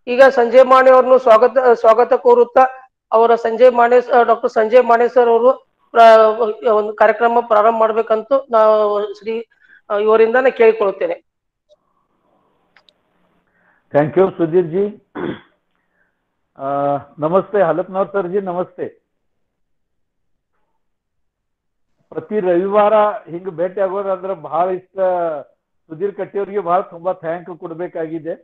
ಈಗ ಸಂಜಯ್ ಮಾಣೆ ಅವರನ್ನು ಸ್ವಾಗತ ಸ್ವಾಗತ ಕೋರುತ್ತಾ ಅವರ ಸಂಜಯ್ ಮಾಣೆ ಡಾಕ್ಟರ್ ಸಂಜಯ್ ಮಾಣೆ ಸರ್ ಅವರು ಪ್ರ- ಒಂದು ಕಾರ್ಯಕ್ರಮ ಪ್ರಾರಂಭ ಮಾಡ್ಬೇಕಂತ ನಾವು ಶ್ರೀ ಆ, ಇವರಿಂದಾನೇ ಕೇಳಿಕೊಳ್ಳುತ್ತೇನೆ थैंक यू सुधीर जी अ, नमस्ते हलपनवर सर जी नमस्ते ಪ್ರತಿ ರವಿವಾರ ಹಿಂಗ್ ಭೇಟಿ ಆಗೋದಂದ್ರೆ ಬಹಳ ಇಷ್ಟ ಸುಧೀರ್ ಕಟ್ಟಿ ಅವ್ರಿಗೆ ಬಹಳ ತುಂಬಾ ಥ್ಯಾಂಕ್ ಕೊಡ್ಬೇಕಾಗಿದೆ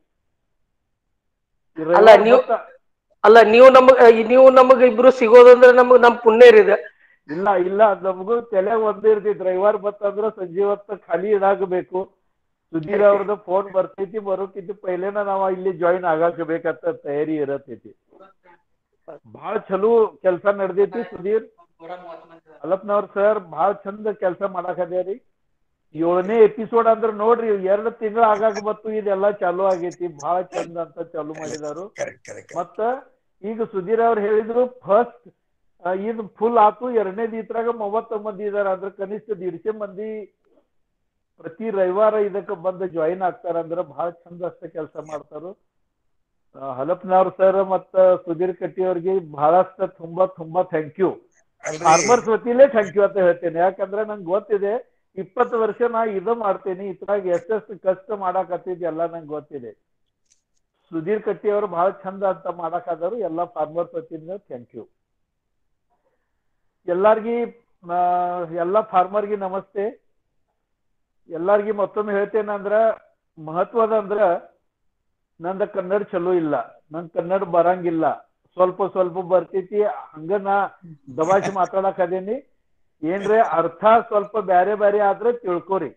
ಈ ಅಲ್ಲ, ರವಿವಾರ ನೀವು- ಗೊತ್ತಾ- ಅಲ್ಲ ನೀವು ನಮಗ್ ನೀವು ನಮಗ್ ಇಬ್ರು ಸಿಗೋದಂದ್ರೆ ನಮಗ್ ನಮ್ ಪುಣ್ಯ ಇದೆ ಇಲ್ಲ ಇಲ್ಲ ನಮಗೂ ತಲೆ ಒಂದೇ ಇರ್ತೈತಿ ರವಿವಾರ ಬತ್ತಂದ್ರ ಸಂಜೆ ಹೊತ್ತ ಖಾಲಿ ಇದಾಗಬೇಕು ಸುಧೀರ್ ಅವ್ರದ್ದು ಫೋನ್ ಬರ್ತೈತಿ ಬರೋಕ್ಕಿಂತ ಪೈಲೇನ ನಾವ್ ಇಲ್ಲಿ ಜಾಯಿನ್ ಆಗಾಕ ಬೇಕಂತ ತಯಾರಿ ಇರತೈತಿ ಬಹಳ ಚಲೋ ಕೆಲಸ ನಡೆದೈತಿ ಸುಧೀರ್ ಅಲಪ್ನವ್ರ ಸರ್ ಬಹಳ ಚಂದ ಕೆಲಸ ಮಾಡಾಕದ್ಯಾರಿ ಏಳನೇ ಎಪಿಸೋಡ್ ಅಂದ್ರ ನೋಡ್ರಿ ಎರಡು ತಿಂಗಳ ಆಗಾಕ ಬತ್ತು ಇದೆಲ್ಲ ಚಾಲು ಆಗೈತಿ ಬಹಳ ಚಂದ ಅಂತ ಚಾಲು ಮಾಡಿದಾರು ಕರೆಕ್ಟ್ ಕರೆಕ್ಟ್ ಮತ್ತ ಈಗ ಸುಧೀರ್ ಅವ್ರು ಹೇಳಿದ್ರು ಫಸ್ಟ್ ಇದು ಫುಲ್ ಆತು ಎರಡನೇದು ಇದ್ರಾಗ ಮೂವತ್ತು ಮಂದಿ ಇದಾರ ಅಂದ್ರೆ ಕನಿಷ್ಠ ದೀಡ್ಸೆ ಮಂದಿ ಪ್ರತಿ ರವಿವಾರ ಇದಕ್ಕೆ ಬಂದು ಜಾಯಿನ್ ಆಗ್ತಾರ ಅಂದ್ರೆ ಬಹಳ ಚಂದ ಅಷ್ಟ ಕೆಲಸ ಮಾಡ್ತಾರು ಆ, ಹಲಪ್ನವ್ರ ಸರ್ ಮತ್ತ ಸುಧೀರ್ ಕಟ್ಟಿ ಅವ್ರಿಗೆ ಬಹಳಷ್ಟ ತುಂಬಾ ತುಂಬಾ ಥ್ಯಾಂಕ್ ಯು ಫಾರ್ಮರ್ಸ್ ವತಿಲೇ ಥ್ಯಾಂಕ್ ಯು ಅಂತ ಹೇಳ್ತೇನೆ ಯಾಕಂದ್ರೆ ನಂಗೆ ಗೊತ್ತಿದೆ ಇಪ್ಪತ್ತು ವರ್ಷ ನಾ ಇದು ಮಾಡ್ತೇನೆ ಇದ್ರಾಗ ಎಷ್ಟೆಷ್ಟು ಕಷ್ಟ ಮಾಡಾಕತ್ತಿದ್ ಎಲ್ಲ ನಂಗೆ ಗೊತ್ತಿದೆ ಸುಧೀರ್ ಕಟ್ಟಿ ಅವರು ಬಹಳ ಚಂದ ಅಂತ ಮಾಡಾಕದಾರು ಎಲ್ಲ ಫಾರ್ಮರ್ಸ್ ವತಿಯಿಂದ ಥ್ಯಾಂಕ್ ಯು ಎಲ್ಲಾರ್ಗಿ ಆ, ಎಲ್ಲ ಫಾರ್ಮರ್ಗೆ ನಮಸ್ತೆ ಎಲ್ಲಾರ್ಗಿ ಮತ್ತೊಮ್ಮೆ ಹೇಳ್ತೇನಂದ್ರ ಮಹತ್ವದ ಅಂದ್ರ ನಂದ ಕನ್ನಡ ಚಲೋ ಇಲ್ಲ ನನ್ ಕನ್ನಡ ಬರಂಗಿಲ್ಲ ಸ್ವಲ್ಪ ಸ್ವಲ್ಪ ಬರ್ತೈತಿ ಹಂಗ ನಾ ದಬಾಯಿಸಿ ಮಾತಾಡಕ್ ಅದೇನಿ ಏನ್ರೆ ಅರ್ಥ ಸ್ವಲ್ಪ ಬ್ಯಾರೆ ಬ್ಯಾರೆ ಆದ್ರೆ ತಿಳ್ಕೊರಿ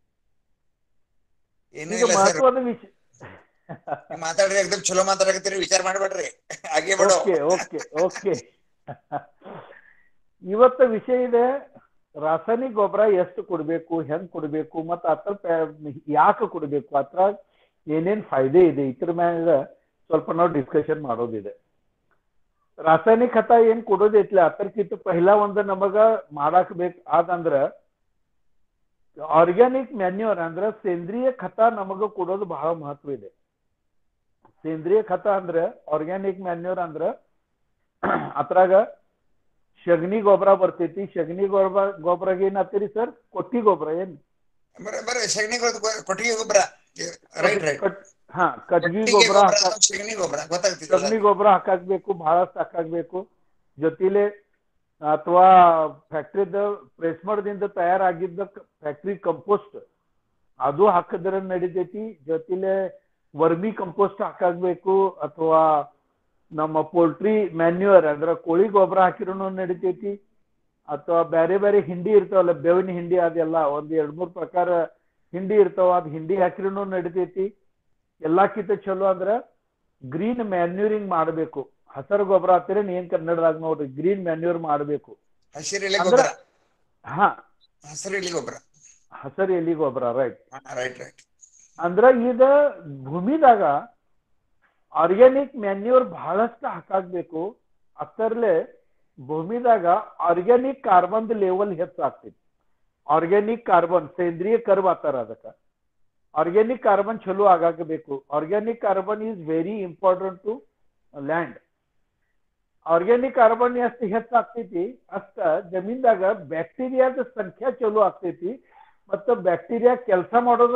ಏನೂ ಈಗ ಇಲ್ಲ ಸರ್ ಮಹತ್ವದ ವಿಷಯ ಮಾತಾಡ್ರಿ ಎಕ್ದಮ್ ಚಲೋ ಮಾತಾಡಕತ್ತೀರಿ ವಿಚಾರ ಮಾಡ್ಬೇಡ್ರಿ ಹಾಗೆ ಬಿಡು ಓಕೆ ಓಕೆ ಓಕೆ ಇವತ್ತ ವಿಷಯ ಇದೆ ರಾಸಾಯನಿಕ ಗೊಬ್ಬರ ಎಷ್ಟು ಕೊಡ್ಬೇಕು ಹೆಂಗ್ ಕೊಡ್ಬೇಕು ಮತ್ತ ಅದ್ರ ಯಾಕೆ ಕೊಡ್ಬೇಕು ಅದ್ರ ಏನೇನ್ ಫಾಯ್ದೆ ಇದೆ ಇದ್ರ ಮ್ಯಾಗ ಸ್ವಲ್ಪ ನಾವು ಡಿಸ್ಕಷನ್ ಮಾಡೋದಿದೆ ರಾಸಾಯನಿಕ ಖತ ಏನ್ ಕೊಡೋದೈತ್ಲ ಅದಕ್ಕಿಂತ ಪಹಿಲಾ ಒಂದ್ ನಮಗ ಮಾಡಾಕ್ ಬೇಕ್ ಆದಂದ್ರ ಆರ್ಗ್ಯಾನಿಕ್ ಮ್ಯಾನ್ಯೂರ್ ಅಂದ್ರ ಸೇಂದ್ರಿಯ ಖತ ನಮಗ ಕೊಡೋದು ಬಹಳ ಮಹತ್ವ ಇದೆ ಸೇಂದ್ರಿಯ ಖತ ಅಂದ್ರ ಆರ್ಗ್ಯಾನಿಕ್ ಮ್ಯಾನ್ಯೂರ್ ಅಂದ್ರ ಅದ್ರಾಗ ಶಗಣಿ ಗೊಬ್ಬರ ಬರ್ತೈತಿ ಶಗಣಿ ಗೊಬ್ಬರ ಗೊಬ್ಬರಾಗ ಏನ್ ಹತ್ತೀರಿ ಸರ್ ಕೊಟ್ಟಿ ಗೊಬ್ಬರ ಏನ್ ಬರ ಬರ ಸಗಣಿ ಗೊ- ಕೊಟ್ಟಿಗೆ ಗೊಬ್ಬರ ರೈಟ್ ರೈಟ್ ಕಟ್- ಹಾ ಕಟ್ಗಿ ಕೊಟ್ಟಿಗೆ ಗೊಬ್ಬರ ಗೊಬ್ಬರ ಹಾಕ ಅಥವಾ ಸಗಣಿ ಗೊಬ್ಬರ ಗೊತ್ತಾಗ್ತಿದೆ ಸಗಣಿ ಗೊಬ್ಬರ ಹಾಕಾಕ್ಬೇಕು ಬಹಳಷ್ಟು ಹಾಕಾಕ್ಬೇಕು ಜೊತೆಲೆ ಅಥವಾ ಫ್ಯಾಕ್ಟ್ರಿದ ಪ್ರೆಸ್ಮಡದಿಂದ ತಯಾರಾಗಿದ್ದ ಫ್ಯಾಕ್ಟ್ರಿ ಕಂಪೋಸ್ಟ್ ಅದು ಹಾಕಿದ್ರೆ ನಡಿತೈತಿ ಜೊತೆಲೆ ವರ್ಮಿ ಕಂಪೋಸ್ಟ್ ಹಾಕಾಕ್ಬೇಕು ಅಥವಾ ನಮ್ಮ ಪೋಲ್ಟ್ರಿ ಮ್ಯಾನ್ಯೂರ್ ಅಂದ್ರ ಕೋಳಿ ಗೊಬ್ಬರ ಹಾಕಿರೂ ನಡಿತೈತಿ ಅಥವಾ ಬೇರೆ ಬೇರೆ ಹಿಂಡಿ ಇರ್ತಾವಲ್ಲ ಬೇವಿನ ಹಿಂಡಿ ಅದೆಲ್ಲ ಒಂದ್ ಎರಡ್ ಮೂರ್ ಪ್ರಕಾರ ಹಿಂಡಿ ಇರ್ತಾವ ಅದ್ ಹಿಂಡಿ ಹಾಕಿರೂ ನಡಿತೈತಿ ಎಲ್ಲಾಕಿಂತ ಚಲೋ ಅಂದ್ರ ಗ್ರೀನ್ ಮ್ಯಾನ್ಯೂರಿಂಗ್ ಮಾಡಬೇಕು ಹಸರು ಗೊಬ್ಬರ ಹತ್ತಿರ ಏನ್ ಕನ್ನಡದಾಗ ನೋಡ್ರಿ ಗ್ರೀನ್ ಮ್ಯಾನ್ಯೂರ್ ಮಾಡಬೇಕು ಹಸಿರು ಎಲೆ ಅಂದ್ರ- ಗೊಬ್ಬರ ಹಾ ಹಸಿರು ಎಲೆ ಗೊಬ್ಬರ ಹಸರು ಎಲಿ ಗೊಬ್ಬರ ರೈಟ್ ರೈಟ್ ರೈಟ್ ಅಂದ್ರ ಈಗ ಭೂಮಿದಾಗ ಆರ್ಗ್ಯಾನಿಕ್ ಮ್ಯಾನ್ಯೂರ್ ಬಹಳಷ್ಟು ಹಾಕಾಗ್ಬೇಕು ಅದರ್ಲೆ ಭೂಮಿದಾಗ ಆರ್ಗ್ಯಾನಿಕ್ ಕಾರ್ಬನ್ ಲೆವೆಲ್ ಹೆಚ್ಚಾಗ್ತೈತಿ ಆರ್ಗ್ಯಾನಿಕ್ ಕಾರ್ಬನ್ ಸೇಂದ್ರಿಯ ಕರ್ವ್ ಆತಾರ ಅದಕ್ಕ ಆರ್ಗ್ಯಾನಿಕ್ ಕಾರ್ಬನ್ ಚಲೋ ಆಗಾಕಬೇಕು organic carbon is very important to land organic carbon ಎಷ್ಟು ಹೆಚ್ಚಾಗ್ತೈತಿ ಅಷ್ಟ ಜಮೀನ್ದಾಗ ಬ್ಯಾಕ್ಟೀರಿಯಾದ ಸಂಖ್ಯೆ ಚಲೋ ಆಗ್ತೈತಿ ಮತ್ತು ಬ್ಯಾಕ್ಟೀರಿಯಾ ಕೆಲಸ ಮಾಡೋದ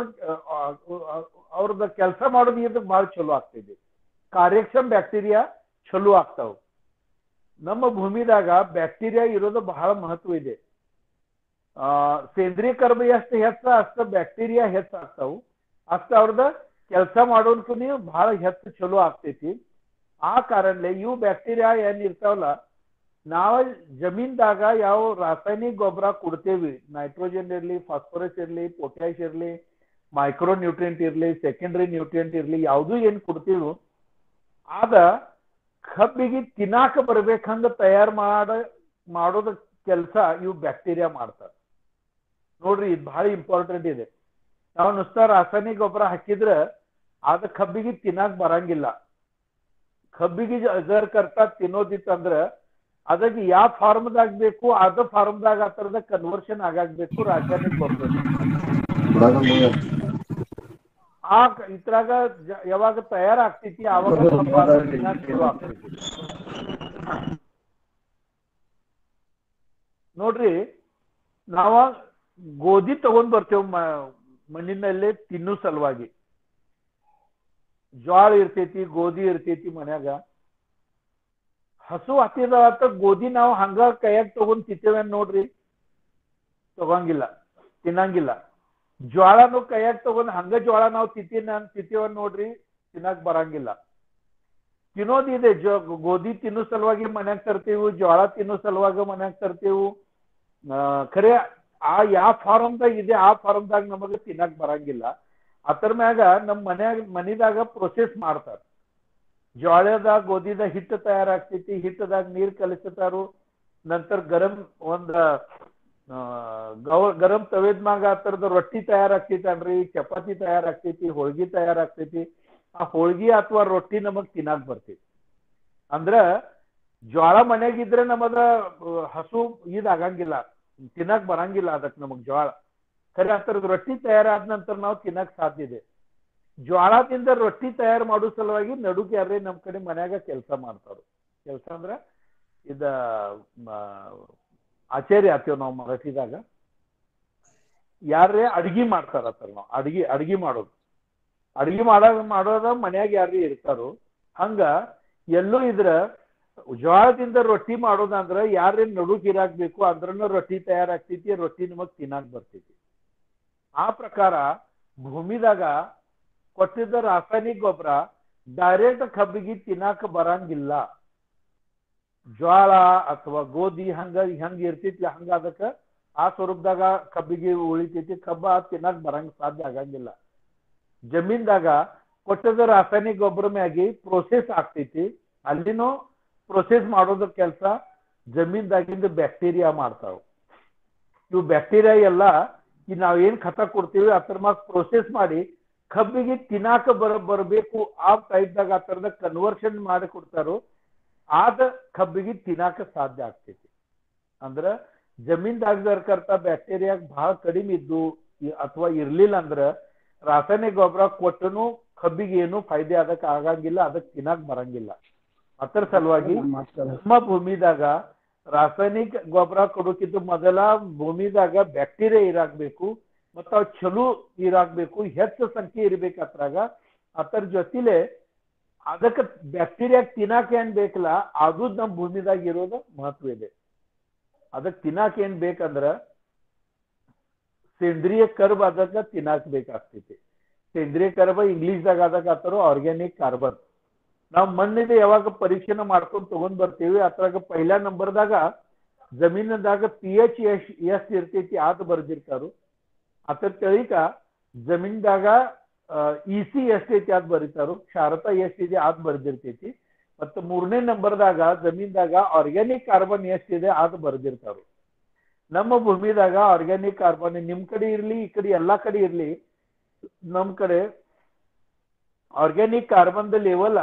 ಅವ್ರದ ಕೆಲಸ ಮಾಡೋದು ಇದು ಬಹಳ ಚಲೋ ಆಗ್ತೈತಿ ಕಾರ್ಯಕ್ಷಮ ಬ್ಯಾಕ್ಟೀರಿಯಾ ಚಲೋ ಆಗ್ತಾವ ನಮ್ಮ ಭೂಮಿದಾಗ ಬ್ಯಾಕ್ಟೀರಿಯಾ ಇರೋದು ಬಹಳ ಮಹತ್ವ ಇದೆ ಆ ಸೇಂದ್ರಿಯ ಕರ್ಬ ಎಷ್ಟು ಹೆಚ್ಚ ಅಷ್ಟ ಬ್ಯಾಕ್ಟೀರಿಯಾ ಹೆಚ್ಚಾಗ್ತಾವು ಅಷ್ಟ ಅವ್ರದ ಕೆಲಸ ಮಾಡೋದಕ್ಕೂ ಬಹಳ ಹೆಚ್ಚು ಚಲೋ ಆಗ್ತೈತಿ ಆ ಕಾರಣಲೆ ಇವು ಬ್ಯಾಕ್ಟೀರಿಯಾ ಏನ್ ಇರ್ತಾವಲ್ಲ ನಾವು ಜಮೀನ್ದಾಗ ಯಾವ ರಾಸಾಯನಿಕ ಗೊಬ್ಬರ ಕೊಡ್ತೇವಿ ನೈಟ್ರೋಜನ್ ಇರ್ಲಿ ಫಾಸ್ಫರಸ್ ಇರ್ಲಿ ಪೊಟ್ಯಾಶ್ ಇರ್ಲಿ ಮೈಕ್ರೋ ನ್ಯೂಟ್ರಿಯೆಂಟ್ ಇರ್ಲಿ ಸೆಕೆಂಡರಿ ನ್ಯೂಟ್ರಿಯೆಂಟ್ ಇರ್ಲಿ ಯಾವ್ದು ಏನ್ ಕೊಡ್ತೀವೋ ಆದ ಕಬ್ಬಿಗೆ ತಿನ್ನಾಕ ಬರ್ಬೇಕಂದ ತಯಾರು ಮಾಡ ಮಾಡೋದ ಕೆಲಸ ಇವು ಬ್ಯಾಕ್ಟೀರಿಯಾ ಮಾಡ್ತಾರೆ ನೋಡ್ರಿ ಇದು ಬಹಳ ಇಂಪಾರ್ಟೆಂಟ್ ಇದೆ ನಾವು ನುಸ್ತಾ ರಾಸಾಯನಿಕ ಗೊಬ್ಬರ ಹಾಕಿದ್ರ ಅದ ಕಬ್ಬಿಗೆ ತಿನ್ನಾಕ ಬರಂಗಿಲ್ಲ ಕಬ್ಬಿಗೆ ಅಜರ್ ಕರ್ತಾ ತಿನ್ನೋದಿತ್ತಂದ್ರ ಅದಕ್ಕೆ ಯಾವ ಫಾರ್ಮ್ದಾಗ ಬೇಕು ಅದ ಫಾರ್ಮ್ದಾಗ ಆ ಥರದ ಕನ್ವರ್ಷನ್ ಆಗಾಗ್ಬೇಕು ರಾಸಾಯನಿಕ ಗೊಬ್ಬರ ಆ ಕ- ಇದ್ರಾಗ ಜ- ಯಾವಾಗ ತಯಾರಾಗ್ತೈತಿ ಅವಾಗ ಸ್ವಲ್ಪ ತಿನ್ನಾಕ್ ಶುರು ಆಗ್ತೈತಿ ನೋಡ್ರಿ ನಾವ ಗೋಧಿ ತಗೊಂಡ್ ಬರ್ತೇವ್ ಮ- ಮಣ್ಣಿನಲ್ಲೇ ತಿನ್ನೋ ಸಲುವಾಗಿ ಜ್ವಾಳ ಇರ್ತೈತಿ ಗೋಧಿ ಇರ್ತೈತಿ ಮನ್ಯಾಗ ಹಸು ಹತ್ತಿದ ಆತ ಗೋಧಿ ನಾವು ಹಂಗ ಕೈಯಾಗ ತಗೊಂಡ್ ತಿಂತೇವೆ ನೋಡ್ರಿ ತಗೊಂಗಿಲ್ಲ ತಿನ್ನಂಗಿಲ್ಲ ಜ್ವಾಳನು ಕೈಯಾಗ ತಗೊಂಡ್ ಹಂಗ ಜ್ವಾಳ ನಾವು ತಿಂತೀನ ತಿಂತೀವ ನೋಡ್ರಿ ತಿನ್ನಕ್ ಬರಂಗಿಲ್ಲ ತಿನ್ನೋದಿದೆ ಜೋ ಗೋಧಿ ತಿನ್ನೋ ಸಲುವಾಗಿ ಮನ್ಯಾಗ ತರ್ತೀವಿ ಜ್ವಾಳ ತಿನ್ನೋ ಸಲುವಾಗಿ ಮನ್ಯಾಗ ತರ್ತೀವಿ ಆ, ಖರೆ ಆ ಯಾವ ಫಾರಮ್ದಾಗ ಇದೆ ಆ ಫಾರಮ್ದಾಗ ನಮಗೆ ತಿನ್ನಕ್ ಬರಂಗಿಲ್ಲ ಅದ್ರ ಮ್ಯಾಗ ನಮ್ಮ ಮನ್ಯಾಗ ಮನಿದಾಗ ಪ್ರೊಸೆಸ್ ಮಾಡ್ತಾರ ಜ್ವಾಳದಾಗ ಗೋಧಿದಾಗ ಹಿಟ್ಟು ತಯಾರಾಗ್ತೈತಿ ಹಿಟ್ಟದಾಗ ನೀರ್ ಕಲಿಸ್ತಾರು ನಂತರ ಗರಂ ಒಂದ ಆ, ಗವ ಗರಂ ತವೇದ್ ಮ್ಯಾಗ ಆ ಥರದ ರೊಟ್ಟಿ ತಯಾರಾಗ್ತೈತನ್ರಿ ಚಪಾತಿ ತಯಾರಾಗ್ತೈತಿ ಹೋಳ್ಗಿ ತಯಾರಾಗ್ತೈತಿ ಆ ಹೋಳ್ಗಿ ಅಥವಾ ರೊಟ್ಟಿ ನಮಗ್ ತಿನ್ನಾಕ್ ಬರ್ತೈತಿ ಅಂದ್ರ ಜ್ವಾಳ ಮನೆಗಿದ್ರೆ ನಮಗ ಆ, ಹಸು ಇದಾಗಂಗಿಲ್ಲ ತಿನ್ನಕ್ ಬರಂಗಿಲ್ಲ ಅದಕ್ ನಮಗ್ ಜ್ವಾಳ ಖರೆ ಆ ಥರದ ರೊಟ್ಟಿ ತಯಾರಾದ ನಂತರ ನಾವು ತಿನ್ನಕ್ ಸಾಧ್ಯ ಇದೆ ಜ್ವಾಳದಿಂದ ರೊಟ್ಟಿ ತಯಾರು ಮಾಡೋ ಸಲುವಾಗಿ ನಡುಕ್ ಯಾರೇ ನಮ್ ಕಡೆ ಮನ್ಯಾಗ ಕೆಲಸ ಮಾಡ್ತಾರ ಕೆಲಸ ಅಂದ್ರ ಇದ ಮ, ಆಚಾರ್ಯ ಆತೇವ್ ನಾವು ಮರಾಠಿದಾಗ ಯಾರೇ ಅಡ್ಗಿ ಮಾಡ್ತಾರ ನಾವು ಅಡ್ಗಿ ಅಡ್ಗಿ ಮಾಡೋದು ಅಡ್ಗಿ ಮಾಡೋ ಮಾಡೋದ ಮನ್ಯಾಗ ಯಾರೇ ಇರ್ತಾರೋ ಹಂಗ ಎಲ್ಲೂ ಇದ್ರ ಜ್ವಾಳದಿಂದ ರೊಟ್ಟಿ ಮಾಡೋದಂದ್ರ ಯಾರೇನ್ ನಡುಕ್ ಇರಾಕ್ಬೇಕು ಅಂದ್ರನ ರೊಟ್ಟಿ ತಯಾರಾಗ್ತೈತಿ ರೊಟ್ಟಿ ನಮಗ್ ತಿನ್ನಾಕ್ ಬರ್ತೈತಿ ಆ ಪ್ರಕಾರ ಭೂಮಿದಾಗ ಕೊಟ್ಟಿದ್ದ ರಾಸಾಯನಿಕ ಗೊಬ್ಬರ ಡೈರೆಕ್ಟ್ ಕಬ್ಬಿಗೆ ತಿನ್ನಾಕ ಬರಂಗಿಲ್ಲ ಜ್ವಾಳ ಅಥವಾ ಗೋಧಿ ಹಂಗ ಹೆಂಗ ಇರ್ತೈತಿ ಹಂಗ ಅದಕ್ಕ ಆ ಸ್ವರೂಪದಾಗ ಕಬ್ಬಿಗೆ ಉಳಿತೈತಿ ಕಬ್ಬ ತಿನ್ನಕ್ ಬರಂಗ ಸಾಧ್ಯ ಆಗಂಗಿಲ್ಲ ಜಮೀನ್ದಾಗ ಕೊಟ್ಟದ ರಾಸಾಯನಿಕ ಗೊಬ್ಬರ ಮ್ಯಾಗಿ ಪ್ರೋಸೆಸ್ ಆಗ್ತೈತಿ ಅಲ್ಲಿನೂ ಪ್ರೊಸೆಸ್ ಮಾಡೋದ್ರ ಕೆಲಸ ಜಮೀನ್ದಾಗಿಂದ ಬ್ಯಾಕ್ಟೀರಿಯಾ ಮಾಡ್ತಾವ ಇವು ಬ್ಯಾಕ್ಟೀರಿಯಾ ಎಲ್ಲ ಈ ನಾವ್ ಏನ್ ಖತ ಕೊಡ್ತೀವಿ ಅದ್ರ ಮ್ಯಾಗ ಪ್ರೊಸೆಸ್ ಮಾಡಿ ಕಬ್ಬಿಗೆ ತಿನ್ನಾಕ ಬರ ಬರಬೇಕು ಆ ಟೈಪ್ದಾಗ ಆ ಥರದ ಕನ್ವರ್ಷನ್ ಮಾಡಿ ಕೊಡ್ತಾರೋ ಆದ ಕಬ್ಬಿಗೆ ತಿನ್ನಾಕ ಸಾಧ್ಯ ಆಗ್ತೈತಿ ಅಂದ್ರ ಜಮೀನ್ದಾಗರ್ಕರ್ತ ಬ್ಯಾಕ್ಟೀರಿಯಾ ಬಹಳ ಕಡಿಮೆ ಇದ್ದು ಇ- ಅಥವಾ ಇರ್ಲಿಲ್ಲ ಅಂದ್ರ ರಾಸಾಯನಿಕ ಗೊಬ್ಬರ ಕೊಟ್ಟನು ಕಬ್ಬಿಗೆ ಏನು ಫಾಯ್ದೆ ಅದಕ್ ಆಗಂಗಿಲ್ಲ ಅದಕ್ ತಿನ್ನಾಕ್ ಬರಂಗಿಲ್ಲ ಅದರ ಸಲುವಾಗಿ ನಮ್ಮ ಭೂಮಿದಾಗ ರಾಸಾಯನಿಕ ಗೊಬ್ಬರ ಕೊಡೋಕ್ಕಿಂತ ಮೊದಲ ಭೂಮಿದಾಗ ಬ್ಯಾಕ್ಟೀರಿಯಾ ಇರಾಕ್ಬೇಕು ಮತ್ತ ಅವ್ ಚಲೋ ಇರಾಕ್ಬೇಕು ಹೆಚ್ಚು ಸಂಖ್ಯೆ ಇರ್ಬೇಕು ಅದ್ರಾಗ ಅದರ ಜೊತೆಲೆ ಅದಕ್ಕೆ ಬ್ಯಾಕ್ಟೀರಿಯಾ ತಿನ್ನಾಕ ಏನ್ ಬೇಕಲ್ಲ ಅದು ನಮ್ಮ ಭೂಮಿದಾಗ ಇರೋದು ಮಹತ್ವ ಇದೆ ಅದಕ್ಕೆ ತಿನ್ನಾಕ ಏನ್ ಬೇಕಂದ್ರ ಸೇಂದ್ರಿಯ ಕರ್ಬ್ ಅದಕ್ಕ ತಿನ್ನಾಕ ಬೇಕಾಗ್ತೈತಿ ಸೇಂದ್ರಿಯ ಕರ್ಬ ಇಂಗ್ಲಿಷ್ದಾಗ ಅದಕ್ಕೆ ಆತರು ಆರ್ಗ್ಯಾನಿಕ್ ಕಾರ್ಬನ್ ನಾವು ಮಣ್ಣಿದೆ ಯಾವಾಗ ಪರೀಕ್ಷೆನ ಮಾಡ್ಕೊಂಡು ತಗೊಂಡ್ ಬರ್ತೀವಿ ಅದ್ರಾಗ ಪೈಲಾ ನಂಬರ್ದಾಗ ಜಮೀನದಾಗ ಪಿ ಎಚ್ ಎಸ್ ಎಷ್ಟ್ ಇರ್ತೈತಿ ಆತ ಬರ್ದಿರ್ತಾರು ಅದ್ರ ತಳಿಕ ಜಮೀನ್ದಾಗ ಇ ಸಿ ಎಷ್ಟೈತಿ ಅದ್ ಬರೀತಾರು ಕ್ಷಾರತ ಎಷ್ಟಿದೆ ಅದ್ ಬರ್ದಿರ್ತೈತಿ ಮತ್ತು ಮೂರನೇ ನಂಬರ್ದಾಗ ಜಮೀನ್ದಾಗ ಆರ್ಗ್ಯಾನಿಕ್ ಕಾರ್ಬನ್ ಎಷ್ಟಿದೆ ಅದ್ ಬರ್ದಿರ್ತಾರು ನಮ್ಮ ಭೂಮಿದಾಗ ಆರ್ಗ್ಯಾನಿಕ್ ಕಾರ್ಬನ್ ನಿಮ್ ಕಡೆ ಇರ್ಲಿ ಈ ಕಡೆ ಎಲ್ಲಾ ಕಡೆ ಇರ್ಲಿ ನಮ್ ಕಡೆ organic carbon level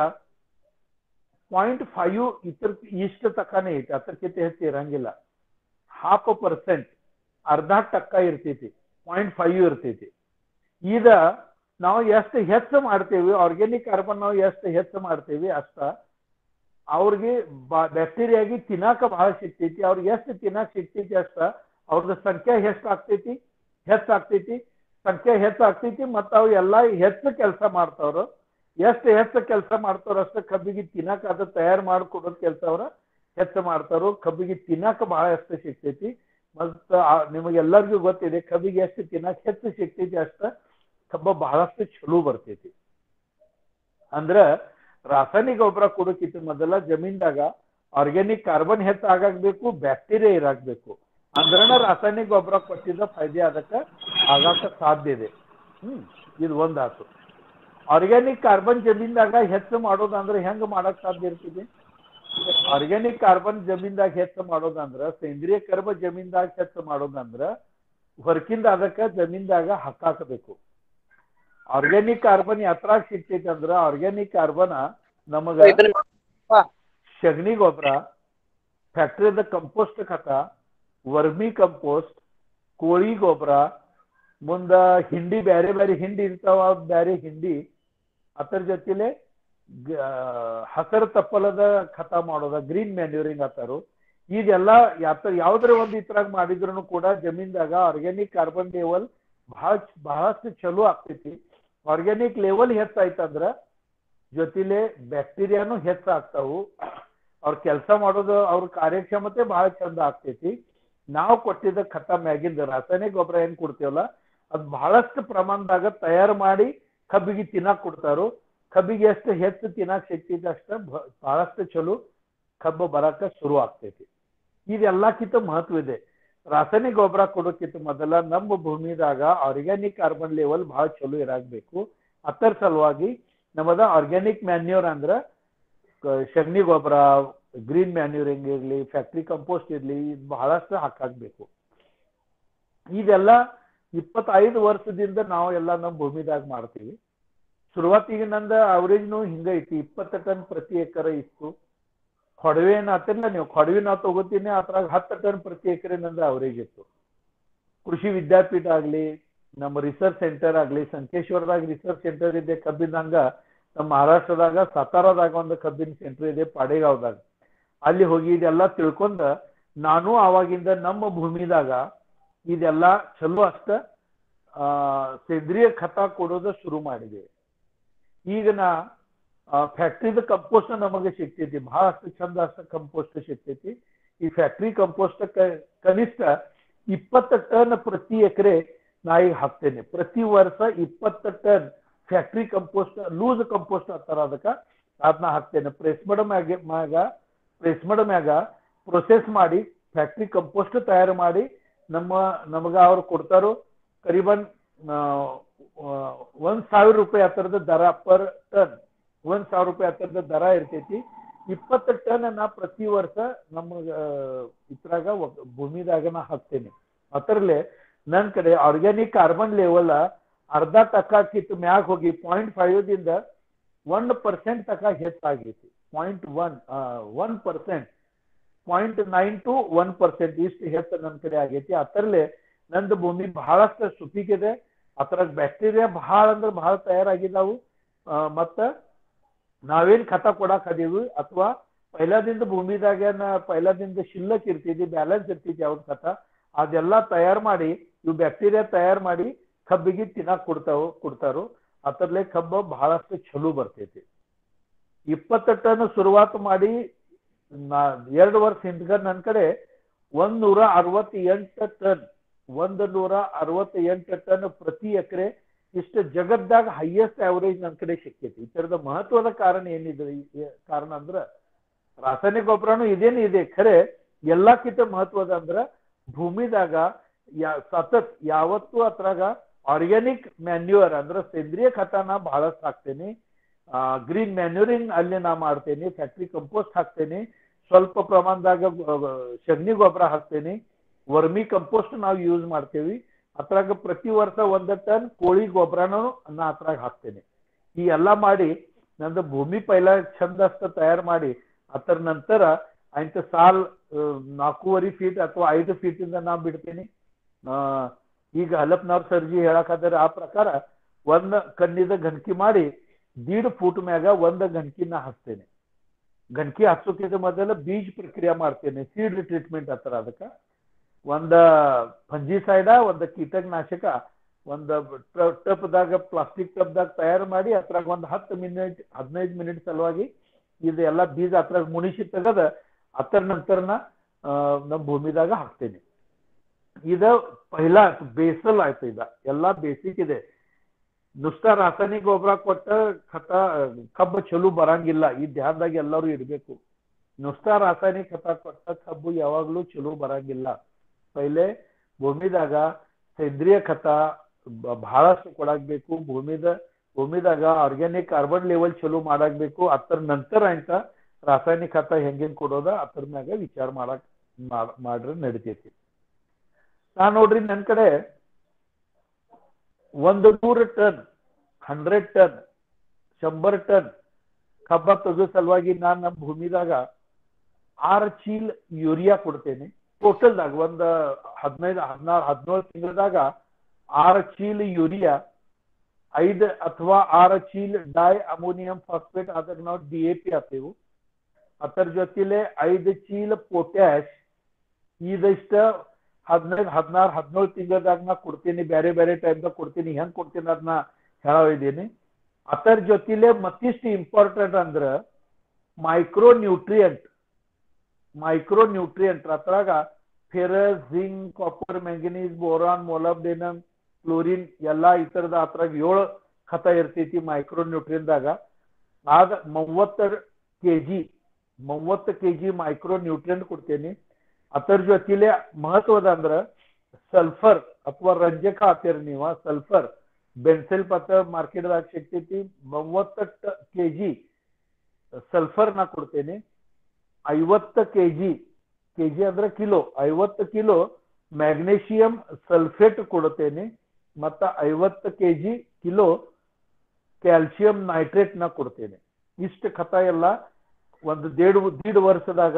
point five ಇತರ ಇಷ್ಟ ತಕ್ಕನೇ ಐತಿ ಅದಕ್ಕಿಂತ ಹೆಚ್ಚು ಇರಂಗಿಲ್ಲ ಹಾಫ್ ಪರ್ಸೆಂಟ್ ಅರ್ಧ ಟಕ್ಕ ಇರ್ತೈತಿ ಪಾಯಿಂಟ್ ಫೈವ್ ಇರ್ತೈತಿ ಈಗ ನಾವು ಎಷ್ಟು ಹೆಚ್ಚು ಮಾಡ್ತೇವಿ ಆರ್ಗ್ಯಾನಿಕ್ ಕಾರ್ಬನ್ ನಾವು ಎಷ್ಟು ಹೆಚ್ಚು ಮಾಡ್ತೇವಿ ಅಷ್ಟ ಅವ್ರಿಗೆ ಬ್ಯಾಕ್ಟೀರಿಯಾಗಿ ತಿನ್ನಾಕ ಬಹಳ ಸಿಗ್ತೈತಿ ಅವ್ರಿಗೆ ಎಷ್ಟು ತಿನ್ನಾಕ ಸಿಗ್ತೈತಿ ಅಷ್ಟ ಅವ್ರದ್ದು ಸಂಖ್ಯೆ ಎಷ್ಟು ಆಗ್ತೈತಿ ಹೆಚ್ಚಾಗ್ತೈತಿ ಸಂಖ್ಯೆ ಹೆಚ್ಚಾಗ್ತೈತಿ ಮತ್ತು ಅವು ಎಲ್ಲ ಹೆಚ್ಚು ಕೆಲಸ ಮಾಡ್ತಾವ್ರು ಎಷ್ಟು ಹೆಚ್ಚು ಕೆಲಸ ಮಾಡ್ತಾರೋ ಅಷ್ಟು ಕಬ್ಬಿಗೆ ತಿನ್ನಾಕ ಅದು ತಯಾರು ಮಾಡಿಕೊಡೋದ್ ಕೆಲಸ ಅವ್ರ ಹೆಚ್ಚು ಮಾಡ್ತಾರೋ ಕಬ್ಬಿಗೆ ತಿನ್ನಾಕ ಬಹಳ ಎಷ್ಟು ಸಿಗ್ತೈತಿ ಮತ್ತ ನಿಮಗೆಲ್ಲರಿಗೂ ಗೊತ್ತಿದೆ ಕಬ್ಬಿಗೆ ಎಷ್ಟು ತಿನ್ನಾಕ ಹೆಚ್ಚು ಸಿಗ್ತೈತಿ ಅಷ್ಟ ಕಬ್ಬ ಬಹಳಷ್ಟು ಚಲೋ ಬರ್ತೈತಿ ಅಂದ್ರ ರಾಸಾಯನಿಕ ಗೊಬ್ಬರ ಕೊಡೋಕ್ಕಿಂತ ಮೊದಲ ಜಮೀನ್ದಾಗ ಆರ್ಗ್ಯಾನಿಕ್ ಕಾರ್ಬನ್ ಹೆಚ್ಚು ಆಗಾಗ್ಬೇಕು ಬ್ಯಾಕ್ಟೀರಿಯಾ ಇರಾಕ್ಬೇಕು ಅಂದ್ರನ ರಾಸಾಯನಿಕ ಗೊಬ್ಬರ ಕೊಟ್ಟಿದ್ದ ಫಾಯ್ದೆ ಅದಕ್ಕ ಆಗಾಕ ಸಾಧ್ಯ ಇದೆ ಹ್ಮ್ ಇದು ಒಂದಾತು ಆರ್ಗ್ಯಾನಿಕ್ ಕಾರ್ಬನ್ ಜಮೀನ್ದಾಗ ಹೆಚ್ಚು ಮಾಡೋದಂದ್ರೆ ಹೆಂಗ್ ಮಾಡಕ್ ಸಾಧ್ಯ ಇರ್ತಿದೆ ಆರ್ಗ್ಯಾನಿಕ್ ಕಾರ್ಬನ್ ಜಮೀನ್ದಾಗ ಹೆಚ್ಚು ಮಾಡೋದಂದ್ರ ಸೇಂದ್ರಿಯ ಕರ್ಬ ಜಮೀನ್ದಾಗ ಹೆಚ್ಚು ಮಾಡೋದಂದ್ರ ಹೊರಕಿಂದ ಅದಕ್ಕ ಜಮೀನ್ದಾಗ ಹಕ್ಕಾಕಬೇಕು ಆರ್ಗ್ಯಾನಿಕ್ ಕಾರ್ಬನ್ ಯಾತ್ರಾಗ ಸಿಗ್ತೈತಿ ಅಂದ್ರ ಆರ್ಗ್ಯಾನಿಕ್ ಕಾರ್ಬನ್ ನಮಗ ಸಗಣಿ ಗೊಬ್ಬರ ಫ್ಯಾಕ್ಟ್ರಿದ ಕಂಪೋಸ್ಟ್ ಖತ ವರ್ಮಿ ಕಂಪೋಸ್ಟ್ ಕೋಳಿ ಗೊಬ್ಬರ ಮುಂದ ಹಿಂಡಿ ಬ್ಯಾರೆ ಬ್ಯಾರೆ ಹಿಂಡಿ ಇರ್ತಾವ ಬ್ಯಾರೆ ಹಿಂಡಿ ಅದರ ಜೊತೆಲೆ ಗ- ಹಸರು ತಪ್ಪಲದ ಖತ ಮಾಡೋದ ಗ್ರೀನ್ ಮ್ಯಾನ್ಯೂರಿಂಗ್ ಅಂತಾರು ಇದೆಲ್ಲ ಯಾತ ಯಾವ್ದ್ರ ಒಂದು ಇದ್ರಾಗ ಮಾಡಿದ್ರು ಕೂಡ ಜಮೀನ್ದಾಗ ಆರ್ಗ್ಯಾನಿಕ್ ಕಾರ್ಬನ್ ಲೆವೆಲ್ ಬಹಳ ಬಹಳಷ್ಟು ಚಲೋ ಆಗ್ತೈತಿ ಆರ್ಗ್ಯಾನಿಕ್ ಲೆವೆಲ್ ಹೆಚ್ಚಾಯ್ತಂದ್ರ ಜೊತೆಲೆ ಬ್ಯಾಕ್ಟೀರಿಯಾನು ಹೆಚ್ಚಾಗ್ತಾವು ಅವ್ರ ಕೆಲಸ ಮಾಡೋದು ಅವ್ರ ಕಾರ್ಯಕ್ಷಮತೆ ಬಹಳ ಚಂದ ಆಗ್ತೈತಿ ನಾವು ಕೊಟ್ಟಿದ್ದ ಖತ ಮ್ಯಾಗಿಂದ ರಾಸಾಯನಿಕ ಗೊಬ್ಬರ ಏನ್ ಕೊಡ್ತೀವಲ್ಲ ಅದ್ ಬಹಳಷ್ಟು ಪ್ರಮಾಣದಾಗ ತಯಾರು ಮಾಡಿ ಕಬ್ಬಿಗೆ ತಿನ್ನಾಕ್ ಕೊಡ್ತಾರೋ ಕಬ್ಬಿಗೆ ಎಷ್ಟು ಹೆಚ್ಚು ತಿನ್ನಾಕ್ ಶಕ್ತಿ ಇದೆ ಅಷ್ಟ ಬ- ಬಹಳಷ್ಟು ಚಲೋ ಕಬ್ಬು ಬರಾಕ ಶುರು ಆಗ್ತೈತಿ ಇದೆಲ್ಲಕ್ಕಿಂತ ಮಹತ್ವ ಇದೆ ರಾಸಾಯನಿಕ ಗೊಬ್ಬರ ಕೊಡೋಕ್ಕಿಂತ ಮೊದಲ ನಮ್ಮ ಭೂಮಿದಾಗ ಆರ್ಗ್ಯಾನಿಕ್ ಕಾರ್ಬನ್ ಲೆವೆಲ್ ಬಹಳ ಚಲೋ ಇರಾಗಬೇಕು ಅದರ ಸಲುವಾಗಿ ನಮ್ಮದ ಆರ್ಗ್ಯಾನಿಕ್ ಮ್ಯಾನ್ಯೂರ್ ಅಂದ್ರ ಕ- ಸಗಣಿ ಗೊಬ್ಬರ ಗ್ರೀನ್ ಮ್ಯಾನ್ಯೂರಿಂಗ್ ಇರ್ಲಿ ಫ್ಯಾಕ್ಟ್ರಿ ಕಂಪೋಸ್ಟ್ ಇರ್ಲಿ ಇದ್ ಬಹಳಷ್ಟು ಹಾಕಾಕ್ಬೇಕು ಇದೆಲ್ಲ ಇಪ್ಪತ್ತೈದು ವರ್ಷದಿಂದ ನಾವು ಎಲ್ಲ ನಮ್ಮ ಭೂಮಿದಾಗ ಮಾಡ್ತೀವಿ ಶುರುವಾತಿಗೆ ನಂದ ಅವರೇಜ್ನು ಹಿಂಗ ಐತಿ ಇಪ್ಪತ್ತು ಟನ್ ಪ್ರತಿ ಎಕರೆ ಇತ್ತು ಕೊಡವೆ ಏನ್ ಆತಿಲ್ಲ ನೀವು ಕೊಡವೆ ನಾವು ತಗೋತೀನಿ ಅದ್ರಾಗ ಹತ್ತು ಟನ್ ಪ್ರತಿ ಎಕರೆ ನಂದ ಅವರೇಜ್ ಇತ್ತು ಕೃಷಿ ವಿದ್ಯಾಪೀಠ ಆಗ್ಲಿ ನಮ್ಮ ರಿಸರ್ಚ್ ಸೆಂಟರ್ ಆಗ್ಲಿ ಸಂಕೇಶ್ವರದಾಗ ರಿಸರ್ಚ್ ಸೆಂಟರ್ ಇದೆ ಕಬ್ಬಿನಂಗ ನಮ್ಮ ಮಹಾರಾಷ್ಟ್ರದಾಗ ಸತಾರದಾಗ ಒಂದು ಕಬ್ಬಿನ ಸೆಂಟರ್ ಇದೆ ಪಾಡೇಗಾವ್ದಾಗ ಅಲ್ಲಿ ಹೋಗಿ ಇದೆಲ್ಲ ತಿಳ್ಕೊಂಡ ನಾನು ಆವಾಗಿಂದ ನಮ್ಮ ಭೂಮಿದಾಗ ಇದೆಲ್ಲ ಚಲೋ ಅಷ್ಟ ಆ ಸೇಂದ್ರಿಯ ಖತ ಕೊಡೋದ ಶುರು ಮಾಡಿದೆ ಈಗ ನಾ ಫ್ಯಾಕ್ಟ್ರಿದ ಕಂಪೋಸ್ಟ್ ನಮಗೆ ಸಿಗ್ತೈತಿ ಬಹಳಷ್ಟು ಚಂದ ಅಷ್ಟ ಕಂಪೋಸ್ಟ್ ಸಿಗ್ತೈತಿ ಈ ಫ್ಯಾಕ್ಟ್ರಿ ಕಂಪೋಸ್ಟ್ ಕನಿಷ್ಠ ಇಪ್ಪತ್ತು ಟನ್ ಪ್ರತಿ ಎಕರೆ ನಾ ಈಗ ಹಾಕ್ತೇನೆ ಪ್ರತಿ ವರ್ಷ ಇಪ್ಪತ್ತು ton factory compost loose compost ಅಂತಾರ ಅದಕ್ಕ ಅದನ್ನ ಹಾಕ್ತೇನೆ ಪ್ರೆಸ್ ಮಾಡೋ ಮ್ಯಾಗ ಮ್ಯಾಗ ಪ್ರೆಸ್ ಮಾಡೋ ಮ್ಯಾಗ ಪ್ರೊಸೆಸ್ ಮಾಡಿ ಫ್ಯಾಕ್ಟ್ರಿ ಕಂಪೋಸ್ಟ್ ತಯಾರು ಮಾಡಿ ನಮ್ಮ ನಮಗ ಅವ್ರು ಕೊಡ್ತಾರೋ ಕರಿಬನ್ ಆ, ಆ, ಒಂದ್ ಸಾವಿರ ರೂಪಾಯಿ ಹತ್ತರದ ದರ ಪರ್ ಟನ್ ಒಂದ್ ಸಾವಿರ ರೂಪಾಯಿ ಹತ್ತರದ ದರ ಇರ್ತೈತಿ ಇಪ್ಪತ್ತು ಟನ್ ನಾ ಪ್ರತಿ ವರ್ಷ ನಮ್ಮ ಆ, ಇದ್ರಾಗ ಒ- ಭೂಮಿದಾಗ ನಾ ಹಾಕ್ತೇನೆ ಅದರಲ್ಲೇ ನನ್ ಕಡೆ ಆರ್ಗ್ಯಾನಿಕ್ ಕಾರ್ಬನ್ ಲೆವೆಲ್ ಅರ್ಧ ಟಕ್ಕಾಕಿತ್ತು ಮ್ಯಾಗ ಹೋಗಿ ಪಾಯಿಂಟ್ ಫೈವ್ ದಿಂದ ಒನ್ ಪರ್ಸೆಂಟ್ ತಕ ಹೆಚ್ಚಾಗೈತಿ point one one percent point nine to one percent ಇಷ್ಟು ಹೆಚ್ಚು ನನ್ನ ಕಡೆ ಆಗೈತಿ ಅದರಲ್ಲೇ ನಂದು ಭೂಮಿ ಬಹಳಷ್ಟು ಸುಪಿಗಿದೆ ಅದ್ರಾಗ ಬ್ಯಾಕ್ಟೀರಿಯಾ ಬಹಳ ಅಂದ್ರೆ ಬಹಳ ತಯಾರಾಗಿದ್ದಾವು ಆ, ಮತ್ತ ನಾವೇನ್ ಖತ ಕೊಡಾಕ್ ಅದೀವಿ ಅಥವಾ ಪೈಲಾದಿಂದ ಭೂಮಿದಾಗ ನಾ ಪೈಲಾದಿಂದ ಶಿಲ್ಲಕ್ ಇರ್ತಿದ್ವಿ ಬ್ಯಾಲೆನ್ಸ್ ಇರ್ತಿದ್ವಿ ಯಾವ್ದು ಖತ ಅದೆಲ್ಲ ತಯಾರು ಮಾಡಿ ಇವು ಬ್ಯಾಕ್ಟೀರಿಯಾ ತಯಾರು ಮಾಡಿ ಕಬ್ಬಿಗೆ ತಿನ್ನಾಕ್ ಕೊಡ್ತಾವು ಕೊಡ್ತಾರು ಅದರಲ್ಲೇ ಕಬ್ಬು ಬಹಳಷ್ಟು ಚಲೋ ಬರ್ತೈತಿ ಇಪ್ಪತ್ತು ಟನ್ ಶುರುವಾತ್ ಮಾಡಿ ನಾ ಎರಡು ವರ್ಷ ಹಿಂದ್ಗ ನನ್ನ ಕಡೆ ಒಂದ್ ನೂರ ಅರವತ್ತೆಂಟು ಟನ್ ಒಂದ್ ನೂರ ಅರವತ್ತೆಂಟು ಟನ್ ಪ್ರತಿ ಎಕರೆ ಇಷ್ಟು ಜಗತ್ದಾಗ ಹೈಯೆಸ್ಟ್ ಆವರೇಜ್ ನನ್ನ ಕಡೆ ಸಿಕ್ಕೈತಿ ಇದರದ ಮಹತ್ವದ ಕಾರಣ ಏನಿದೆ ಈ- ಈ ಕಾರಣ ಅಂದ್ರ ರಾಸಾಯನಿಕ ಗೊಬ್ಬರನು ಇದೇನು ಇದೆ ಖರೆ ಎಲ್ಲಕ್ಕಿಂತ ಮಹತ್ವದ ಅಂದ್ರ ಭೂಮಿದಾಗ ಯಾ ಸತತ್ ಯಾವತ್ತೂ ಅದ್ರಾಗ ಆರ್ಗ್ಯಾನಿಕ್ ಮ್ಯಾನ್ಯೂರ್ ಅಂದ್ರೆ ಸೇಂದ್ರಿಯ ಖತನ ಬಹಳಷ್ಟು ಹಾಕ್ತೇನೆ ಗ್ರೀನ್ ಮ್ಯಾನ್ಯೂರಿಂಗ್ ಅಲ್ಲಿ ನಾ ಮಾಡ್ತೇನೆ ಫ್ಯಾಕ್ಟ್ರಿ ಕಂಪೋಸ್ಟ್ ಹಾಕ್ತೇನೆ ಸ್ವಲ್ಪ ಪ್ರಮಾಣದಾಗ ಗೊ- ಸಗಣಿ ಗೊಬ್ಬರ ಹಾಕ್ತೇನೆ ವರ್ಮಿ ಕಂಪೋಸ್ಟ್ ನಾವು ಯೂಸ್ ಮಾಡ್ತೇವಿ ಅದ್ರಾಗ ಪ್ರತಿ ವರ್ಷ ಒಂದ್ ಟನ್ ಕೋಳಿ ಗೊಬ್ಬರನು ನಾ ಅದ್ರಾಗ ಹಾಕ್ತೇನೆ ಈ ಎಲ್ಲ ಮಾಡಿ ನಂದು ಭೂಮಿ ಪೈಲ ಚಂದಷ್ಟ ತಯಾರು ಮಾಡಿ ಅದರ ನಂತರ ಆಯ್ತು ಸಾಲ್ ಆ, ನಾಲ್ಕೂವರೆ ಫೀಟ್ ಅಥವಾ ಐದು ಫೀಟ್ ಇಂದ ನಾ ಬಿಡ್ತೇನೆ ಆ, ಈಗ ಹಲಪ್ನವ್ರ ಸರ್ಜಿ ಹೇಳಕಾದ್ರೆ ಆ ಪ್ರಕಾರ ಒಂದ್ ಕಣ್ಣಿದ ಗಣಕಿ ಮಾಡಿ ದೀಡ್ ಫೂಟ್ ಮ್ಯಾಗ ಒಂದ್ ಗಣಕಿನ ಹಚ್ತೇನೆ ಗಣಕಿ ಹಚ್ಚೋಕ್ಕಿಂತ ಮೊದಲ ಬೀಜ ಪ್ರಕ್ರಿಯೆ ಮಾಡ್ತೇನೆ ಸೀಡ್ ಟ್ರೀಟ್ಮೆಂಟ್ ಹತ್ರ ಅದಕ್ಕ ಒಂದ ಫಂಜಿಸೈಡ ಒಂದ ಕೀಟನಾಶಕ ಒಂದ ಟಪ್ದಾಗ ಪ್ಲಾಸ್ಟಿಕ್ ಟಬ್ದಾಗ ತಯಾರು ಮಾಡಿ ಅದ್ರಾಗ ಒಂದ್ ಹತ್ತು ಮಿನಿಟ್ ಹದಿನೈದು ಮಿನಿಟ್ ಸಲುವಾಗಿ ಇದೆಲ್ಲ ಬೀಜ ಅದ್ರಾಗ ಮುಣಿಸಿ ತೆಗದ ಅದರ ನಂತರನ ಆ, ನಮ್ಮ ಭೂಮಿದಾಗ ಹಾಕ್ತೇನೆ ಇದ ಪೈಲ ಬೇಸಲ್ ಆಯ್ತು ಇದ ಎಲ್ಲಾ ಬೇಸಿಕ್ ಇದೆ ನುಸ್ತ ರಾಸಾಯನಿಕ ಗೊಬ್ಬರ ಕೊಟ್ಟ ಖತ ಕಬ್ಬು ಚಲೋ ಬರಂಗಿಲ್ಲ ಈ ಧ್ಯಾನದಾಗ ಎಲ್ಲರೂ ಇರ್ಬೇಕು ನುಸ್ತ ರಾಸಾಯನಿಕ ಖತ ಕೊಟ್ಟ ಕಬ್ಬು ಯಾವಾಗ್ಲೂ ಚಲೋ ಬರಂಗಿಲ್ಲ ಪೈಲೆ ಭೂಮಿದಾಗ ಸೇಂದ್ರಿಯ ಖತ ಬ- ಬಹಳಷ್ಟು ಕೊಡಾಕ್ಬೇಕು ಭೂಮಿದ ಭೂಮಿದಾಗ ಆರ್ಗ್ಯಾನಿಕ್ ಕಾರ್ಬನ್ ಲೆವೆಲ್ ಚಲೋ ಮಾಡಾಕ್ಬೇಕು ಅದರ ನಂತರ ಅಂತ ರಾಸಾಯನಿಕ ಖತ ಹೆಂಗೇನ್ ಕೊಡೋದ ಅದ್ರ ಮ್ಯಾಗ ವಿಚಾರ ಮಾಡಕ್ ಮಾಡ್- ಮಾಡ್ರೆ ನಡಿತೈತಿ ನಾ ನೋಡ್ರಿ ನನ್ ಕಡೆ ಒಂದು ನೂರು ಟನ್ ಹಂಡ್ರೆಡ್ ಟನ್ ಶಂಬರ್ ಟನ್ ಕಬ್ಬ ತೆಗೋ ಸಲುವಾಗಿ ನಾನ್ ನಮ್ಮ ಭೂಮಿದಾಗ ಆರು ಚೀಲ್ ಯೂರಿಯಾ ಕೊಡ್ತೇನೆ ಟೋಟಲ್ದಾಗ ಒಂದ್ ಹದಿನೈದು ಹದಿನಾರು ಹದಿನೇಳು ತಿಂಗಳದಾಗ ಆರು ಚೀಲ ಯೂರಿಯಾ ಐದು ಅಥವಾ ಆರು ಚೀಲ ಡೈ ಅಮೋನಿಯಂ ಫಾಸ್ಫೇಟ್ ಅದಕ್ಕೆ ನಾವು ಡಿ ಎ ಪಿ ಹಾಕ್ತೇವೆ ಅದರ ಜೊತೆಲೆ ಐದು ಚೀಲ ಪೊಟ್ಯಾಶ್ ಇದಿಷ್ಟ ಹದಿನೈದು ಹದಿನಾರು ಹದಿನೇಳು ತಿಂಗಳದಾಗ ನಾ ಕೊಡ್ತೀನಿ ಬೇರೆ ಬೇರೆ ಟೈಮ್ದಾಗ ಕೊಡ್ತೀನಿ ಹೆಂಗ್ ಕೊಡ್ತೀನಿ ಅದನ್ನ ಹೇಳಿದ್ದೀನಿ ಅದರ ಜೊತೆಲೆ ಮತ್ತಿಷ್ಟು ಇಂಪಾರ್ಟೆಂಟ್ ಅಂದ್ರ ಮೈಕ್ರೋ ನ್ಯೂಟ್ರಿಯಂಟ್ ಮೈಕ್ರೋ ನ್ಯೂಟ್ರಿಯಂಟ್ ಅದ್ರಾಗ ferrous zinc copper manganese boron molybdenum chlorine ಎಲ್ಲಾ ಈ ತರದ ಅದ್ರಾಗ ಏಳು ಖತ ಇರ್ತೈತಿ ಮೈಕ್ರೋ ನ್ಯೂಟ್ರಿಯನ್ದಾಗ ಆಗ ಮೂವತ್ತ ಕೆಜಿ ಮೂವತ್ತು ಕೆಜಿ ಮೈಕ್ರೋ ನ್ಯೂಟ್ರಿಯಂಟ್ ಕೊಡ್ತೇನೆ ಅದರ ಜೊತೆಲೆ ಮಹತ್ವದ ಅಂದ್ರ ಸಲ್ಫರ್ ಅಥವಾ ರಂಜಕ ಹಾಕ್ತೀರಿ ನೀವು ಸಲ್ಫರ್ ಬೆನ್ಸೆಲ್ ಪತ್ತ ಮಾರ್ಕೆಟ್ದಾಗ ಸಿಗ್ತೈತಿ ಮೂವತ್ತ ಕೆಜಿ ಸಲ್ಫರ್ ನಾ ಕೊಡ್ತೇನೆ ಐವತ್ತು ಕೆಜಿ ಕೆಜಿ ಅಂದ್ರೆ ಕಿಲೋ ಐವತ್ತು ಕಿಲೋ ಮ್ಯಾಗ್ನೇಷಿಯಂ ಸಲ್ಫೇಟ್ ಕೊಡುತ್ತೇನೆ ಮತ್ತ ಐವತ್ತು ಕೆಜಿ ಕಿಲೋ ಕ್ಯಾಲ್ಸಿಯಂ ನೈಟ್ರೇಟ್ ನ ಕೊಡ್ತೇನೆ ಇಷ್ಟು ಖತ ಎಲ್ಲ ಒಂದು ದೇಡ್ ದೀಡ್ ವರ್ಷದಾಗ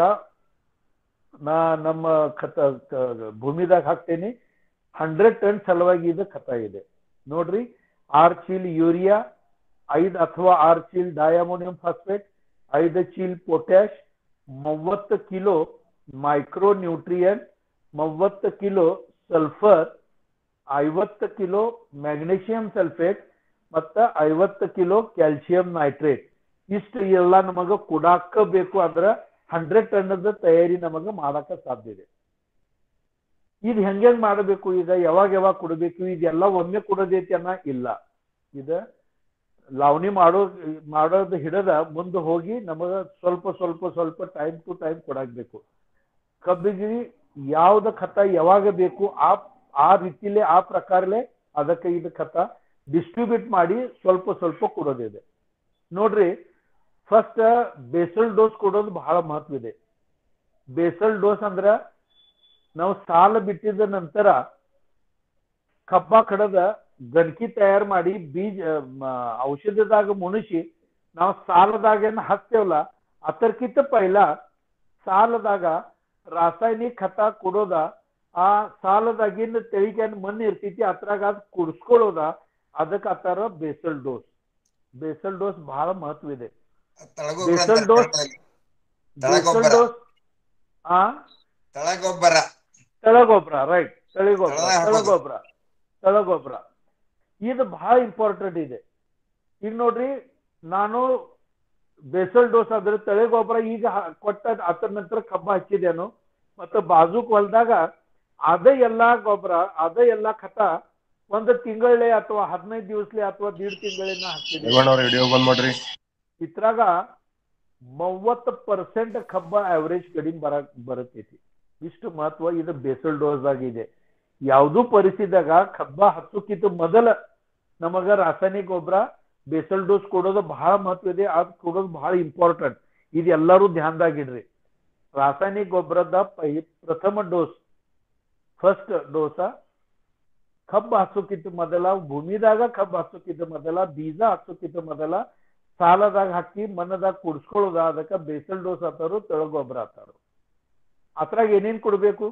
ನಾ ನಮ್ಮ ಖತ ಕ- ಭೂಮಿದಾಗ ಹಾಕ್ತೇನೆ ಹಂಡ್ರೆಡ್ ಟನ್ ಸಲುವಾಗಿ ಇದು ಖತ ಇದೆ ನೋಡ್ರಿ ಆರ್ ಚೀಲ್ ಯೂರಿಯಾ ಐದು ಅಥವಾ ಆರು ಚೀಲ್ ಡಯಾಮೋನಿಯಂ ಫಾಸ್ಫೇಟ್ ಐದು ಚೀಲ್ ಪೊಟ್ಯಾಶ್ ಮೂವತ್ತು ಕಿಲೋ ಮೈಕ್ರೋ ನ್ಯೂಟ್ರಿಯನ್ ಮೂವತ್ತು ಕಿಲೋ ಸಲ್ಫರ್ ಐವತ್ತು ಕಿಲೋ ಮ್ಯಾಗ್ನೇಷಿಯಂ ಸಲ್ಫೇಟ್ ಮತ್ತ ಐವತ್ತು ಕಿಲೋ ಕ್ಯಾಲ್ಸಿಯಂ ನೈಟ್ರೇಟ್ ಇಷ್ಟು ಎಲ್ಲ ನಮಗ ಕೊಡಾಕ ಬೇಕು ಅಂದ್ರ ಹಂಡ್ರೆಡ್ ಟನ್ನದ ತಯಾರಿ ನಮಗ ಮಾಡಾಕ ಸಾಧ್ಯ ಇದೆ ಇದು ಹೆಂಗ್ ಮಾಡಬೇಕು ಈಗ ಯಾವಾಗ ಯಾವಾಗ ಕೊಡಬೇಕು ಇದೆಲ್ಲ ಒಮ್ಮೆ ಕೊಡೋದೈತಿ ಅನ್ನ ಇಲ್ಲ ಇದ ಲಾವಣಿ ಮಾಡೋ ಮಾಡೋದು ಹಿಡದ ಮುಂದೆ ಹೋಗಿ ನಮಗ ಸ್ವಲ್ಪ ಸ್ವಲ್ಪ ಸ್ವಲ್ಪ ಟೈಮ್ ಟು ಟೈಮ್ ಕೊಡಾಕ್ಬೇಕು ಕಬ್ಬಿಗೆ ಯಾವ್ದ ಖತ ಯಾವಾಗ ಬೇಕು ಆ ಆ ರೀತಿಲೇ ಆ ಪ್ರಕಾರಲೇ ಅದಕ್ಕೆ ಇದು ಖತ ಡಿಸ್ಟ್ರಿಬ್ಯೂಟ್ ಮಾಡಿ ಸ್ವಲ್ಪ ಸ್ವಲ್ಪ ಕೊಡೋದಿದೆ ನೋಡ್ರಿ ಫಸ್ಟ್ ಬೇಸಲ್ ಡೋಸ್ ಕೊಡೋದು ಬಹಳ ಮಹತ್ವ ಇದೆ ಬೇಸಲ್ ಡೋಸ್ ಅಂದ್ರ ನಾವು ಸಾಲ ಬಿಟ್ಟಿದ ನಂತರ ಕಬ್ಬ ಕಡದ ಗಣಕಿ ತಯಾರು ಮಾಡಿ ಬೀಜ ಮ, ಔಷಧದಾಗ ಮುಣಿಸಿ ನಾವು ಸಾಲದಾಗ ಏನ್ ಹಾಕ್ತೇವಲ್ಲ ಅದಕ್ಕಿಂತ ಪೈಲ ಸಾಲದಾಗ ರಾಸಾಯನಿಕ ಖತ ಕೊಡೋದ ಆ ಸಾಲದಾಗಿನ ತೆಳಿಗೆನ್ ಮಣ್ಣು ಇರ್ತೈತಿ ಅದ್ರಾಗ ಅದ್ ಕುಡ್ಸ್ಕೊಳ್ಳೋದ ಅದಕ್ಕೆ ಆತರ ಬೇಸಲ್ ಡೋಸ್ ಬೇಸಲ್ ಡೋಸ್ ಬಹಳ ಮಹತ್ವ ಇದೆ ತಳಗೊಬ್ಬರ ಬೇಸಲ್ ಅಂತಾರೆ ಡೋಸ್ ಕನ್ನಡದಲ್ಲಿ. ಬೇಸಲ್ ತಳಗೊಬ್ಬರ ಡೋಸ್ ಆ ತಳಗೊಬ್ಬರ ತಳಗೊಬ್ಬರ ರೈಟ್ ತಳಿಗೊಬ್ಬರ ತಳದಾಗ ಹಾಕೋದು. ತಳಗೊಬ್ಬರ ತಳಗೊಬ್ಬರ ಇದು ಬಹಳ ಇಂಪಾರ್ಟೆಂಟ್ ಇದೆ ಈಗ ನೋಡ್ರಿ ನಾನು ಬೇಸಲ್ ಡೋಸ್ ಆದ್ರೆ ತಳಿಗೊಬ್ಬರ ಈಗ ಹ- ಕೊಟ್ಟ ಅದರ ನಂತರ ಕಬ್ಬ ಹಚ್ಚಿದೇನು ಮತ್ತೆ ಬಾಜೂಕ್ ಹೊಲ್ದಾಗ ಅದೇ ಎಲ್ಲಾ ಗೊಬ್ಬರ ಅದೇ ಎಲ್ಲಾ ಖತ ಒಂದು ತಿಂಗಳೇ ಅಥವಾ ಹದಿನೈದು ದಿವಸಲೆ ಅಥವಾ ದೀಡ್ ತಿಂಗಳಿನ ಹಾಕ್ತಿದ್ದೆ ರೇವಣ್ಣ ವಿಡಿಯೋ ಬಂದ್ ಮಾಡ್ರಿ ಇದ್ರಾಗ ಮೂವತ್ತು ಪರ್ಸೆಂಟ್ ಕಬ್ಬ ಆವರೇಜ್ ಕಡಿಮೆ ಬರ ಬರುತ್ತೈತಿ ಇಷ್ಟು ಮಹತ್ವ ಇದು ಬೇಸಲ್ ಡೋಸ್ ಆಗಿದೆ ಯಾವುದೂ ಪರಿಸ್ಥಿತಿದಾಗ ಕಬ್ಬ ಹತ್ತಕ್ಕಿಂತ ಮೊದಲ ನಮಗ ರಾಸಾಯನಿಕ ಗೊಬ್ಬರ ಬೇಸಲ್ ಡೋಸ್ ಕೊಡೋದು ಬಹಳ ಮಹತ್ವ ಇದೆ ಅದು ಕೊಡೋದು ಬಹಳ ಇಂಪಾರ್ಟೆಂಟ್ ಇದು ಎಲ್ಲರೂ ಧ್ಯಾನದಾಗಿಡ್ರಿ ರಾಸಾಯನಿಕ ಗೊಬ್ಬರದ ಪೈ ಪ್ರಥಮ ಡೋಸ್ ಫಸ್ಟ್ ಡೋಸ ಕಬ್ಬು ಹಚ್ಚೋಕ್ಕಿಂತ ಮೊದಲ ಭೂಮಿದಾಗ ಕಬ್ಬು ಹಚ್ಚೋಕ್ಕಿಂತ ಮೊದಲ ಬೀಜ ಹಚ್ಚೋಕ್ಕಿಂತ ಮೊದಲ ಸಾಲದಾಗ ಹಾಕಿ ಮಣ್ಣದಾಗ ಕುಡ್ಸ್ಕೊಳ್ಳೋದ ಅದಕ್ಕ ಬೇಸಲ್ ಡೋಸ್ ಆತಾರು ತೆಳಗೊಬ್ಬರ ಆತಾರು ಅದ್ರಾಗ ಏನೇನ್ ಕೊಡ್ಬೇಕು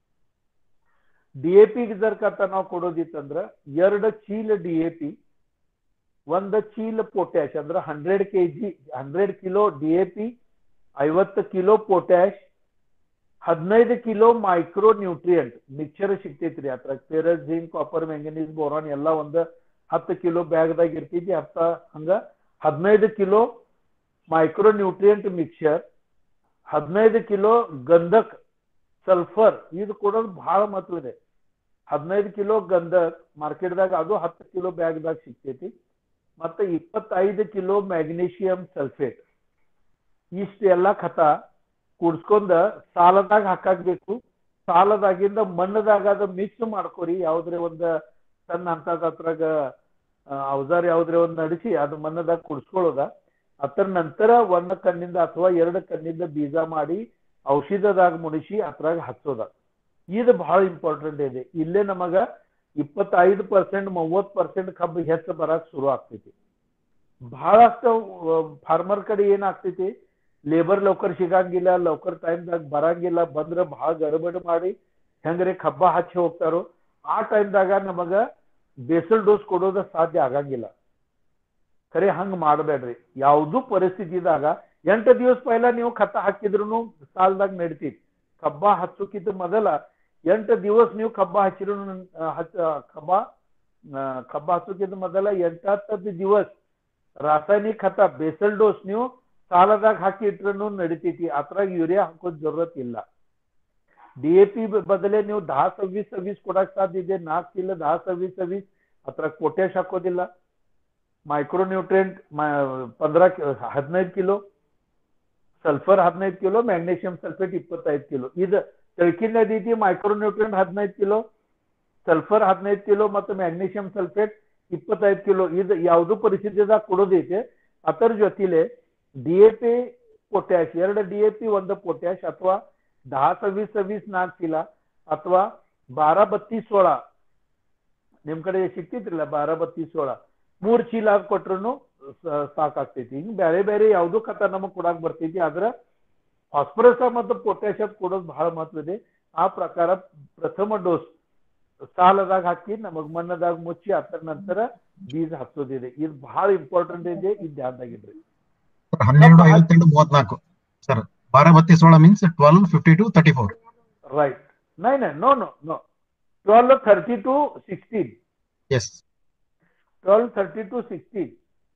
ಡಿ ಎ ಪಿ ಜರ್ಕಂತ ನಾವು ಕೊಡೋದಿತ್ತಂದ್ರ ಎರಡು ಚೀಲ ಡಿ ಎ ಪಿ ಒಂದ್ ಚೀಲ ಪೊಟ್ಯಾಶ್ ಅಂದ್ರ hundred K G hundred kilo D A P ಐವತ್ತು ಕಿಲೋ ಪೊಟ್ಯಾಶ್ ಹದಿನೈದು ಕಿಲೋ ಮೈಕ್ರೋ ನ್ಯೂಟ್ರಿಯೆಂಟ್ ಮಿಕ್ಚರ್ ಸಿಗ್ತೈತ್ರಿ ಅದ್ರಾಗ ferrous zinc copper manganese boron ಎಲ್ಲ ಒಂದ್ ಹತ್ತು ಕಿಲೋ ಬ್ಯಾಗ್ದಾಗ ಇರ್ತೈತಿ ಹತ್ತ ಹಂಗ ಹದಿನೈದು ಕಿಲೋ ಮೈಕ್ರೋ ನ್ಯೂಟ್ರಿಯೆಂಟ್ ಮಿಕ್ಚರ್ ಹದಿನೈದು ಕಿಲೋ ಗಂಧಕ್ ಸಲ್ಫರ್ ಇದು ಕೊಡೋದು ಬಹಳ ಮಹತ್ವ ಇದೆ ಹದಿನೈದು ಕಿಲೋ ಗಂಧಕ್ ಮಾರ್ಕೆಟ್ದಾಗ ಅದು ಹತ್ತು ಕಿಲೋ ಬ್ಯಾಗ್ದಾಗ ಸಿಗ್ತೈತಿ ಮತ್ತೆ ಇಪ್ಪತ್ತೈದು ಕಿಲೋ ಮ್ಯಾಗ್ನೀಷಿಯಂ ಸಲ್ಫೇಟ್ ಇಷ್ಟೆಲ್ಲ ಖತ ಕುಡ್ಸ್ಕೊಂಡ ಸಾಲದಾಗ ಹಾಕಾಕ್ಬೇಕು ಸಾಲದಾಗಿಂದ ಮಣ್ಣದಾಗ ಅದ ಮಿಕ್ಸ್ ಮಾಡ್ಕೊರಿ ಯಾವ್ದ್ರೆ ಒಂದ್ ಸಣ್ಣ ಅಂತದ ಅದ್ರಾಗ ಆ, ಔಜಾರ್ ಯಾವ್ದ್ರೆ ಒಂದ್ ನಡೆಸಿ ಅದು ಮಣ್ಣದಾಗ ಕುಡ್ಸ್ಕೊಳ್ಳೋದ ಅದರ ನಂತರ ಒಂದ್ ಕಣ್ಣಿಂದ ಅಥವಾ ಎರಡು ಕಣ್ಣಿಂದ ಬೀಜ ಮಾಡಿ ಔಷಧದಾಗ ಮುಣಿಸಿ ಅದ್ರಾಗ ಹಚ್ಚೋದ ಇದು ಬಹಳ ಇಂಪಾರ್ಟೆಂಟ್ ಇದೆ ಇಲ್ಲೇ ನಮಗ ಇಪ್ಪತ್ತೈದು ಪರ್ಸೆಂಟ್ ಮೂವತ್ ಪರ್ಸೆಂಟ್ ಕಬ್ಬು ಹೆಚ್ಚು ಬರಕ್ ಶುರು ಆಗ್ತೈತಿ ಬಹಳಷ್ಟು ಫಾರ್ಮರ್ ಕಡೆ ಏನಾಗ್ತೈತಿ ಲೇಬರ್ ಲೌಕರ್ ಸಿಗಂಗಿಲ್ಲ ಲೌಕರ್ ಟೈಮ್ದಾಗ ಬರಂಗಿಲ್ಲ ಬಂದ್ರ ಬಹಳ ಗಡಬಡ ಮಾಡಿ ಹೆಂಗ್ರೆ ಕಬ್ಬ ಹಚ್ಚಿ ಹೋಗ್ತಾರೋ ಆ ಟೈಮ್ದಾಗ ನಮಗ ಬೇಸಲ್ ಡೋಸ್ ಕೊಡೋದ ಸಾಧ್ಯ ಆಗಂಗಿಲ್ಲ ಖರೆ ಹಂಗ್ ಮಾಡಬೇಡ್ರಿ ಯಾವ್ದು ಪರಿಸ್ಥಿತಿದಾಗ ಎಂಟು ದಿವಸ ಪೈಲ ನೀವು ಖತ ಹಾಕಿದ್ರು ಸಾಲದಾಗ ನಡಿತೈತಿ ಕಬ್ಬ ಹಚ್ಚೋಕ್ಕಿಂತ ಮೊದಲ ಎಂಟು ದಿವಸ ನೀವು ಕಬ್ಬ ಹಚ್ಚಿದ್ರು ಹಚ್ಚ ಕಬ್ಬ ಆ, ಕಬ್ಬ ಹಚ್ಚೋಕ್ಕಿಂತ ಮೊದಲ ಎಂಟತ್ತದ್ದು ದಿವಸ ರಾಸಾಯನಿಕ ಖತ ಬೇಸಲ್ ಡೋಸ್ ನೀವು ಸಾಲದಾಗ ಹಾಕಿ ಇಟ್ರು ನಡಿತೈತಿ ಅದ್ರಾಗ ಯೂರಿಯಾ ಹಾಕೋದ್ ಜरूरत ಇಲ್ಲ ಡಿಎಪಿ ಬದಲೇ ನೀವು ದहा सव्वीस सव्वीस ಕೊಡಕ್ ಸಾಧ್ಯ ಇದೆ ನಾಲ್ಕು ಚೀಲ ದहा सव्वीस सव्वीस ಅದ್ರಾಗ ಪೊಟ್ಯಾಶ್ ಹಾಕೋದಿಲ್ಲ ಮೈಕ್ರೋನ್ಯೂಟ್ರಿಯೆಂಟ್ ಪಂದ್ರ ಹದಿನೈದು ಕಿಲೋ ಸಲ್ಫರ್ ಹದಿನೈದು ಕಿಲೋ ಮ್ಯಾಗ್ನೇಷಿಯಂ ಸಲ್ಫೇಟ್ ಇಪ್ಪತ್ತೈದು ಕಿಲೋ ಇದು ತೆಳಕಿನ ರೀತಿ ಮೈಕ್ರೋನ್ಯೂಟ್ರಿಯೆಂಟ್ ಹದಿನೈದು ಕಿಲೋ ಸಲ್ಫರ್ ಹದಿನೈದು ಕಿಲೋ ಮತ್ತು ಮ್ಯಾಗ್ನೇಷಿಯಂ ಸಲ್ಫೇಟ್ ಇಪ್ಪತ್ತೈದು ಕಿಲೋ ಇದು ಯಾವುದು ಪರಿಸ್ಥಿತಿದಾಗ ಕೊಡೋದೈತೆ ಅದರ ಜೊತೆಲೆ ಡಿ ಎ ಪಿ ಪೊಟ್ಯಾಶ್ ಎರಡು ಡಿ ಎ ಪಿ ಒಂದು ಪೊಟ್ಯಾಶ್ ಅಥವಾ दहा सव्वीस सव्वीस ನಾಲ್ಕು ಚೀಲ ಅಥವಾ ಬಾರ ಬತ್ತೀಸ್ ಸೋಳ ನಿಮ್ ಕಡೆ ಸಿಕ್ತಿದ್ರಲ್ಲ ಬಾರ ಬತ್ತೀಸ್ ಸೋಳ ಮೂರ್ ಚೀಲ ಕೊಟ್ರು ಸಾಕಾಗ್ತೈತಿ ಹಿಂಗ್ ಬೇರೆ ಬೇರೆ ಯಾವ್ದು ಖತ ನಮಗ್ ಕೊಡಾಕ್ ಬರ್ತೈತಿ ಆದ್ರ ಫಾಸ್ಫರಸ್ ಮತ್ತು ಪೊಟ್ಯಾಷಿಯಂ ಕೊಡೋದು ಬಹಳ ಮಹತ್ವ ಇದೆ ಆ ಪ್ರಕಾರ ಪ್ರಥಮ ಡೋಸ್ ಸಾಲದಾಗ ಹಾಕಿ ನಮಗ್ ಮಣ್ಣದಾಗ ಮುಚ್ಚಿ ಅದರ ನಂತರ ಬೀಜ ಹಚ್ಚೋದಿದೆ ಇದು ಬಹಳ ಇಂಪಾರ್ಟೆಂಟ್ ಇದೆ ಇದು ಧ್ಯಾನದಾಗಿಡ್ರಿ ಹನ್ನೆರಡು ಐವತ್ತೆರಡು ಮೂವತ್ನಾಲ್ಕು ಸರ್ ಬಾರ ಬತ್ತೀಸೋಳ means twelve fifty two thirty four right ನೈ ನೈ no no no twelve thirty two sixteen yes twelve thirty two sixteen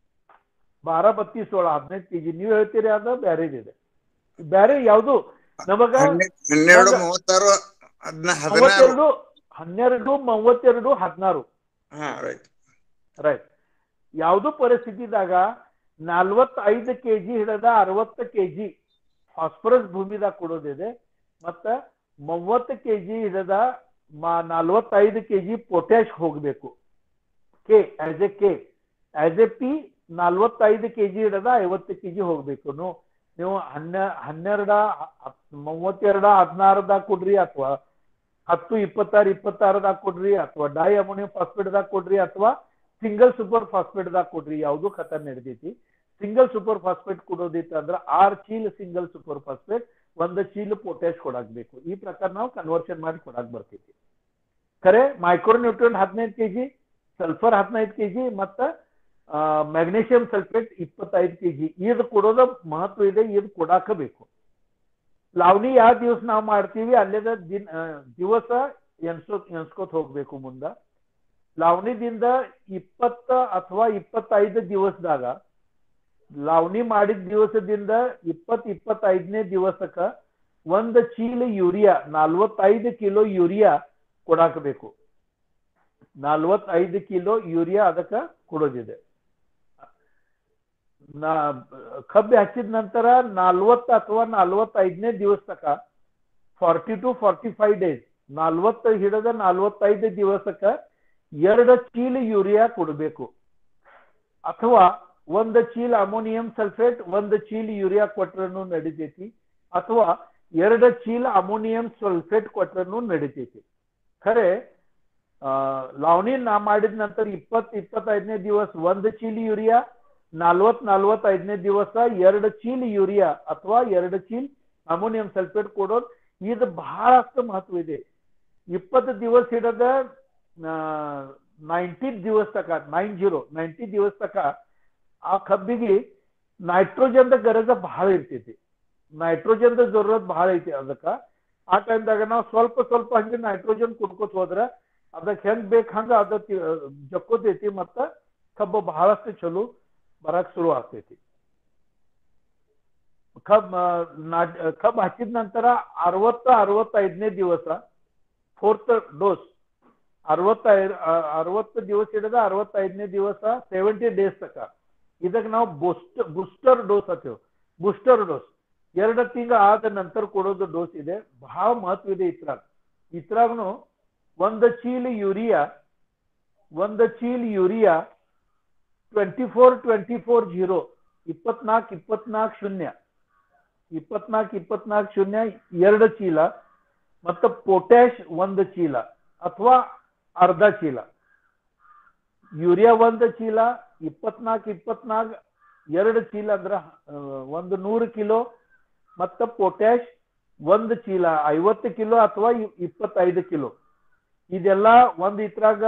ಬಾರ ಬತ್ತಿ ಸೋಳ ಹದಿನೈದು ಕೆಜಿ ನೀವು ಹೇಳ್ತೀರಿ ಅದ ಬ್ಯಾರೇದಿದೆ ಬ್ಯಾರೆ ಯಾವುದು ನಮಗ ಹನ್ನೆ- ಹನ್ನೆರಡು ಹೌದಾ? ಮೂವತ್ತಾರು ಹದಿನ ಹದಿನಾರು ಮೂವತ್ತೆರಡು ಹನ್ನೆರಡು ಮೂವತ್ತೆರಡು ಹದಿನಾರು ಹಾ ರೈಟ್ ರೈಟ್ ಯಾವುದು ಪರಿಸ್ಥಿತಿದಾಗ ನಲ್ವತ್ತೈದು ಕೆಜಿ ಹಿಡಿದ ಅರವತ್ತು ಕೆಜಿ ಫಾಸ್ಫರಸ್ ಭೂಮಿದಾಗ ಕೊಡೋದಿದೆ ಮತ್ತ ಮೂವತ್ತು ಕೆಜಿ ಹಿಡಿದ ಮ- ನಲ್ವತ್ತೈದು ಕೆಜಿ ಪೊಟ್ಯಾಶ್ ಹೋಗ್ಬೇಕು K as A K as A P ನಲ್ವತ್ತೈದು ಕೆಜಿ ಹಿಡಿದ ಐವತ್ತು ಕೆಜಿ ಹೋಗ್ಬೇಕು ನೀವು ನೀವು ಹನ್ನೆ ಹನ್ನೆರಡ ಹ- ಮೂವತ್ತೆರಡ ಹದಿನಾರದಾಗ ಕೊಡ್ರಿ ಅಥವಾ ಹತ್ತು ಇಪ್ಪತ್ತಾರು ಇಪ್ಪತ್ತಾರದಾಗ ಕೊಡ್ರಿ ಅಥವಾ ಡೈ ಅಮೋನಿಯಂ ಫಾಸ್ಫೇಟ್ದಾಗ ಕೊಡ್ರಿ ಅಥವಾ ಸಿಂಗಲ್ ಸೂಪರ್ ಫಾಸ್ಫೇಟ್ದಾಗ ಕೊಡ್ರಿ ಯಾವುದು ಖತರ್ ನಡೆದೈತಿ ಸಿಂಗಲ್ ಸೂಪರ್ ಫಾಸ್ಫೇಟ್ ಕೊಡೋದಿತ್ತು ಅಂದ್ರೆ ಆರ್ ಚೀಲ ಸಿಂಗಲ್ ಸೂಪರ್ ಫಾಸ್ಫೇಟ್ ಒಂದು ಚೀಲ ಪೊಟ್ಯಾಶ್ ಕೊಡಾಕ್ಬೇಕು ಈ ಪ್ರಕಾರ ನಾವು ಕನ್ವರ್ಷನ್ ಮಾಡಿ ಕೊಡಾಕ್ ಬರ್ತೈತಿ ಖರೆ ಮೈಕ್ರೋನ್ಯೂಟ್ರಿಯೆಂಟ್ ಹದಿನೈದು ಕೆಜಿ ಸಲ್ಫರ್ ಹದಿನೈದು ಕೆಜಿ ಮತ್ತ ಮ್ಯಾಗ್ನೇಷಿಯಂ ಸಲ್ಫೇಟ್ ಇಪ್ಪತ್ತೈದು ಕೆಜಿ ಇದು ಕೊಡೋದ ಮಹತ್ವ ಇದೆ ಇದು ಕೊಡಾಕ ಬೇಕು ಲಾವಣಿ ಯಾವ ದಿವಸ ನಾವು ಮಾಡ್ತೀವಿ ಅಲ್ಲೇದ ದಿನ ಆ, ದಿವಸ ಎನ್ಸೋ ಎನ್ಸ್ಕೋತ ಹೋಗ್ಬೇಕು ಮುಂದ ಲಾವಣಿದಿಂದ ಇಪ್ಪತ್ತ ಅಥವಾ ಇಪ್ಪತ್ತೈದು ದಿವಸದಾಗ ಲಾವಣಿ ಮಾಡಿದ ದಿವಸದಿಂದ ಇಪ್ಪತ್ ಇಪ್ಪತ್ತೈದನೇ ದಿವಸಕ್ಕ ಒಂದು ಚೀಲ ಯೂರಿಯಾ ನಲ್ವತ್ತೈದು ಕಿಲೋ ಯೂರಿಯಾ ಕೊಡಾಕಬೇಕು ನಲ್ವತ್ತೈದು ಕಿಲೋ ಯೂರಿಯಾ ಅದಕ್ಕ ಕೊಡೋದಿದೆ ನಾ ಕಬ್ಬಿ ಹಚ್ಚಿದ ನಂತರ ನಲ್ವತ್ತು ಅಥವಾ ನಲ್ವತ್ತೈದನೇ ದಿವಸ ತಕ forty to forty five days ನಲ್ವತ್ತು ಹಿಡಿದ ನಲ್ವತ್ತೈದು ದಿವಸಕ್ಕ ಎರಡು ಚೀಲ ಯೂರಿಯಾ ಕೊಡಬೇಕು ಅಥವಾ ಒಂದು ಚೀಲ ಅಮೋನಿಯಂ ಸಲ್ಫೇಟ್ ಒಂದು ಚೀಲ ಯೂರಿಯಾ ಕೊಟ್ರೂ ನಡಿತೈತಿ ಅಥವಾ ಎರಡು ಚೀಲ ಅಮೋನಿಯಂ ಸಲ್ಫೇಟ್ ಕೊಟ್ರೂ ನಡಿತೈತಿ ಖರೆ ಆ, ಲಾವಣಿ ನಾ ಮಾಡಿದ ನಂತರ ಇಪ್ಪತ್ ಇಪ್ಪತ್ತೈದನೇ ದಿವಸ ಒಂದು ಚೀಲ ಯೂರಿಯಾ ನಲ್ವತ್ ನಲ್ವತ್ತೈದನೇ ದಿವಸ ಎರಡು ಚೀಲ ಯೂರಿಯಾ ಅಥವಾ ಎರಡು ಚೀಲ ಅಮೋನಿಯಂ ಸಲ್ಫೇಟ್ ಕೊಡೋದು ಇದು ಬಹಳಷ್ಟು ಮಹತ್ವ ಇದೆ ಇಪ್ಪತ್ತು ದಿವಸ ಹಿಡದ ನೈಂಟಿ ದಿವಸ ತಕ ನೈನ್ ಜೀರೋ ನೈಂಟಿ ದಿವಸ ತಕ ಆ ಕಬ್ಬಿಗೆ ನೈಟ್ರೋಜನ್ದ ಗರಜ ಬಹಳ ಇರ್ತೈತಿ ನೈಟ್ರೋಜನ್ದ ಜರೂರತ್ ಬಹಳ ಐತಿ ಅದಕ್ಕ ಆ ಟೈಮ್ದಾಗ ನಾವು ಸ್ವಲ್ಪ ಸ್ವಲ್ಪ ಹಂಗೆ ನೈಟ್ರೋಜನ್ ಕುಡ್ಕೋತ ಹೋದ್ರ ಅದಕ್ಕೆ ಹೆಂಗ್ ಬೇಕು ಹಂಗ ಅದ ತಿ- ಜಕ್ಕೋತೈತಿ ಮತ್ತ ಕಬ್ಬು ಬಹಳಷ್ಟು ಚಲೋ ಬರಕ್ ಶುರು ಆಗ್ತೈತಿ ಕಬ್ ನಾಟ್ ಕಬ್ಬು ಹಚ್ಚಿದ ನಂತರ ಅರವತ್ತ ಅರವತ್ತೈದನೇ ದಿವಸ ಫೋರ್ತ್ ಡೋಸ್ ಅರವತ್ತೈದು ಅರವತ್ತು ದಿವಸ ಹಿಡಿದ ಅರವತ್ತೈದನೇ ದಿವಸ ಸೆವೆಂಟಿ ಡೇಸ್ ತಕ ಇದಕ್ಕೆ ನಾವು ಬೂಸ್ಟ್ ಬೂಸ್ಟರ್ ಡೋಸ್ ಹತ್ತೇವೆ ಬೂಸ್ಟರ್ ಡೋಸ್ ಎರಡು ತಿಂಗಳ ಆದ ನಂತರ ಕೊಡೋದು ಡೋಸ್ ಇದೆ ಬಹಳ ಮಹತ್ವ ಇದೆ ಇತ್ರಾಗ ಇತ್ರಾಗ್ನು ಒಂದು ಚೀಲ ಯೂರಿಯಾ ಒಂದು ಚೀಲ urea twenty four twenty four zero ಇಪ್ಪತ್ನಾಲ್ಕು ಇಪ್ಪತ್ನಾಲ್ಕು ಶೂನ್ಯ ಇಪ್ಪತ್ನಾಲ್ಕು ಇಪ್ಪತ್ನಾಲ್ಕು ಶೂನ್ಯ ಎರಡು ಚೀಲ ಮತ್ತು ಪೊಟ್ಯಾಶ್ ಒಂದು ಚೀಲ ಅಥವಾ ಅರ್ಧ ಚೀಲ ಯೂರಿಯಾ ಒಂದು ಚೀಲ ಇಪ್ಪತ್ನಾಲ್ಕು ಇಪ್ಪತ್ನಾಲ್ಕು ಎರಡು ಚೀಲ ಅಂದ್ರ ಆ, ಒಂದು ನೂರು ಕಿಲೋ ಮತ್ತು ಪೊಟ್ಯಾಶ್ ಒಂದು ಚೀಲ ಐವತ್ತು ಕಿಲೋ ಅಥವಾ ಇ- ಇಪ್ಪತ್ತೈದು ಕಿಲೋ ಇದೆಲ್ಲ ಒಂದು ಇದ್ರಾಗ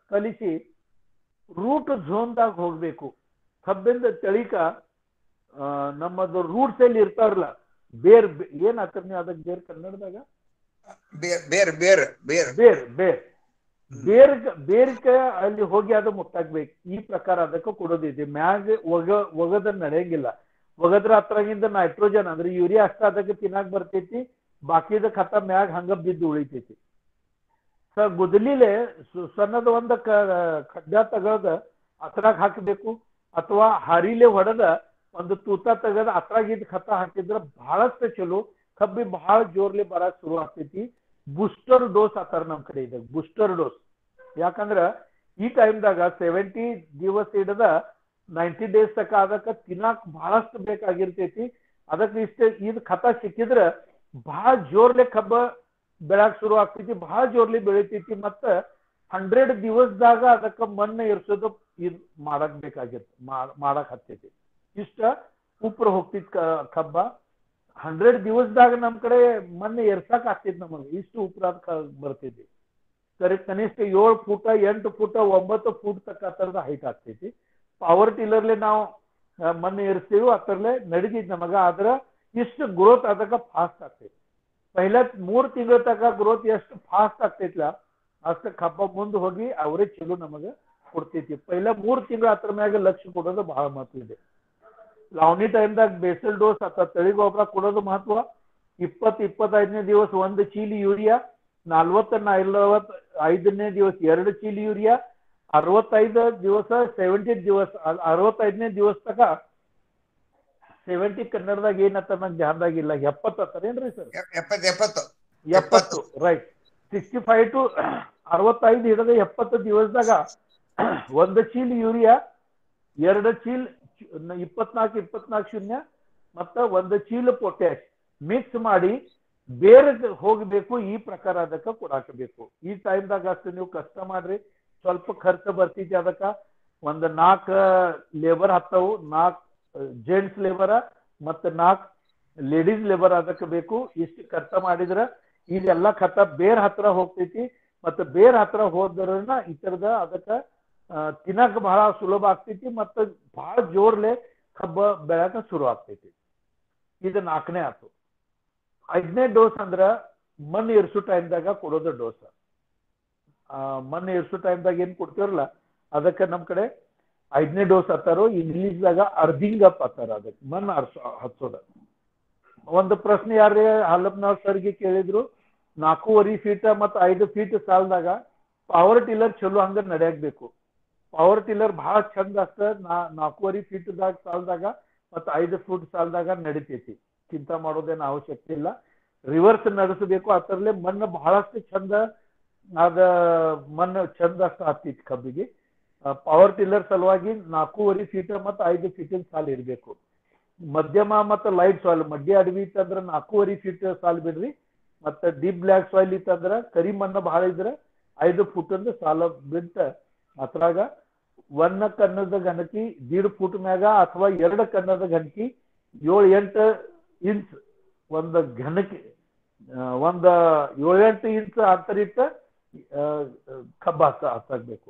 ಕಲಿಸಿ ರೂಟ್ ಝೋನ್ದಾಗ ಹೋಗ್ಬೇಕು ಕಬ್ಬಿಂದ ತಳಿಕ ಆ, ನಮ್ಮದು ರೂಟ್ಸ್ ಎಲ್ಲಿ ಇರ್ತಾರಲ್ಲ ಬೇರ್ ಬೇ- ಏನ್ ಹಾಕ್ತಾರ ನೀವು ಅದಕ್ಕೆ ಬೇರ್ ಕನ್ನಡದಾಗ ಬೇರ್ ಬೇರ್ ಬೇರ್ ಬೇರ್ ಬೇರ್ ಬೇರ್ ಬೇರ್ ಬೇರ್ಕ ಅಲ್ಲಿ ಹೋಗಿ ಅದು ಮುಟ್ಟಾಗ್ಬೇಕು ಈ ಪ್ರಕಾರ ಅದಕ್ಕೆ ಕೊಡೋದಿದೆ ಮ್ಯಾಗ ಒಗ ಒಗದ ನಡೆಯಂಗಿಲ್ಲ ಒಗದ್ರ ಹತ್ರಾಗಿಂದ ನೈಟ್ರೋಜನ್ ಅಂದ್ರೆ ಯೂರಿಯಾ ಅಷ್ಟ ಅದಕ್ಕೆ ತಿನ್ನಾಕ್ ಬರ್ತೈತಿ ಬಾಕಿದ ಖತ ಮ್ಯಾಗ ಹಂಗ ಬಿದ್ದು ಉಳಿತೈತಿ ಸ ಗುದಲಿಲೆ ಸು- ಸಣ್ಣದ ಒಂದ ಕ- ಖಡ್ಡ ತಗದ ಅತ್ರಾಗ ಹಾಕಬೇಕು ಅಥವಾ ಹರಿಲೆ ಹೊಡೆದ ಒಂದು ತೂತ ತೆಗೆದ ಅತ್ರಾಗಿದ್ದ ಖತ ಹಾಕಿದ್ರ ಬಹಳಷ್ಟು ಚಲೋ ಕಬ್ಬಿ ಬಹಳ ಜೋರ್ಲಿ ಬರಕ್ ಶುರು ಆಗ್ತೈತಿ ಬೂಸ್ಟರ್ ಡೋಸ್ ಆತಾರ ನಮ್ ಕಡೆ ಇದೆ ಬೂಸ್ಟರ್ ಡೋಸ್ ಯಾಕಂದ್ರ ಈ ಟೈಮ್ದಾಗ ಸೆವೆಂಟಿ ದಿವಸ ಹಿಡದ ನೈಂಟಿ ಡೇಸ್ ತಕ ಅದಕ್ಕ ತಿನ್ನಾಕ್ ಬಹಳಷ್ಟು ಬೇಕಾಗಿರ್ತೈತಿ ಅದಕ್ಕೆ ಇಷ್ಟ ಇದ್ ಖತ ಸಿಕ್ಕಿದ್ರ ಬಹಳ ಜೋರ್ಲೆ ಕಬ್ಬ ಬೆಳಕ್ ಶುರು ಆಗ್ತೈತಿ ಬಹಳ ಜೋರ್ಲಿ ಬೆಳಿತೈತಿ ಮತ್ತ ಹಂಡ್ರೆಡ್ ದಿವಸದಾಗ ಅದಕ್ಕ ಮಣ್ಣು ಇರ್ಸೋದು ಇದ್ ಮಾಡಕ್ ಬೇಕಾಗಿತ್ತು ಮಾಡಕ್ ಹತ್ತೈತಿ ಇಷ್ಟ ಉಪ್ರ ಹೋಗ್ತಿತ್ ಕ- ಕಬ್ಬ ಹಂಡ್ರೆಡ್ ದಿವಸದಾಗ ನಮ್ ಕಡೆ ಮಣ್ಣು ಎರ್ಸಕ್ ಆಗ್ತಿದ್ ನಮಗೆ ಇಷ್ಟು ಉಪ್ರಾದ ಬರ್ತೈತಿ ಸರಿ ಕನಿಷ್ಠ ಏಳು ಫೂಟ ಎಂಟು ಫೂಟ ಒಂಬತ್ತು ಫೂಟ್ ತಕ್ಕ ಹತ್ತರದ ಹೈಟ್ ಆಗ್ತೈತಿ ಪವರ್ ಟಿಲ್ಲರ್ಲೆ ನಾವು ಆ, ಮಣ್ಣು ಏರಿಸ್ತೀವಿ ಅದರಲ್ಲೇ ನಡಿತೈತಿ ನಮಗ ಆದ್ರ ಇಷ್ಟು ಗ್ರೋತ್ ಅದಕ್ಕ ಫಾಸ್ಟ್ ಆಗ್ತೈತಿ ಪೈಲ ಮೂರ್ ತಿಂಗಳ ತನಕ ಗ್ರೋತ್ ಎಷ್ಟು ಫಾಸ್ಟ್ ಆಗ್ತೈತ್ಲ ಅಷ್ಟು ಕಬ್ಬ ಮುಂದೆ ಹೋಗಿ ಅವರೇ ಚಲೋ ನಮಗ ಕೊಡ್ತೈತಿ ಪೈಲ ಮೂರ್ ತಿಂಗಳ ಅದ್ರ ಮ್ಯಾಗ ಲಕ್ಷ್ಯ ಕೊಡೋದು ಬಹಳ ಮಹತ್ವ ಇದೆ ಲಾವಣಿ ಟೈಮ್ದಾಗ ಬೇಸಲ್ ಡೋಸ್ ಅಥವಾ ತಳಿ ಗೊಬ್ಬರ ಕೊಡೋದು ಮಹತ್ವ ಇಪ್ಪತ್ ಇಪ್ಪತ್ತೈದನೇ ದಿವಸ ಒಂದು ಚೀಲಿ ಯೂರಿಯಾ ನಲ್ವತ್ತ ನಲವತ್ ಐದನೇ ದಿವಸ ಎರಡು ಚೀಲಿ ಯೂರಿಯಾ ಅರವತ್ತೈದು ದಿವಸ ಸೆವೆಂಟಿ ದಿವಸ ಅ- ಅರವತ್ತೈದನೇ ದಿವಸ ತಕ ಸೆವೆಂಟಿ ಕನ್ನಡದಾಗ ಏನತ್ತ ನಂಗೆ ಧ್ಯಾನದಾಗಿಲ್ಲ ಎಪ್ಪತ್ತು ಅತ್ತಾರೇನ್ರಿ ಸರ್ ಎ- ಎಪ್ಪತ್ತು ಎಪ್ಪತ್ತು ಎಪ್ಪತ್ತು ರೈಟ್ ಸಿಕ್ಸ್ಟಿ ಫೈವ್ ಟು ಅರವತ್ತೈದು ಹಿಡಿದ ಎಪ್ಪತ್ತು ದಿವಸದಾಗ ಒಂದು ಚೀಲ್ ಯೂರಿಯಾ ಎರಡು ಚೀಲ್ ಚು- ಇಪ್ಪತ್ನಾಲ್ಕು ಇಪ್ಪತ್ನಾಲ್ಕು ಶೂನ್ಯ ಮತ್ತ ಒಂದು ಚೀಲ ಪೊಟ್ಯಾಶ್ ಮಿಕ್ಸ್ ಮಾಡಿ ಬೇರೆ ಹೋಗಬೇಕು ಈ ಪ್ರಕಾರ ಅದಕ್ಕೆ ಕೊಡಾಕಬೇಕು ಈ ಟೈಮ್ದಾಗ ಅಷ್ಟು ನೀವು ಕಷ್ಟ ಮಾಡ್ರಿ ಸ್ವಲ್ಪ ಖರ್ಚು ಬರ್ತೈತಿ ಅದಕ್ಕ ಒಂದು ನಾಲ್ಕು ಲೇಬರ್ ಹತ್ತವು ನಾಲ್ಕು ಜೆಂಟ್ಸ್ ಲೇಬರ ಮತ್ತು ನಾಲ್ಕು ಲೇಡೀಸ್ ಲೇಬರ್ ಅದಕ್ಕೆ ಬೇಕು ಇಷ್ಟು ಖರ್ಚ ಮಾಡಿದ್ರ ಇದೆಲ್ಲ ಖತ ಬೇರ್ ಹತ್ರ ಹೋಗ್ತೈತಿ ಮತ್ತು ಬೇರ್ ಹತ್ರ ಹೋದ್ರನ್ನ ಈ ತರದ ಅದಕ್ಕ ಆ, ತಿನ್ನಕ್ ಬಹಳ ಸುಲಭ ಆಗ್ತೈತಿ ಮತ್ತು ಬಹಳ ಜೋರ್ಲೆ ಕಬ್ಬ ಬೆಳಕ ಶುರು ಆಗ್ತೈತಿ ಇದು ನಾಲ್ಕನೇ ಆತು ಐದನೇ ಡೋಸ್ ಅಂದ್ರ ಮಣ್ಣು ಇರ್ಸು ಟೈಮ್ದಾಗ ಕೊಡೋದು ಡೋಸ್ ಮಣ್ಣು ಇರ್ಸು ಟೈಮ್ದಾಗ ಏನ್ ಕೊಡ್ತೀವಲ್ಲ ಅದಕ್ಕೆ ನಮ್ ಕಡೆ ಐದನೇ ಡೋಸ್ ಹತ್ತಾರೋ ಇಂಗ್ಲಿಷ್ದಾಗ ಅರ್ಧಿಂಗ್ ಅಪ್ ಹತ್ತಾರ ಅದಕ್ಕೆ ಮಣ್ಣು ಅರ್ಸೋ ಹಚ್ಚೋದ ಒಂದು ಪ್ರಶ್ನೆ ಯಾರೇ ಹಾಲಪ್ಪನವ್ರ ಸರ್ಗೆ ಕೇಳಿದ್ರು ನಾಲ್ಕೂವರೆ ಫೀಟ್ ಮತ್ತು ಐದು ಫೀಟ್ ಸಾಲದಾಗ ಪವರ್ ಟಿಲ್ಲರ್ ಚಲೋ ಹಂಗ ನಡೆಯಾಕ್ಬೇಕು ಪವರ್ ಟಿಲ್ಲರ್ ಬಹಳ ಚಂದ ಅಷ್ಟ ನಾ ನಾಲ್ಕೂವರೆ ಫೀಟ್ದಾಗ ಸಾಲದಾಗ ಮತ್ತು ಐದು ಫೂಟ್ ಸಾಲದಾಗ ನಡಿತೈತಿ ಚಿಂತೆ ಮಾಡೋದೇನು ಅವಶ್ಯಕತೆ ಇಲ್ಲ ರಿವರ್ಸ್ ನಡೆಸಬೇಕು ಅದರಲ್ಲೇ ಮಣ್ಣು ಬಹಳಷ್ಟು ಚಂದ ಅದ ಮಣ್ಣು ಚಂದ ಅಷ್ಟ ಆಗ್ತೈತಿ ಕಬ್ಬಿಗೆ ಪವರ್ ಟಿಲ್ಲರ್ ಸಲುವಾಗಿ ನಾಲ್ಕೂವರೆ ಫೀಟ್ ಮತ್ತು ಐದು ಫೀಟಿನ ಸಾಲ ಇರಬೇಕು ಮಧ್ಯಮ ಮತ್ತು ಲೈಟ್ ಸಾಯಿಲ್ ಮಡ್ಡಿ ಅಡವಿ ಇತ್ತಂದ್ರ ನಾಲ್ಕೂವರೆ ಫೀಟ್ ಸಾಲ್ ಬಿಡ್ರಿ ಮತ್ತೆ ಡೀಪ್ ಬ್ಲ್ಯಾಕ್ ಸಾಯಿಲ್ ಇತ್ತಂದ್ರ ಕರಿ ಮಣ್ಣು ಬಹಳ ಇದ್ರ ಐದು ಫುಟ್ ಅಂದ ಸಾಲ ಬಿಟ್ಟ ಅದ್ರಾಗ ಒನ್ನ ಕನ್ನದ ಗಣಕಿ ದೀಡ್ ಫುಟ್ ಮ್ಯಾಗ ಅಥವಾ ಎರಡು ಕನ್ನದ ಗಣಕಿ ಏಳು ಎಂಟು ಇಂಚ್ ಒಂದು ಘನಕ್ಕೆ ಆ, ಒಂದ ಏಳೆಂಟು ಇಂಚ್ ಅಂತರ ಇಟ್ಟ ಆ, ಕಬ್ಬ ಹಚ್ಚ ಹಚ್ಚಾಕ್ಬೇಕು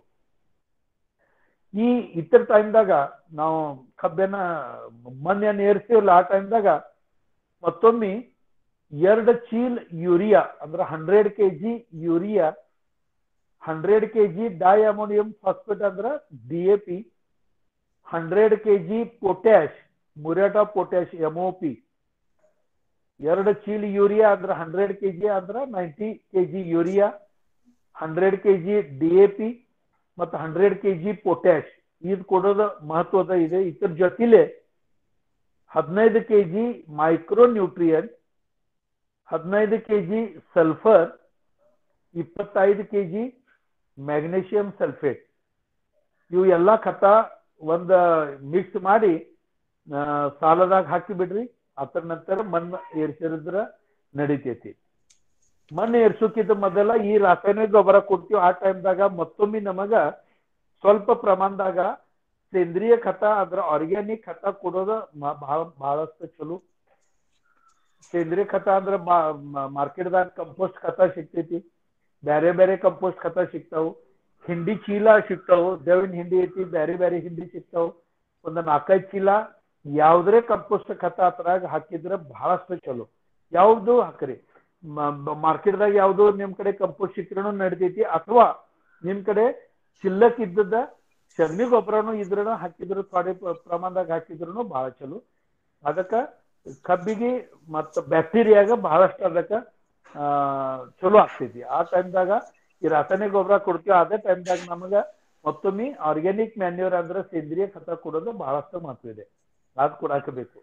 ಈ ಇತರ ಟೈಮ್ದಾಗ ನಾವು ಕಬ್ಬೆನ ಮಣ್ಣೆನ ಏರ್ಸ್ತೀವಲ್ಲ ಆ ಟೈಮ್ದಾಗ ಮತ್ತೊಮ್ಮೆ ಎರಡು ಚೀಲ್ ಯೂರಿಯಾ ಅಂದ್ರೆ hundred K G urea hundred K G di ammonium phosphate ಅಂದ್ರೆ D A P hundred K G potash ಮುರೇಟಾ ಪೊಟ್ಯಾಶ್ ಎಂ ಒ ಪಿ ಎರಡು ಚೀಲ್ ಯೂರಿಯಾ ಅಂದ್ರೆ ಹಂಡ್ರೆಡ್ ಕೆ ಜಿ ಅಂದ್ರೆ ninety K G urea hundred K G D A P ಮತ್ತು hundred K G potash ಇದು ಕೊಡೋದು ಮಹತ್ವದ ಇದೆ ಇದ್ರ ಜೊತೆಲೆ ಹದಿನೈದು ಕೆ ಜಿ ಮೈಕ್ರೋ ನ್ಯೂಟ್ರಿಯಂಟ್ ಹದಿನೈದು ಕೆ ಜಿ ಸಲ್ಫರ್ ಇಪ್ಪತ್ತೈದು ಕೆ ಜಿ ಮ್ಯಾಗ್ನೇಷಿಯಂ ಸಲ್ಫೇಟ್ ಇವು ಎಲ್ಲ ಖತ ಒಂದ ಮಿಕ್ಸ್ ಮಾಡಿ ಆ, ಸಾಲದಾಗ ಹಾಕಿ ಬಿಡ್ರಿ ಅದರ ನಂತರ ಮಣ್ಣು ಏರ್ಸಿದ್ರ ನಡಿತೈತಿ ಮಣ್ಣು ಏರ್ಸೋಕ್ಕಿಂತ ಮೊದಲ ಈ ರಾಸಾಯನಿಕ ಗೊಬ್ಬರ ಕೊಡ್ತೀವಿ ಆ ಟೈಮ್ದಾಗ ಮತ್ತೊಮ್ಮೆ ನಮಗ ಸ್ವಲ್ಪ ಪ್ರಮಾಣದಾಗ ಸೇಂದ್ರಿಯ ಖತ ಅದ್ರ ಆರ್ಗ್ಯಾನಿಕ್ ಖತ ಕೊಡೋದು ಮ- ಬಹಳ ಬಹಳಷ್ಟು ಚಲೋ ಸೇಂದ್ರಿಯ ಖತ ಅಂದ್ರ ಮಾರ್ಕೆಟ್ದಾಗ ಕಂಪೋಸ್ಟ್ ಖತ ಸಿಗ್ತೈತಿ ಬ್ಯಾರೆ ಬ್ಯಾರೆ ಕಂಪೋಸ್ಟ್ ಖತ ಸಿಗ್ತಾವು ಹಿಂಡಿ ಚೀಲ ಸಿಗ್ತಾವು ಬೇವಿನ ಹಿಂಡಿ ಐತಿ ಬ್ಯಾರೆ ಬ್ಯಾರೆ ಹಿಂಡಿ ಸಿಗ್ತಾವು ಒಂದ್ ನಾಲ್ಕೈದು ಚೀಲ ಯಾವ್ದ್ರೆ ಕಂಪೋಸ್ಟ್ ಖತ ಅದ್ರಾಗ ಹಾಕಿದ್ರೆ ಬಹಳಷ್ಟು ಚಲೋ ಯಾವ್ದು ಹಾಕ್ರಿ ಮಾರ್ಕೆಟ್ದಾಗ ಯಾವ್ದು ನಿಮ್ ಕಡೆ ಕಂಪೋಸ್ಟ್ ಸಿಕ್ಕರೂ ನಡಿತೈತಿ ಅಥವಾ ನಿಮ್ ಕಡೆ ಚಿಲ್ಲಕ್ ಇದ್ದದ ಸಗಣಿ ಗೊಬ್ಬರನು ಇದ್ರನು ಹಾಕಿದ್ರು ಥೋಡೆ ಪ- ಪ್ರಮಾಣದಾಗ ಹಾಕಿದ್ರು ಬಹಳ ಚಲೋ ಅದಕ್ಕ ಕಬ್ಬಿಗೆ ಮತ್ತ ಬ್ಯಾಕ್ಟೀರಿಯಾಗ ಬಹಳಷ್ಟು ಅದಕ್ಕ ಆ ಚಲೋ ಆಗ್ತೈತಿ ಆ ಟೈಮ್ದಾಗ ಈ ರಾಸಾಯನಿಕ ಗೊಬ್ಬರ ಕೊಡ್ತೀವಿ ಅದೇ ಟೈಮ್ದಾಗ ನಮಗ ಮತ್ತೊಮ್ಮೆ ಆರ್ಗ್ಯಾನಿಕ್ ಮ್ಯಾನ್ಯೂರ್ ಅಂದ್ರೆ ಸೇಂದ್ರಿಯ ಖತ ಕೊಡೋದು ಬಹಳಷ್ಟು ಮಹತ್ವ ಇದೆ ಅದ್ ಕೊಡಾಕಬೇಕು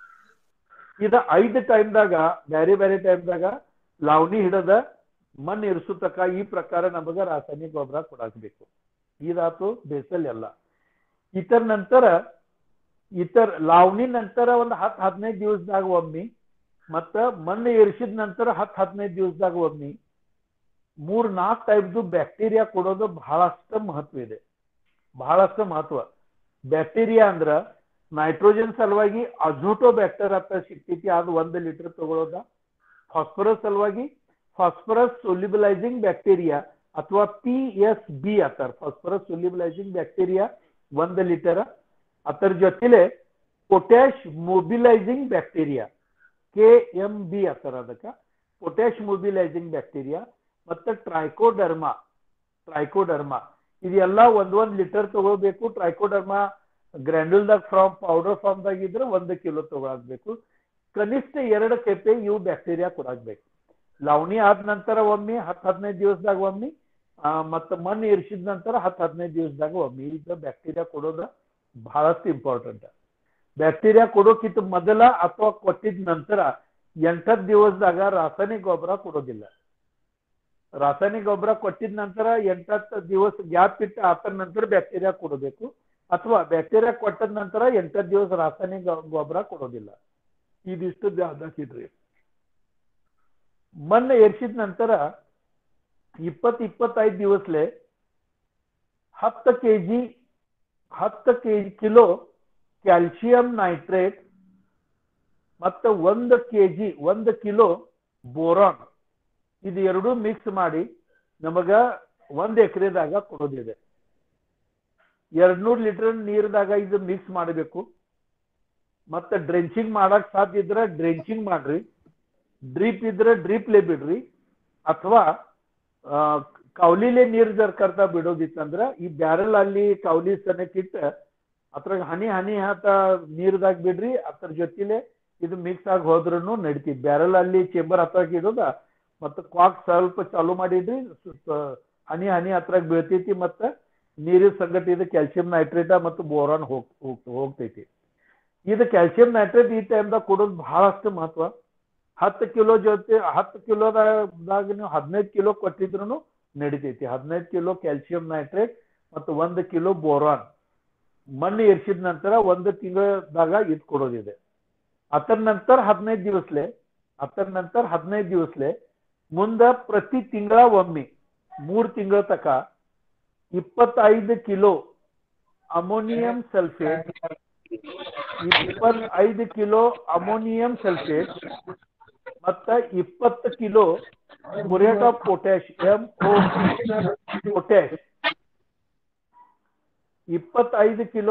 ಇದ ಐದು ಟೈಮ್ದಾಗ ಬ್ಯಾರೆ ಬ್ಯಾರೆ ಟೈಮ್ದಾಗ ಲಾವಣಿ ಹಿಡದ ಮಣ್ಣು ಇರಿಸೋ ತಕ ಈ ಪ್ರಕಾರ ನಮಗ ರಾಸಾಯನಿಕ ಗೊಬ್ಬರ ಕೊಡಾಕಬೇಕು ಇದಾತು ಬೇಸಲ್ ಎಲ್ಲ ಇತರ ನಂತರ ಇತರ ಲಾವಣಿ ನಂತರ ಒಂದು ಹತ್ತು ಹದಿನೈದು ದಿವಸದಾಗ ಒಮ್ಮೆ ಮತ್ತ ಮಣ್ಣು ಏರಿಸಿದ ನಂತರ ಹತ್ತು ಹದಿನೈದು ದಿವಸದಾಗ ಒಮ್ಮೆ ಮೂರ್ ನಾಲ್ಕು ಟೈಪ್ದು ಬ್ಯಾಕ್ಟೀರಿಯಾ ಕೊಡೋದು ಬಹಳಷ್ಟು ಮಹತ್ವ ಇದೆ ಬಹಳಷ್ಟು ಮಹತ್ವ ಬ್ಯಾಕ್ಟೀರಿಯಾ ಅಂದ್ರ ನೈಟ್ರೋಜನ್ ಸಲುವಾಗಿ ಅಜೋಟೋ ಬ್ಯಾಕ್ಟರ್ ಅಂತ ಸಿಗ್ತೈತಿ ಅದು ಒಂದು ಲೀಟರ್ ತಗೊಳ್ಳೋದ ಫಾಸ್ಫರಸ್ ಸಲುವಾಗಿ ಫಾಸ್ಫರಸ್ ಸೊಲ್ಯುಬಲೈಸಿಂಗ್ ಬ್ಯಾಕ್ಟೀರಿಯಾ ಅಥವಾ ಪಿ ಎಸ್ ಬಿ ಅಂತಾರ ಫಾಸ್ಫರಸ್ ಸೊಲ್ಯುಬಲೈಸಿಂಗ್ ಬ್ಯಾಕ್ಟೀರಿಯಾ ಒಂದು ಲೀಟರ್ ಅದರ ಜೊತೆಲೆ potash mobilizing bacteria K M B ಅಂತಾರ ಅದಕ್ಕ ಪೊಟ್ಯಾಶ್ ಮೊಬಿಲೈಸಿಂಗ್ ಬ್ಯಾಕ್ಟೀರಿಯಾ ಮತ್ತೆ ಟ್ರೈಕೋಡರ್ಮಾ ಟ್ರೈಕೋಡರ್ಮಾ ಇದೆಲ್ಲ ಒಂದ್ ಒಂದ್ ಲೀಟರ್ ತಗೋಬೇಕು ಟ್ರೈಕೋಡರ್ಮಾ ಗ್ರ್ಯಾನ್ಯುಲ್ದಾಗ ಫ್ರಾಮ್ ಪೌಡರ್ ಫಾರ್ಮ್ದಾಗ ಇದ್ರೆ ಒಂದು ಕಿಲೋ ತಗೊಳಾಕ್ಬೇಕು ಕನಿಷ್ಠ ಎರಡು ಕೆಪೆ ಇವು ಬ್ಯಾಕ್ಟೀರಿಯಾ ಕೊಡಾಕ್ಬೇಕು ಲಾವಣಿ ಆದ ನಂತರ ಒಮ್ಮೆ ಹತ್ತು ಹದಿನೈದು ದಿವಸದಾಗ ಒಮ್ಮೆ ಆ, ಮತ್ತ ಮಣ್ಣು ಇರಿಸಿದ ನಂತರ ಹತ್ತು ಹದಿನೈದು ದಿವಸದಾಗ ಒಮ್ಮೆ ಈಗ ಬ್ಯಾಕ್ಟೀರಿಯಾ ಕೊಡೋದು ಬಹಳಷ್ಟು ಇಂಪಾರ್ಟೆಂಟ್ ಬ್ಯಾಕ್ಟೀರಿಯಾ ಕೊಡೋಕ್ಕಿಂತ ಮೊದಲ ಅಥವಾ ಕೊಟ್ಟಿದ ನಂತರ ಎಂಟತ್ತು ದಿವಸದಾಗ ರಾಸಾಯನಿಕ ಗೊಬ್ಬರ ಕೊಡೋದಿಲ್ಲ ರಾಸಾಯನಿಕ ಗೊಬ್ಬರ ಕೊಟ್ಟಿದ ನಂತರ ಎಂಟತ್ತು ದಿವಸ ಗ್ಯಾಪ್ ಇಟ್ಟು ಆತ ನಂತರ ಬ್ಯಾಕ್ಟೀರಿಯಾ ಕೊಡಬೇಕು ಅಥವಾ ಬ್ಯಾಕ್ಟೀರಿಯಾ ಕೊಟ್ಟದ ನಂತರ ಎಂಟತ್ತು ದಿವಸ ರಾಸಾಯನಿಕ ಗೊ- ಗೊಬ್ಬರ ಕೊಡೋದಿಲ್ಲ ಇದಿಷ್ಟು ಧ್ಯಾನಕ್ಕಿಡ್ರಿ ಮಣ್ಣು ಏರ್ಸಿದ ನಂತರ ಇಪ್ಪತ್ ಇಪ್ಪತ್ತೈದು ದಿವಸಲೆ ಹತ್ತು ಕೆಜಿ ಹತ್ತು ಕೆಜಿ ಕಿಲೋ ಕ್ಯಾಲ್ಸಿಯಂ ನೈಟ್ರೇಟ್ ಮತ್ತು ಒಂದು ಕೆಜಿ ಒಂದು ಕಿಲೋ ಬೋರಾನ್ ಇದು ಎರಡೂ ಮಿಕ್ಸ್ ಮಾಡಿ ನಮಗ ಒಂದ್ ಎಕರೆದಾಗ ಕೊಡೋದಿದೆ ಎರಡ್ನೂರ್ ಲೀಟರ್ ನೀರ್ದಾಗ ಇದು ಮಿಕ್ಸ್ ಮಾಡಬೇಕು ಮತ್ತೆ ಡ್ರೆಂಚಿಂಗ್ ಮಾಡಕ್ ಸಾಧ್ಯ ಇದ್ರೆ ಡ್ರೆಂಚಿಂಗ್ ಮಾಡ್ರಿ ಡ್ರಿಪ್ ಇದ್ರೆ ಡ್ರಿಪ್ಲೆ ಬಿಡ್ರಿ ಅಥವಾ ಆ, ಕೌಲಿಲೆ ನೀರ್ ಜರ್ ಕರ್ತಾ ಬಿಡೋದಿತ್ತಂದ್ರ ಈ ಬ್ಯಾರಲ್ ಅಲ್ಲಿ ಕೌಲಿ ಸನಕ್ಕಿಟ್ಟ ಅದ್ರಾಗ ಹನಿ ಹನಿ ಹಾತ ನೀರ್ದಾಗ ಬಿಡ್ರಿ ಅದ್ರ ಜೊತೆಲೆ ಇದು ಮಿಕ್ಸ್ ಆಗಿ ಹೋದ್ರೂ ನಡಿತೈತಿ ಬ್ಯಾರಲ್ ಅಲ್ಲಿ ಚೇಂಬರ್ ಹತ್ತಾಗ ಇಡೋದ ಮತ್ತೆ ಕ್ವಾಕ್ ಸ್ವಲ್ಪ ಚಾಲು ಮಾಡಿದ್ರಿ ಸ್ವಲ್ಪ ಹನಿ ಹನಿ ಹತ್ರಾಗ ಬೀಳ್ತೈತಿ ಮತ್ತ ನೀರಿನ ಸಂಗಟ ಇದು ಕ್ಯಾಲ್ಸಿಯಂ ನೈಟ್ರೇಟ ಮತ್ತು ಬೋರಾನ್ ಹೋಗ್ ಹೋಗ್- ಹೋಗ್ತೈತಿ ಇದು ಕ್ಯಾಲ್ಸಿಯಂ ನೈಟ್ರೇಟ್ ಈ ಟೈಮ್ದಾಗ ಕೊಡೋದು ಬಹಳಷ್ಟು ಮಹತ್ವ ಹತ್ತು ಕಿಲೋ ಜೊತೆ ಹತ್ತು ಕಿಲೋದಾಗ ನೀವು ಹದಿನೈದು ಕಿಲೋ ಕೊಟ್ಟಿದ್ರು ನಡಿತೈತಿ ಹದಿನೈದು ಕಿಲೋ ಕ್ಯಾಲ್ಸಿಯಂ ನೈಟ್ರೇಟ್ ಮತ್ತು ಒಂದು ಕಿಲೋ ಬೋರಾನ್ ಮಣ್ಣು ಎರ್ಸಿದ ನಂತರ ಒಂದು ತಿಂಗಳದಾಗ ಇದು ಕೊಡೋದಿದೆ ಅದರ ನಂತರ ಹದಿನೈದು ದಿವಸಲೆ ಅದರ ನಂತರ ಹದಿನೈದು ದಿವಸಲೆ ಮುಂದ ಪ್ರತಿ ತಿಂಗಳ ಒಮ್ಮೆ ಮೂರು ತಿಂಗಳ ತಕ ಇಪ್ಪತ್ತೈದು ಕಿಲೋ ಅಮೋನಿಯಂ ಸಲ್ಫೇಟ್ ಇಪ್ಪತ್ತೈದು ಕಿಲೋ ಅಮೋನಿಯಂ ಸಲ್ಫೇಟ್ ಮತ್ತ ಇಪ್ಪತ್ತು kilo muriate of potash M O potash ಇಪ್ಪತ್ತೈದು ಕಿಲೋ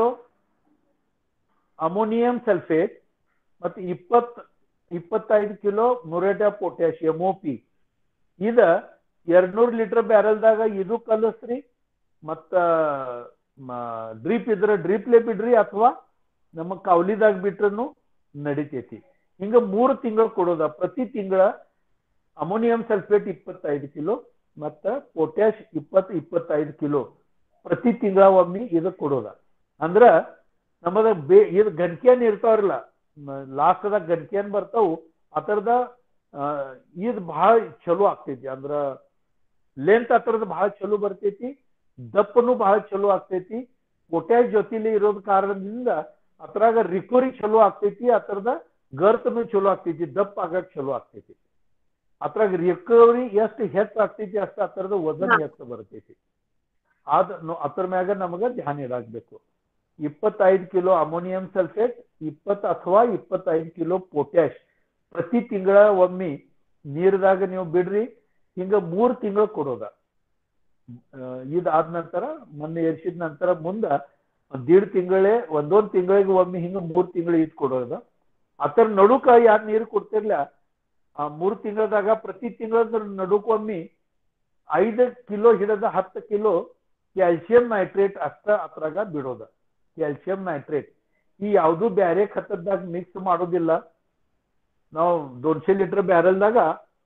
ಅಮೋನಿಯಂ ಸಲ್ಫೇಟ್ ಮತ್ತು ಇಪ್ಪತ್ ಇಪ್ಪತ್ತೈದು kilo muriate of potash M O P ಇದ ಎರಡ್ನೂರ್ ಲೀಟರ್ ಬ್ಯಾರಲ್ದಾಗ ಇದು ಕಲಸ್ರಿ ಮತ್ತ ಡ್ರಿಪ್ ಇದ್ರ ಡ್ರಿಪ್ಲೆ ಬಿಡ್ರಿ ಅಥವಾ ನಮ್ಮ ಕೌಲಿದಾಗ ಬಿಟ್ರು ನಡಿತೈತಿ ಹಿಂಗ ಮೂರು ತಿಂಗಳು ಕೊಡೋದ ಪ್ರತಿ ತಿಂಗಳ ಅಮೋನಿಯಂ ಸಲ್ಫೇಟ್ ಇಪ್ಪತ್ತೈದು ಕಿಲೋ ಮತ್ತ ಪೊಟ್ಯಾಶ್ ಇಪ್ಪತ್ ಇಪ್ಪತ್ತೈದು ಕಿಲೋ ಪ್ರತಿ ತಿಂಗಳ ಒಮ್ಮೆ ಇದು ಕೊಡೋದ ಅಂದ್ರ ನಮ್ಮದ ಬೇ ಇದು ಗಂಟ್ಯಾನ್ ಇರ್ತಾವ್ರಲ್ಲ ಲಾಸ್ಟ್ದಾಗ ಗಂಟ್ಯಾನ್ ಬರ್ತಾವು ಅದರದ ಇದು ಬಹಳ ಚಲೋ ಆಗ್ತೈತಿ ಅಂದ್ರ ಲೆಂತ್ ಅದರದ ಬಹಳ ಚಲೋ ಬರ್ತೈತಿ ದಪ್ಪನು ಬಹಳ ಚಲೋ ಆಗ್ತೈತಿ ಪೊಟ್ಯಾಶ್ ಜೊತೆಲಿ ಇರೋದ್ ಕಾರಣದಿಂದ ಅದ್ರಾಗ ರಿಕವರಿ ಚಲೋ ಆಗ್ತೈತಿ ಅದರದ ಗರ್ತನು ಚಲೋ ಆಗ್ತೈತಿ ದಪ್ಪ ಆಗಕ್ ಚಲೋ ಆಗ್ತೈತಿ ಅದ್ರಾಗ ರಿಕವರಿ ಎಷ್ಟು ಹೆಚ್ಚು ಆಗ್ತೈತಿ ಅಷ್ಟ ಅದರದ ವಜನ್ ಹೆಚ್ಚು ಬರ್ತೈತಿ ಅದ ಅದ್ರ ಮ್ಯಾಗ ನಮಗ ಧ್ಯಾನ ಇಡಾಕ್ಬೇಕು ಇಪ್ಪತ್ತೈದು ಕಿಲೋ ಅಮೋನಿಯಂ ಸಲ್ಫೇಟ್ ಇಪ್ಪತ್ತು ಅಥವಾ ಇಪ್ಪತ್ತೈದು ಕಿಲೋ ಪೊಟ್ಯಾಶ್ ಪ್ರತಿ ತಿಂಗಳ ಒಮ್ಮೆ ನೀರ್ದಾಗ ನೀವು ಬಿಡ್ರಿ ಹಿಂಗ ಮೂರ್ ತಿಂಗಳು ಕೊಡೋದ ಇದಾದ ನಂತರ ಮೊನ್ನೆ ಏರ್ಸಿದ ನಂತರ ಮುಂದ ಒಂದ್ ದೀಡ್ ತಿಂಗಳೇ ಒಂದೊಂದ್ ತಿಂಗಳಿಗೆ ಒಮ್ಮೆ ಹಿಂಗ ಮೂರ್ ತಿಂಗಳು ಈದ್ ಕೊಡೋದು ಅದರ ನಡುಕ ಯಾರು ನೀರು ಕೊಡ್ತಿರ್ಲ ಆ ಮೂರ್ ತಿಂಗಳದಾಗ ಪ್ರತಿ ತಿಂಗಳ ನಡುಕ ಒಮ್ಮೆ ಐದು ಕಿಲೋ ಹಿಡಿದ ಹತ್ತು ಕಿಲೋ ಕ್ಯಾಲ್ಸಿಯಂ ನೈಟ್ರೇಟ್ ಅಷ್ಟ ಅದ್ರಾಗ ಬಿಡೋದ ಕ್ಯಾಲ್ಸಿಯಂ ನೈಟ್ರೇಟ್ ಈ ಯಾವ್ದು ಬ್ಯಾರೆ ಖತದಾಗ ಮಿಕ್ಸ್ ಮಾಡೋದಿಲ್ಲ ನಾವು ದೊಡ್ಶೆ ಲೀಟರ್ ಬ್ಯಾರಲ್ದಾಗ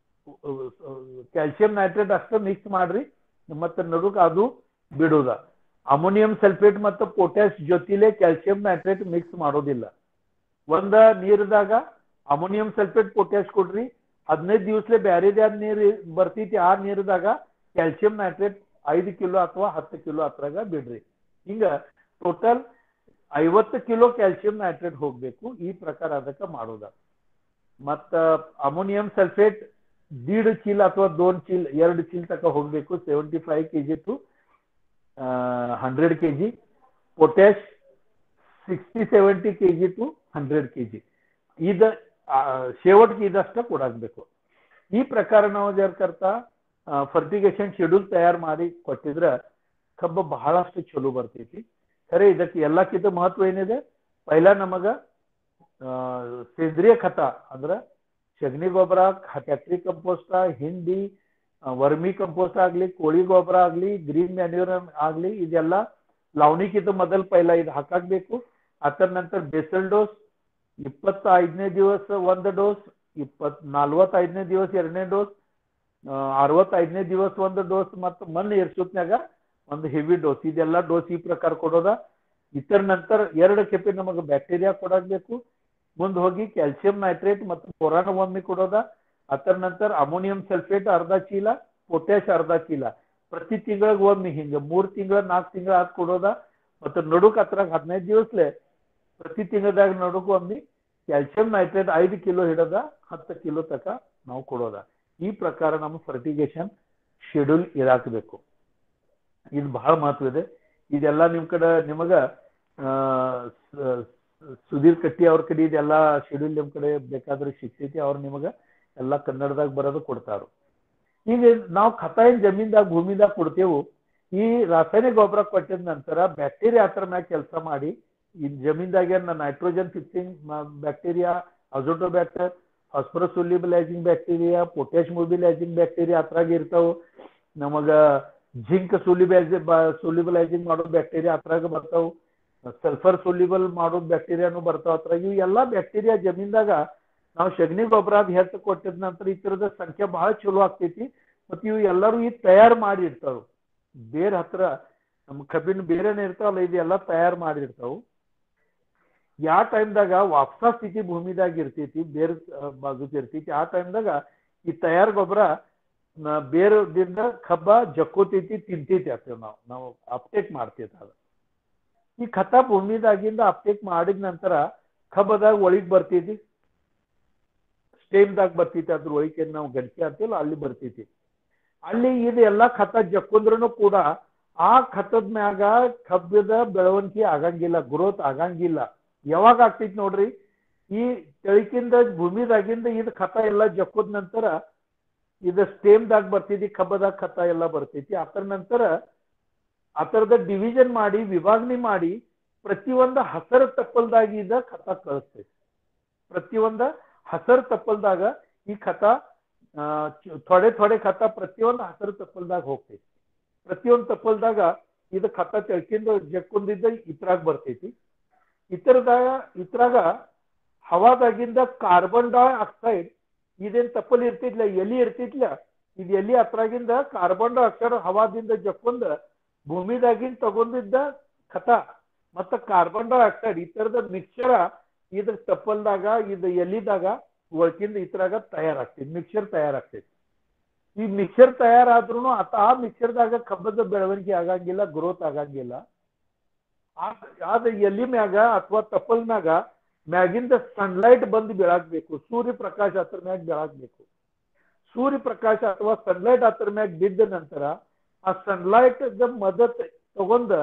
ಕ್ಯಾಲ್ಸಿಯಂ ನೈಟ್ರೇಟ್ ಅಷ್ಟ ಮಿಕ್ಸ್ ಮಾಡ್ರಿ ಮತ್ತೆ ನಡುಕ ಅದು ಬಿಡೋದ ಅಮೋನಿಯಂ ಸಲ್ಫೇಟ್ ಮತ್ತು ಪೊಟ್ಯಾಶ್ ಜೊತೆಲೆ ಕ್ಯಾಲ್ಸಿಯಂ ನೈಟ್ರೇಟ್ ಮಿಕ್ಸ್ ಮಾಡೋದಿಲ್ಲ ಒಂದ ನೀರ್ದಾಗ ಅಮೋನಿಯಂ ಸಲ್ಫೇಟ್ ಪೊಟ್ಯಾಶ್ ಕೊಡ್ರಿ ಹದಿನೈದು ದಿವಸಲೆ ಬ್ಯಾರೆದೇ ನೀರು ಬರ್ತೈತಿ ಆ ನೀರ್ದಾಗ ಕ್ಯಾಲ್ಸಿಯಂ ನೈಟ್ರೇಟ್ ಐದು ಕಿಲೋ ಅಥವಾ ಹತ್ತು ಕಿಲೋ ಅದ್ರಾಗ ಬಿಡ್ರಿ ಹಿಂಗ ಟೋಟಲ್ ಐವತ್ತು ಕಿಲೋ ಕ್ಯಾಲ್ಸಿಯಂ ನೈಟ್ರೇಟ್ ಹೋಗ್ಬೇಕು ಈ ಪ್ರಕಾರ ಅದಕ್ಕೆ ಮಾಡೋದ ಮತ್ತ ಅಮೋನಿಯಂ ಸಲ್ಫೇಟ್ ದೀಡ್ ಚೀಲ ಅಥವಾ ದೋನ್ ಚೀಲ ಎರಡು ಚೀಲ ತಕ ಹೋಗ್ಬೇಕು seventy five KG to hundred KG potash sixty seventy KG to hundred KG ಇದ शेवटची ಇದಷ್ಟ ಕೊಡಾಕ್ಬೇಕು ಈ ಪ್ರಕಾರ ನಾವು ಜರ್ ಕರ್ತಾ ಫರ್ಟಿಗೇಷನ್ ಶೆಡ್ಯೂಲ್ ತಯಾರು ಮಾಡಿ ಕೊಟ್ಟಿದ್ರ ಕಬ್ಬು ಬಹಳಷ್ಟು ಚಲೋ ಬರ್ತೈತಿ ಖರೆ ಇದಕ್ಕೆ ಎಲ್ಲಕ್ಕಿಂತ ಮಹತ್ವ ಏನಿದೆ ಪೈಲ ನಮಗ ಸೇಂದ್ರಿಯ ಖತ ಅಂದ್ರ ಸಗಣಿ ಗೊಬ್ಬರ ಫ್ಯಾಕ್ಟ್ರಿ ಕಂಪೋಸ್ಟ್ ಹಿಂಡಿ ವರ್ಮಿ ಕಂಪೋಸ್ಟ್ ಆಗ್ಲಿ ಕೋಳಿ ಗೊಬ್ಬರ ಆಗ್ಲಿ ಗ್ರೀನ್ ಮ್ಯಾನ್ಯೂರ್ ಆಗ್ಲಿ ಇದೆಲ್ಲ ಲಾವಣಿಕ್ಕಿಂತ ಮೊದಲ್ ಪೈಲ ಇದು ಹಾಕಾಕ್ಬೇಕು ಅದರ ನಂತರ ಬೇಸಲ್ ಡೋಸ್ ಇಪ್ಪತ್ತೈದನೇ ದಿವಸ ಒಂದು ಡೋಸ್ ಇಪ್ಪತ್ ನಲ್ವತ್ತೈದನೇ ದಿವಸ ಎರಡನೇ ಡೋಸ್ ಅರವತ್ತೈದನೇ ದಿವಸ ಒಂದು ಡೋಸ್ ಮತ್ತು ಮಣ್ಣು ಏರ್ಸುತ್ನ್ಯಾಗ ಒಂದು ಹೆವಿ ಡೋಸ್ ಇದೆಲ್ಲ ಡೋಸ್ ಈ ಪ್ರಕಾರ ಕೊಡೋದ ಇತರ ನಂತರ ಎರಡು ಕೆಪಿ ನಮಗೆ ಬ್ಯಾಕ್ಟೀರಿಯಾ ಕೊಡಾಕ್ಬೇಕು ಮುಂದೆ ಹೋಗಿ ಕ್ಯಾಲ್ಸಿಯಂ ನೈಟ್ರೇಟ್ ಮತ್ತು ಕೊರಾನ ಒಮ್ಮೆ ಕೊಡೋದ ಅದರ ನಂತರ ಅಮೋನಿಯಂ ಸಲ್ಫೇಟ್ ಅರ್ಧ ಚೀಲ ಪೊಟ್ಯಾಶ್ ಅರ್ಧ ಚೀಲ ಪ್ರತಿ ತಿಂಗಳಿಗೆ ಒಮ್ಮೆ ಹಿಂಗೆ ಮೂರು ತಿಂಗಳ ನಾಲ್ಕು ತಿಂಗಳ ಆದ್ ಕೊಡೋದ ಮತ್ತು ನಡುಕ್ ಹತ್ರಾಗ ಹದಿನೈದು ದಿವಸಲೆ ಪ್ರತಿ ತಿಂಗಳದಾಗ ನಡುಕ್ ಒಮ್ಮೆ ಕ್ಯಾಲ್ಸಿಯಂ ನೈಟ್ರೇಟ್ ಐದು ಕಿಲೋ ಹಿಡದ ಹತ್ತು ಕಿಲೋ ತಕ ನಾವು ಕೊಡೋದ ಈ ಪ್ರಕಾರ ನಮ್ಮ ಫರ್ಟಿಗೇಷನ್ ಶೆಡ್ಯೂಲ್ ಇರಾಕಬೇಕು ಇದು ಬಹಳ ಮಹತ್ವ ಇದೆ ಇದೆಲ್ಲ ನಿಮ್ ಕಡೆ ನಿಮಗ ಆ, ಸ- ಸುಧೀರ್ ಕಟ್ಟಿ ಅವ್ರ ಕಡೆ ಇದೆಲ್ಲ ಶೆಡ್ಯೂಲ್ ನಿಮ್ ಕಡೆ ಬೇಕಾದ್ರೆ ಸಿಗ್ತೈತಿ ಅವ್ರು ನಿಮಗ ಎಲ್ಲ ಕನ್ನಡದಾಗ ಬರೋದು ಕೊಡ್ತಾರು ಈಗ ನಾವು ಖತ ಏನ್ ಜಮೀನ್ದಾಗ ಭೂಮಿದಾಗ ಕೊಡ್ತೇವು ಈ ರಾಸಾಯನಿಕ ಗೊಬ್ಬರ ಕೊಟ್ಟಿದ ನಂತರ ಬ್ಯಾಕ್ಟೀರಿಯಾ ಹತ್ರ ಮ್ಯಾಗ ಕೆಲಸ ಮಾಡಿ ಈ ಜಮೀನ್ದಾಗ nitrogen fixing bacteria azotobacter phosphorus solubilizing bacteria potash mobilizing bacteria ಅದ್ರಾಗ ಇರ್ತಾವ ನಮಗ ಜಿಂಕ್ ಸೊಲ್ಯುಬೈಸಿಂಗ್ ಸೊಲ್ಯುಬಲೈಸಿಂಗ್ ಮಾಡೋ ಬ್ಯಾಕ್ಟೀರಿಯಾ ಅದ್ರಾಗ ಬರ್ತಾವ ಸಲ್ಫರ್ ಸೊಲ್ಯುಬಲ್ ಮಾಡೋ ಬ್ಯಾಕ್ಟೀರಿಯಾನು ಬರ್ತಾವ ಅದ್ರಾಗ ಇವು ಎಲ್ಲಾ ಬ್ಯಾಕ್ಟೀರಿಯಾ ಜಮೀನ್ದಾಗ ನಾವು ಸಗಣಿ ಗೊಬ್ಬರ ಅದ್ ಹೆಚ್ಚು ಕೊಟ್ಟಿದ ನಂತರ ಈ ತರದ ಸಂಖ್ಯೆ ಬಹಳ ಚಲೋ ಆಗ್ತೈತಿ ಮತ್ ಇವು ಎಲ್ಲರೂ ಈ ತಯಾರು ಮಾಡಿ ಇರ್ತಾವ ಬೇರ್ ಹತ್ರ ನಮ್ಮ ಕಬ್ಬಿನ ಬೇರೆನೇ ಇರ್ತಾವಲ್ಲ ಇದೆಲ್ಲ ತಯಾರು ಮಾಡಿರ್ತಾವ ಯಾವ ಟೈಮ್ದಾಗ ವಾಪಸ ಸ್ಥಿತಿ ಭೂಮಿದಾಗ ಇರ್ತೈತಿ ಬೇರೆ ಬಾಜುಕ್ ಇರ್ತೈತಿ ಆ ಟೈಮ್ದಾಗ ಈ ತಯಾರು ಗೊಬ್ಬರ ಬೇರದಿಂದ ಕಬ್ಬ ಜಕ್ಕೋತೈತಿ ತಿಂತೈತಿ ಆಗ್ತೇವೆ ನಾವು ನಾವು ಅಪ್ಟೇಕ್ ಮಾಡ್ತೈತಿ ಅದು ಈ ಖತ ಭೂಮಿದಾಗಿಂದ ಅಪ್ಟೇಕ್ ಮಾಡಿದ ನಂತರ ಕಬ್ಬದಾಗ ಒಳಗ್ ಬರ್ತೈತಿ ಸ್ಟೇಮ್ದಾಗ ಬರ್ತೈತಿ ಅದ್ರ ಒಳಗೆ ನಾವು ಗಂಟೆ ಅಂತೀವಲ್ಲ ಅಲ್ಲಿ ಬರ್ತೈತಿ ಅಲ್ಲಿ ಇದು ಎಲ್ಲಾ ಖತ ಜಕ್ಕೊಂದ್ರೂ ಕೂಡ ಆ ಖತದ ಮ್ಯಾಗ ಕಬ್ಬದ ಬೆಳವಣಿಗೆ ಆಗಂಗಿಲ್ಲ ಗ್ರೋತ್ ಆಗಂಗಿಲ್ಲ ಯಾವಾಗ ಆಗ್ತೈತಿ ನೋಡ್ರಿ ಈ ತೆಳಕಿಂದ ಭೂಮಿದಾಗಿಂದ ಇದು ಖತ ಎಲ್ಲ ಜಕ್ಕೋದ ನಂತರ ಇದು ಸ್ಟೇಮ್ದಾಗ ಬರ್ತೈತಿ ಕಬ್ಬದಾಗ ಖತ ಎಲ್ಲ ಬರ್ತೈತಿ ಅದರ ನಂತರ ಅದರದ ಡಿವಿಷನ್ ಮಾಡಿ ವಿಭಾಗಣೆ ಮಾಡಿ ಪ್ರತಿಯೊಂದು ಹಸರ ತಪ್ಪಲ್ದಾಗ ಇದ ಖತ ಕಳಿಸ್ತೈತಿ ಪ್ರತಿಯೊಂದ ಹಸರ ತಪ್ಪಲ್ದಾಗ ಈ ಖತ ಆ, ಚ- ಥೊಡೆ ಥೊಡೆ ಖತ ಪ್ರತಿಯೊಂದು ಹಸರು ತಪ್ಪಲ್ದಾಗ ಹೋಗ್ತೈತಿ ಪ್ರತಿಯೊಂದು ತಪ್ಪಲ್ದಾಗ ಇದು ಖತ ತೆಳ್ಕಿಂದ ಜಕ್ಕೊಂದಿದ್ದ ಇತ್ರಾಗ ಬರ್ತೈತಿ ಇತರದಾಗ ಇತ್ರಾಗ ಹವಾದಾಗಿಂದ ಕಾರ್ಬನ್ ಡೈ ಆಕ್ಸೈಡ್ ಇದೇನ್ ತಪ್ಪಲ್ ಇರ್ತಿದ್ಲ ಎಲಿ ಇರ್ತಿದ್ಲ ಇದು ಎಲಿ ಅತ್ರಾಗಿಂದ ಕಾರ್ಬನ್ ಡೈ ಆಕ್ಸೈಡ್ ಹವಾದಿಂದ ಜಕ್ಕೊಂದ ಭೂಮಿದಾಗಿಂದ ತಗೊಂಡಿದ್ದ ಖತ ಮತ್ತ ಕಾರ್ಬನ್ ಡೈ ಆಕ್ಸೈಡ್ ಈ ತರದ ಮಿಕ್ಸರ ಇದ್ರ ತಪ್ಪಲ್ದಾಗ ಇದು ಎಲಿದಾಗ ಒಳಕಿಂದ ಇದ್ರಾಗ ತಯಾರಾಗ್ತೈತಿ ಮಿಕ್ಸರ್ ತಯಾರಾಗ್ತೈತಿ ಈ ಮಿಕ್ಸರ್ ತಯಾರಾದ್ರೂ ಆತ ಆ ಮಿಕ್ಸರ್ದಾಗ ಕಬ್ಬದ ಬೆಳವಣಿಗೆ ಆಗಂಗಿಲ್ಲ ಗ್ರೋತ್ ಆಗಂಗಿಲ್ಲ ಆ- ಆದ ಎಲಿ ಮ್ಯಾಗ ಅಥವಾ ತಪ್ಪಲ್ ಮ್ಯಾಗ ಮ್ಯಾಗಿಂದ ಸನ್ಲೈಟ್ ಬಂದು ಬೆಳಗ್ಬೇಕು ಸೂರ್ಯ ಪ್ರಕಾಶ ಹತ್ರ ಮ್ಯಾಗ ಬೆಳಗ್ಬೇಕು ಸೂರ್ಯ ಪ್ರಕಾಶ ಅಥವಾ ಸನ್ಲೈಟ್ ಹತ್ರ ಮ್ಯಾಗ ಬಿದ್ದ ನಂತರ ಆ ಸನ್ಲೈಟ್ ಮದತ್ ತಗೊಂಡ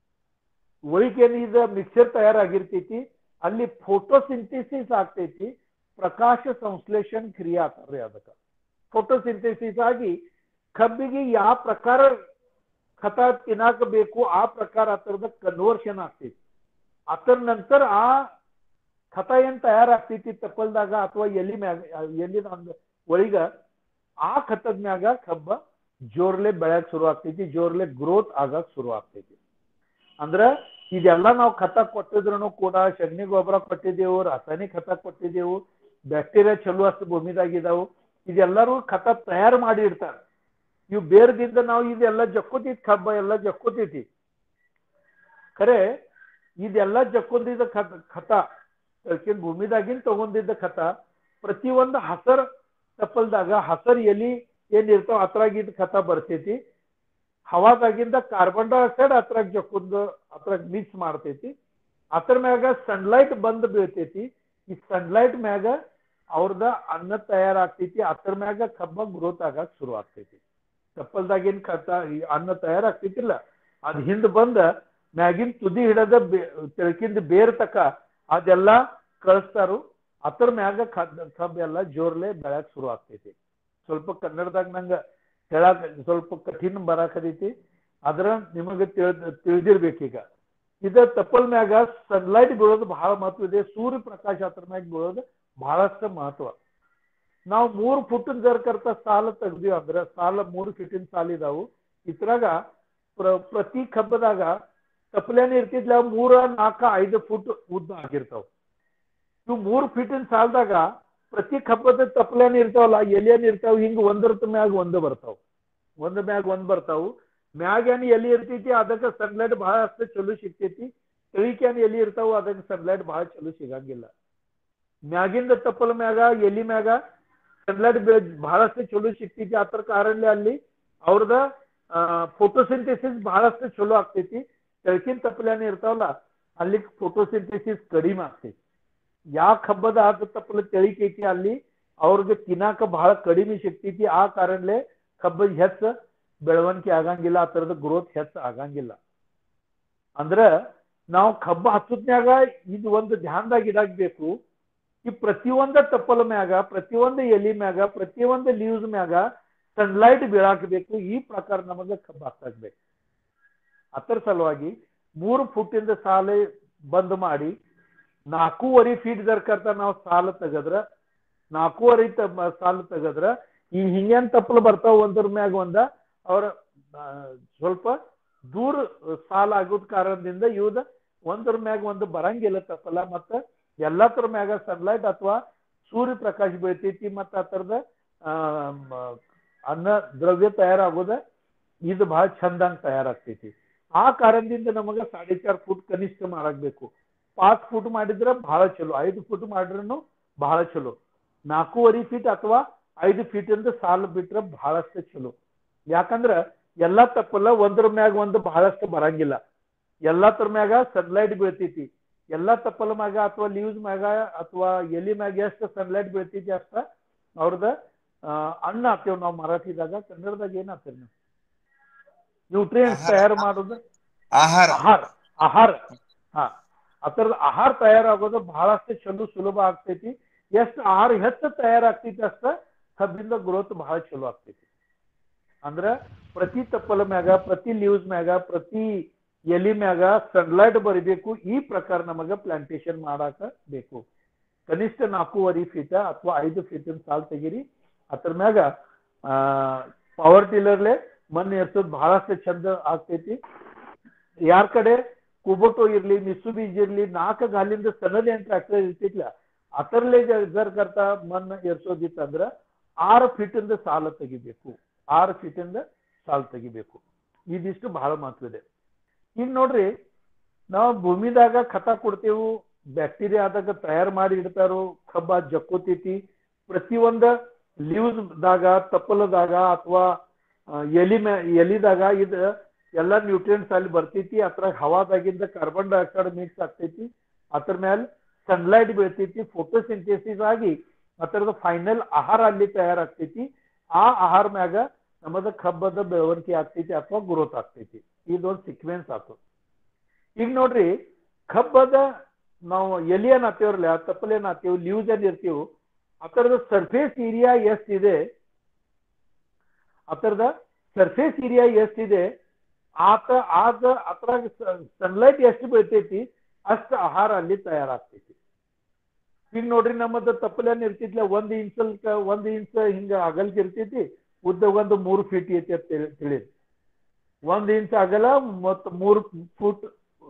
ಒಳಗೇನು ಇದು ಮಿಕ್ಸರ್ ತಯಾರಾಗಿರ್ತೈತಿ ಅಲ್ಲಿ ಫೋಟೋಸಿಂಥೆಸಿಸ್ ಆಗ್ತೈತಿ ಪ್ರಕಾಶ ಸಂಶ್ಲೇಷಣ್ ಕ್ರಿಯೆ ಆಗ್ತಾರ್ರಿ ಅದಕ್ಕೆ ಫೋಟೋಸಿಂಥೆಸಿಸ್ ಆಗಿ ಕಬ್ಬಿಗೆ ಯಾವ ಪ್ರಕಾರ ಖತ ತಿನ್ನಾಕ ಬೇಕು ಆ ಪ್ರಕಾರ ಅದರದ ಕನ್ವರ್ಷನ್ ಆಗ್ತೈತಿ ಅದರ ನಂತರ ಆ ಖತ ಏನ್ ತಯಾರಾಗ್ತೈತಿ ತಪ್ಪಲ್ದಾಗ ಅಥವಾ ಎಲ್ಲಿ ಮ್ಯಾಗ ಎಲ್ಲಿ ಒಂದು ಒಳಗ ಆ ಖತದ ಮ್ಯಾಗ ಕಬ್ಬ ಜೋರ್ಲೆ ಬೆಳ್ಯಾಕ್ ಶುರು ಆಗ್ತೈತಿ ಜೋರ್ಲೆ ಗ್ರೋತ್ ಆಗಕ್ ಶುರು ಆಗ್ತೈತಿ ಅಂದ್ರ ಇದೆಲ್ಲ ನಾವು ಖತ ಕೊಟ್ಟಿದ್ರು ಕೂಡ ಸಗಣಿ ಗೊಬ್ಬರ ಕೊಟ್ಟಿದ್ದೆವು ರಾಸಾಯನಿಕ ಖತ ಕೊಟ್ಟಿದ್ದೆವು ಬ್ಯಾಕ್ಟೀರಿಯಾ ಚಲೋ ಅಷ್ಟು ಭೂಮಿದಾಗ ಇದಾವು ಇದೆಲ್ಲರೂ ಖತ ತಯಾರು ಮಾಡಿ ಇಡ್ತಾರೆ ಇವು ಬೇರ್ದಿಂದ ನಾವು ಇದೆಲ್ಲ ಜಕ್ಕೋತೈತಿ ಕಬ್ಬ ಎಲ್ಲ ಜಕ್ಕೋತೈತಿ ಖರೆ ಇದೆಲ್ಲ ಜಕ್ಕೊಂದಿದ್ದ ಖತ ಖತ ಅದಕ್ಕಿಂತ ಭೂಮಿದಾಗಿಂದ ತಗೊಂಡಿದ್ದ ಖತ ಪ್ರತಿಯೊಂದು ಹಸರ್ ತಪ್ಪಲ್ದಾಗ ಹಸರ್ ಎಲಿ ಏನ್ ಇರ್ತಾವ ಅದ್ರಾಗಿದ್ದ ಖತ ಬರ್ತೈತಿ ಹವಾದಾಗಿಂದ ಕಾರ್ಬನ್ ಡೈಆಕ್ಸೈಡ್ ಅದ್ರಾಗ ಜಕ್ಕೊಂದು ಅದ್ರಾಗ ಮಿಕ್ಸ್ ಮಾಡ್ತೈತಿ ಅದ್ರ ಮ್ಯಾಗ ಸನ್ಲೈಟ್ ಬಂದ್ ಬೀಳ್ತೈತಿ ಈ ಸನ್ಲೈಟ್ ಮ್ಯಾಗ ಅವ್ರದ ಅನ್ನ ತಯಾರಾಗ್ತೈತಿ ಅದ್ರ ಮ್ಯಾಗ ಕಬ್ಬ ಗ್ರೋತ್ ಆಗಕ್ ಶುರು ಆಗ್ತೈತಿ ತಪ್ಪಲ್ದಾಗಿನ ಖತ ಈ ಅನ್ನ ತಯಾರಾಗ್ತೈತಿಲ್ಲ ಅದ್ ಹಿಂದ್ ಬಂದ ಮ್ಯಾಗಿನ್ ತುದಿ ಹಿಡದ ತೆಳಕಿಂದ ಬೇರ್ ತಕ ಅದೆಲ್ಲ ಕಳಿಸ್ತಾರು ಅದ್ರ ಮ್ಯಾಗ ಕಬ್ಬ ಎಲ್ಲ ಜೋರ್ಲೆ ಬೆಳ್ಯಾಕ್ ಶುರು ಆಗ್ತೈತಿ ಸ್ವಲ್ಪ ಕನ್ನಡದಾಗ ನಂಗ ಹೇಳಕ್ ಸ್ವಲ್ಪ ಕಠಿಣ ಬರಾಕದೈತಿ ಅದ್ರ ನಿಮಗೆ ತಿಳಿದ್ ತಿಳಿದಿರ್ಬೇಕೀಗ ಇದ ತಪ್ಪಲ್ ಮ್ಯಾಗ ಸನ್ಲೈಟ್ ಬೀಳೋದು ಬಹಳ ಮಹತ್ವ ಇದೆ ಸೂರ್ಯ ಪ್ರಕಾಶ ಅದ್ರ ಮ್ಯಾಗ ಬೀಳೋದು ಬಹಳಷ್ಟು ಮಹತ್ವ ನಾವು ಮೂರು ಫುಟ್ಟಿನ ಜರ್ಕರ್ತ ಸಾಲ ತೆಗ್ದಿವಿ ಅಂದ್ರೆ ಸಾಲ ಮೂರು ಫೀಟಿನ ಸಾಲ ಇದಾವು ಇದ್ರಾಗ ಪ್ರ ಪ್ರತಿ ಕಬ್ಬದಾಗ ತಪ್ಪಲೇನೆ ಇರ್ತಿದ್ಲ ಮೂರ ನಾಲ್ಕ ಐದು ಫುಟ್ ಉದ್ದ ಆಗಿರ್ತಾವ ಇವು ಮೂರು ಫೀಟಿನ ಸಾಲದಾಗ ಪ್ರತಿ ಕಬ್ಬದ ತಪ್ಪಲೇನ್ ಇರ್ತಾವಲ್ಲ ಎಲಿಯನ್ ಇರ್ತಾವ ಹಿಂಗ ಒಂದರ ಮ್ಯಾಗ ಒಂದು ಬರ್ತಾವ ಒಂದ್ ಮ್ಯಾಗ ಒಂದ್ ಬರ್ತಾವು ಮ್ಯಾಗೇನ್ ಎಲಿ ಇರ್ತೈತಿ ಅದಕ್ಕೆ ಸನ್ಲೈಟ್ ಬಹಳಷ್ಟು ಚಲೋ ಸಿಗ್ತೈತಿ ತಳಿಕೇನ್ ಎಲಿ ಇರ್ತಾವ ಅದಕ್ಕೆ ಸನ್ಲೈಟ್ ಬಹಳ ಚಲೋ ಸಿಗಂಗಿಲ್ಲ ಮ್ಯಾಗಿಂದ ತಪ್ಪಲ ಮ್ಯಾಗ ಎಲಿ ಮ್ಯಾಗ ಸನ್ಲೈಟ್ ಬಹಳಷ್ಟು ಚಲೋ ಸಿಗ್ತೈತಿ ಅದ್ರ ಕಾರಣ ಅಲ್ಲಿ ಅವ್ರದ ಫೋಟೋಸಿಂಥೆಸಿಸ್ ಬಹಳಷ್ಟು ಚಲೋ ಆಗ್ತೈತಿ ತೆಳಕಿನ ತಪ್ಪಲೇನ್ ಇರ್ತಾವಲ್ಲ ಅಲ್ಲಿ ಫೋಟೋಸಿಂಥೆಸಿಸ್ ಕಡಿಮೆ ಆಗ್ತೈತಿ ಯಾವ ಹಬ್ಬದ ಆದ ತಪ್ಪಲ ತೆಳಿಕೈತಿ ಅಲ್ಲಿ ಅವ್ರಿಗೆ ತಿನ್ನಾಕ ಬಹಳ ಕಡಿಮೆ ಸಿಗ್ತೈತಿ ಆ ಕಾರಣಲೆ ಕಬ್ಬ ಹೆಚ್ಚ ಬೆಳವಣಿಗೆ ಆಗಂಗಿಲ್ಲ ಆ ತರದ ಗ್ರೋತ್ ಹೆಚ್ಚ ಆಗಂಗಿಲ್ಲ ಅಂದ್ರ ನಾವು ಕಬ್ಬ ಹಚ್ಚದ್ನ್ಯಾಗ ಇದು ಒಂದು ಧ್ಯಾನದಾಗ ಇಡಾಕ್ಬೇಕು ಈ ಪ್ರತಿಯೊಂದ ತಪ್ಪಲ ಮ್ಯಾಗ ಪ್ರತಿಯೊಂದು ಎಲಿ ಮ್ಯಾಗ ಪ್ರತಿಯೊಂದು ಲೀವ್ಸ್ ಮ್ಯಾಗ ಸನ್ಲೈಟ್ ಬೀಳಾಕಬೇಕು ಈ ಪ್ರಕಾರ ನಮಗೆ ಕಬ್ಬ ಹಾಕ್ಬೇಕು ಅದರ ಸಲುವಾಗಿ ಮೂರು ಫುಟ್ಟಿಂದ ಸಾಲೆ ಬಂದ್ ಮಾಡಿ ನಾಲ್ಕೂವರೆ ಫೀಟ್ ದರ್ಕರ್ತ ನಾವು ಸಾಲ ತೆಗದ್ರ ನಾಲ್ಕೂವರೆ ಸಾಲ ತೆಗದ್ರ ಈ ಹಿಂಗೇನ್ ತಪ್ಪಲು ಬರ್ತಾವ ಒಂದ್ರ ಮ್ಯಾಗ ಒಂದ ಅವ್ರ ಸ್ವಲ್ಪ ದೂರ ಸಾಲ ಆಗೋದ್ ಕಾರಣದಿಂದ ಇವ್ದ ಒಂದ್ರ ಮ್ಯಾಗ ಒಂದು ಬರಂಗಿಲ್ಲ ತಪ್ಪಲ್ಲ ಮತ್ತ ಎಲ್ಲಾತರ ಮ್ಯಾಗ ಸನ್ಲೈಟ್ ಅಥವಾ ಸೂರ್ಯ ಪ್ರಕಾಶ ಬೀಳ್ತೈತಿ ಮತ್ತ ಆ ತರದ ಅನ್ನ ದ್ರವ್ಯ ತಯಾರಾಗೋದ ಇದು ಬಹಳ ಚಂದಂಗ್ ತಯಾರಾಗ್ತೈತಿ ಆ ಕಾರಣದಿಂದ ನಮಗ ಸಾಡೆ ಚಾರ್ ಫುಟ್ ಕನಿಷ್ಠ ಮಾಡಾಕ್ಬೇಕು ಪಾಂಚ್ ಫುಟ್ ಮಾಡಿದ್ರ ಬಹಳ ಚಲೋ ಐದು ಫುಟ್ ಮಾಡ್ರೂ ಬಹಳ ಚಲೋ ನಾಲ್ಕೂವರೆ ಫೀಟ್ ಅಥವಾ ಐದು ಫೀಟ್ ಇಂದ ಸಾಲ ಬಿಟ್ರೆ ಬಹಳಷ್ಟು ಚಲೋ ಯಾಕಂದ್ರ ಎಲ್ಲಾ ತಪ್ಪಲ್ಲ ಒಂದ್ರ ಮ್ಯಾಗ ಒಂದು ಬಹಳಷ್ಟು ಬರಂಗಿಲ್ಲ ಎಲ್ಲಾದ್ರ ಮ್ಯಾಗ ಸನ್ಲೈಟ್ ಬೀಳ್ತೈತಿ ಎಲ್ಲಾ ತಪ್ಪಲ ಮ್ಯಾಗ ಅಥವಾ ಲೀವ್ಸ್ ಮ್ಯಾಗ ಅಥವಾ ಎಲಿ ಮ್ಯಾಗ ಎಷ್ಟು ಸನ್ಲೈಟ್ ಬೀಳ್ತೈತಿ ಅಷ್ಟ ಅವ್ರದ ಅನ್ನ ಹಾಕ್ತೇವ್ ನಾವು ಮರಾಠಿದಾಗ ಕನ್ನಡದಾಗ ಏನ್ ಹಾಕ್ತೇವೆ ನೀವು ನ್ಯೂಟ್ರಿಯೆಂಟ್ಸ್ ತಯಾರು ಮಾಡೋದು ಆಹಾರ ಆಹಾರ ಆಹಾರ ಹಾ ಅದರದ ಆಹಾರ ತಯಾರಾಗೋದು ಬಹಳಷ್ಟು ಚಲೋ ಸುಲಭ ಆಗ್ತೈತಿ ಎಷ್ಟು ಆಹಾರ ಹೆಚ್ಚು ತಯಾರಾಗ್ತೈತಿ ಅಷ್ಟ ಕಬ್ಬಿಂದ ಗ್ರೋತ್ ಬಹಳ ಚಲೋ ಆಗ್ತೈತಿ ಅಂದ್ರ ಪ್ರತಿ ತಪ್ಪಲ ಮ್ಯಾಗ ಪ್ರತಿ ಲೀವ್ಸ್ ಮ್ಯಾಗ ಪ್ರತಿ ಎಲಿ ಮ್ಯಾಗ ಸನ್ಲೈಟ್ ಬರಿಬೇಕು ಈ ಪ್ರಕಾರ ನಮಗ ಪ್ಲಾಂಟೇಶನ್ ಮಾಡಾಕ ಬೇಕು ಕನಿಷ್ಠ ನಾಲ್ಕೂವರೆ ಫೀಟ ಅಥವಾ ಐದು ಫೀಟಿನ ಸಾಲ್ ತೆಗೀರಿ ಅದ್ರ ಮ್ಯಾಗ ಆ ಪವರ್ ಟಿಲ್ಲರ್ಲೆ ಮಣ್ಣು ಎರ್ಸೋದ್ ಬಹಳಷ್ಟು ಚಂದ ಆಗ್ತೈತಿ ಯಾರ ಕಡೆ ಕುಬೋಟೋ ಇರ್ಲಿ ಮಿಸುಬೀಜ್ ಇರ್ಲಿ ನಾಲ್ಕು ಗಾಲಿಂದ ಸಣ್ಣದ ಏನ್ ಟ್ರ್ಯಾಕ್ಟರ್ ಇರ್ತಿತ್ಲ ಅದರಲ್ಲೇ ಜರ್ ಕರ್ತ ಮಣ್ಣು ಎರ್ಸೋದಿತ್ತಂದ್ರ ಆರು ಫೀಟಿಂದ ಸಾಲ ತೆಗಿಬೇಕು ಆರು ಫೀಟಿಂದ ಸಾಲ ತೆಗಿಬೇಕು ಇದಿಷ್ಟು ಬಹಳ ಮಹತ್ವ ಇದೆ ಈಗ ನೋಡ್ರಿ ನಾವು ಭೂಮಿದಾಗ ಖತ ಕೊಡ್ತೇವು ಬ್ಯಾಕ್ಟೀರಿಯಾ ಆದಾಗ ತಯಾರು ಮಾಡಿ ಇಡ್ತಾರೋ ಕಬ್ಬ ಜಕ್ಕೋತೈತಿ ಪ್ರತಿಯೊಂದ ಲೀವ್ಸ್ ದಾಗ ತಪ್ಪಲದಾಗ ಅಥವಾ ಎಲಿ ಮ್ಯಾ ಎಲಿದಾಗ ಇದು ಎಲ್ಲ ನ್ಯೂಟ್ರಿಯೆಂಟ್ಸ್ ಅಲ್ಲಿ ಬರ್ತೈತಿ ಅದ್ರಾಗ ಹವಾದಾಗಿಂದ ಕಾರ್ಬನ್ ಡೈಆಕ್ಸೈಡ್ ಮಿಕ್ಸ್ ಆಗ್ತೈತಿ ಅದ್ರ ಮೇಲೆ ಸನ್ಲೈಟ್ ಬೀಳ್ತೈತಿ ಫೋಟೋಸಿಂಥೆಸಿಸ್ ಆಗಿ ಅದರದ ಫೈನಲ್ ಆಹಾರ ಅಲ್ಲಿ ತಯಾರಾಗ್ತೈತಿ ಆ ಆಹಾರ ಮ್ಯಾಗ ನಮ್ಮದ ಕಬ್ಬದ ಬೆಳವಣಿಗೆ ಆಗ್ತೈತಿ ಅಥವಾ ಗ್ರೋತ್ ಆಗ್ತೈತಿ ಇದೊಂದು ಸೀಕ್ವೆನ್ಸ್ ಆತು ಈಗ ನೋಡ್ರಿ ಕಬ್ಬದ ನಾವು ಎಲಿ ಏನ್ ಹಾಕ್ತೇವ್ರಲ್ಲ ತಪ್ಪಲ್ ಏನ್ ಹಾಕ್ತೇವ್ ಲೀವ್ಸ್ ಏನ್ ಇರ್ತೀವಿ ಅದರದ ಸರ್ಫೇಸ್ ಏರಿಯಾ ಎಷ್ಟಿದೆ ಅದರದ ಸರ್ಫೇಸ್ ಏರಿಯಾ ಎಷ್ಟಿದೆ ಆತ ಆದ ಅದ್ರಾಗ ಸನ್ಲೈಟ್ ಎಷ್ಟು ಬೀಳ್ತೈತಿ ಅಷ್ಟು ಆಹಾರ ಅಲ್ಲಿ ತಯಾರಾಗ್ತೈತಿ ಈಗ ನೋಡ್ರಿ ನಮ್ಮದು ತಪ್ಪಲೇನ್ ಇರ್ತಿದ್ಲ ಒಂದ್ ಇಂಚಲ್ ಒಂದ್ ಇಂಚ್ ಹಿಂಗ ಅಗಲ್ಕ ಇರ್ತೈತಿ ಉದ್ದ ಒಂದು ಮೂರು ಫೀಟ್ ಐತಿ ಅಂತ ತಿಳಿ- ತಿಳಿದ್ ಒಂದ್ ಇಂಚ್ ಅಗಲ ಮತ್ ಮೂರು ಫುಟ್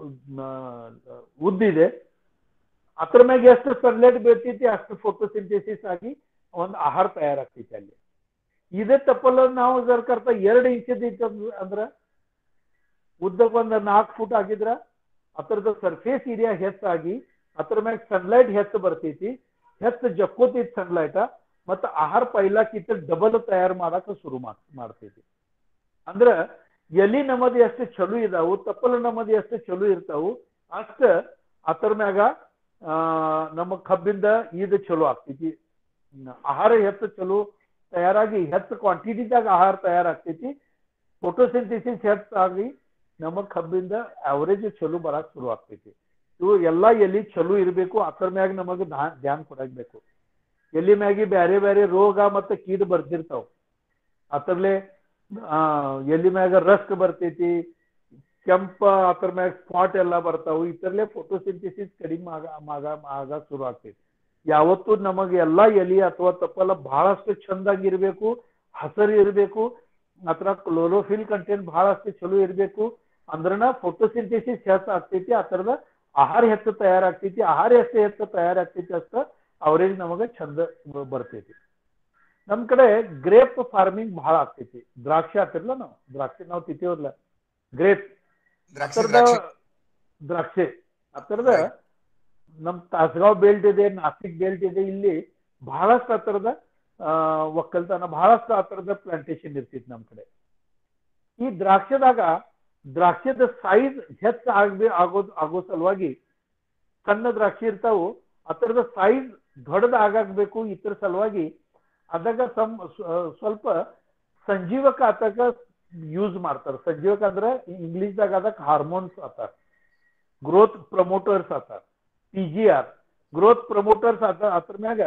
ಉದ್ದಿದೆ ಅದ್ರ ಮ್ಯಾಗ ಎಷ್ಟು ಸನ್ಲೈಟ್ ಬೀಳ್ತೈತಿ ಅಷ್ಟು ಫೋಟೋಸಿಂಥೆಸಿಸ್ ಆಗಿ ಒಂದು ಆಹಾರ ತಯಾರಾಗ್ತೈತಿ ಅಲ್ಲಿ ಇದೇ ತಪ್ಪಲ್ಲ ನಾವು ಜರ್ ಕರ್ತ ಎರಡು ಇಂಚದ ಇತ್ತು ಅಂದ್ರ- ಅಂದ್ರ ಉದ್ದಕ್ಕೆ ಒಂದು ನಾಲ್ಕು ಫುಟ್ ಆಗಿದ್ರ ಅದ್ರದ್ದು ಸರ್ಫೇಸ್ ಏರಿಯಾ ಹೆಚ್ಚಾಗಿ ಅದ್ರ ಮ್ಯಾಗ ಸನ್ಲೈಟ್ ಹೆಚ್ಚು ಬರ್ತೈತಿ ಹೆಚ್ಚು ಜಕ್ಕೋತೈತಿ ಸನ್ಲೈಟ ಮತ್ತ ಆಹಾರ ಪೈಲಾಕಿತ್ತ ಡಬಲ್ ತಯಾರು ಮಾಡಾಕ ಶುರು ಮಾಡ್ ಮಾಡ್ತೈತಿ ಅಂದ್ರ ಎಲಿ ನಮ್ಮದು ಎಷ್ಟು ಚಲೋ ಇದಾವು ತಪ್ಪಲ ನಮ್ಮದು ಎಷ್ಟು ಚಲೋ ಇರ್ತಾವು ಅಷ್ಟ ಅದ್ರ ಮ್ಯಾಗ ಆ ನಮ್ಮ ಕಬ್ಬಿಂದ ಇದು ಚಲೋ ಆಗ್ತೈತಿ ಹ್ಮ್, ಆಹಾರ ಹೆಚ್ಚು ಚಲೋ ತಯಾರಾಗಿ ಹೆಚ್ಚು ಕ್ವಾಂಟಿಟಿದಾಗ ಆಹಾರ ತಯಾರಾಗ್ತೈತಿ ಫೋಟೋಸಿಂಥಿಸಿಸ್ ಹೆಚ್ಚಾಗಿ ನಮ್ಮ ಕಬ್ಬಿಂದ ಅವರೇಜ್ ಚಲೋ ಬರಾಕ್ ಶುರು ಆಗ್ತೈತಿ ಇವು ಎಲ್ಲಾ ಎಲಿ ಚಲೋ ಇರಬೇಕು ಅದ್ರ ಮ್ಯಾಗ ನಮಗ ಧ್ಯಾನ್ ಧ್ಯಾನ ಕೊಡಬೇಕು ಎಲಿ ಮ್ಯಾಗಿ ಬ್ಯಾರೆ ಬ್ಯಾರೆ ರೋಗ ಮತ್ತೆ ಕೀಡು ಬರ್ತಿರ್ತಾವ ಅದ್ರಲ್ಲೇ ಆ ಎಲಿ ಮ್ಯಾಗ ರಸ್ಟ್ ಬರ್ತೈತಿ ಕೆಂಪ ಅದ್ರ ಮ್ಯಾಗ ಸ್ಪಾಟ್ ಎಲ್ಲ ಬರ್ತಾವು ಇತರಲ್ಲೇ ಫೋಟೋಸಿಂಥಿಸಿಸ್ ಕಡಿಮೆ ಆಗ ಆಗ ಆಗ ಶುರು ಆಗ್ತೈತಿ ಯಾವತ್ತು ನಮಗೆ ಎಲ್ಲಾ ಎಲಿ ಅಥವಾ ತಪ್ಪಲ ಬಹಳಷ್ಟು ಚಂದಾಗಿ ಇರಬೇಕು ಹಸರು ಇರಬೇಕು ಅದ್ರ ಕ್ಲೋರೋಫಿಲ್ ಕಂಟೆಂಟ್ ಬಹಳಷ್ಟು ಚಲೋ ಇರಬೇಕು ಅಂದ್ರನ ಫೋಟೋಸಿಂಥೆಸಿಸ್ ಹೆಚ್ಚು ಆಗ್ತೈತಿ ಆ ಥರದ ಆಹಾರ ಹೆಚ್ಚು ತಯಾರಾಗ್ತೈತಿ ಆಹಾರ ಎಷ್ಟು ಹೆಚ್ಚು ತಯಾರಾಗ್ತೈತಿ ಅಷ್ಟ ಅವರೇಜ್ ನಮಗೆ ಚಂದ ಬ- ಬರ್ತೈತಿ ನಮ್ ಕಡೆ ಗ್ರೇಪ್ ಫಾರ್ಮಿಂಗ್ ಬಹಳ ಆಗ್ತೈತಿ ದ್ರಾಕ್ಷಿ ಹಾಕಿರ್ಲ ನಾವು ದ್ರಾಕ್ಷಿ ನಾವು ತಿಂತೀವಲ್ಲ ಗ್ರೇಪ್ ದ್ರಾಕ್ಷಿ ಅದ್ರದ ದ್ರಾಕ್ಷಿ ದ್ರಾಕ್ಷಿ ಅದ್ರದ ನಮ್ ತಾಸಗಾಂವ್ ಬೆಲ್ಟ್ ಇದೆ ನಾಸಿಕ್ ಬೆಲ್ಟ್ ಇದೆ ಇಲ್ಲಿ ಬಹಳಷ್ಟು ಆ ಥರದ ಆ, ಒಕ್ಕಲ್ತನ ಬಹಳಷ್ಟು ಆ ಥರದ ಪ್ಲಾಂಟೇಶನ್ ಇರ್ತೈತಿ ನಮ್ ಕಡೆ ಈ ದ್ರಾಕ್ಷದಾಗ ದ್ರಾಕ್ಷದ ಸೈಜ್ ಹೆಚ್ಚು ಆಗ್ಬೇ ಆಗೋದ್ ಆಗೋ ಸಲುವಾಗಿ ಸಣ್ಣ ದ್ರಾಕ್ಷಿ ಇರ್ತಾವು ಅದರದ ಸೈಜ್ ದೊಡ್ಡದ ಆಗಾಗ್ಬೇಕು ಇತರ ಸಲುವಾಗಿ ಅದಾಗ ಸಮ್ ಸ್ವ- ಸ್ವಲ್ಪ ಸಂಜೀವಕ ಆತಕ ಯೂಸ್ ಮಾಡ್ತಾರ ಸಂಜೀವಕ ಅಂದ್ರೆ ಇಂಗ್ಲಿಷ್ದಾಗ ಅದಕ್ಕೆ ಹಾರ್ಮೋನ್ಸ್ ಆತಾರ ಗ್ರೋತ್ ಪ್ರಮೋಟರ್ಸ್ ಆತಾರ P G R growth promoters ಆತ ಅದ್ರ ಮ್ಯಾಗ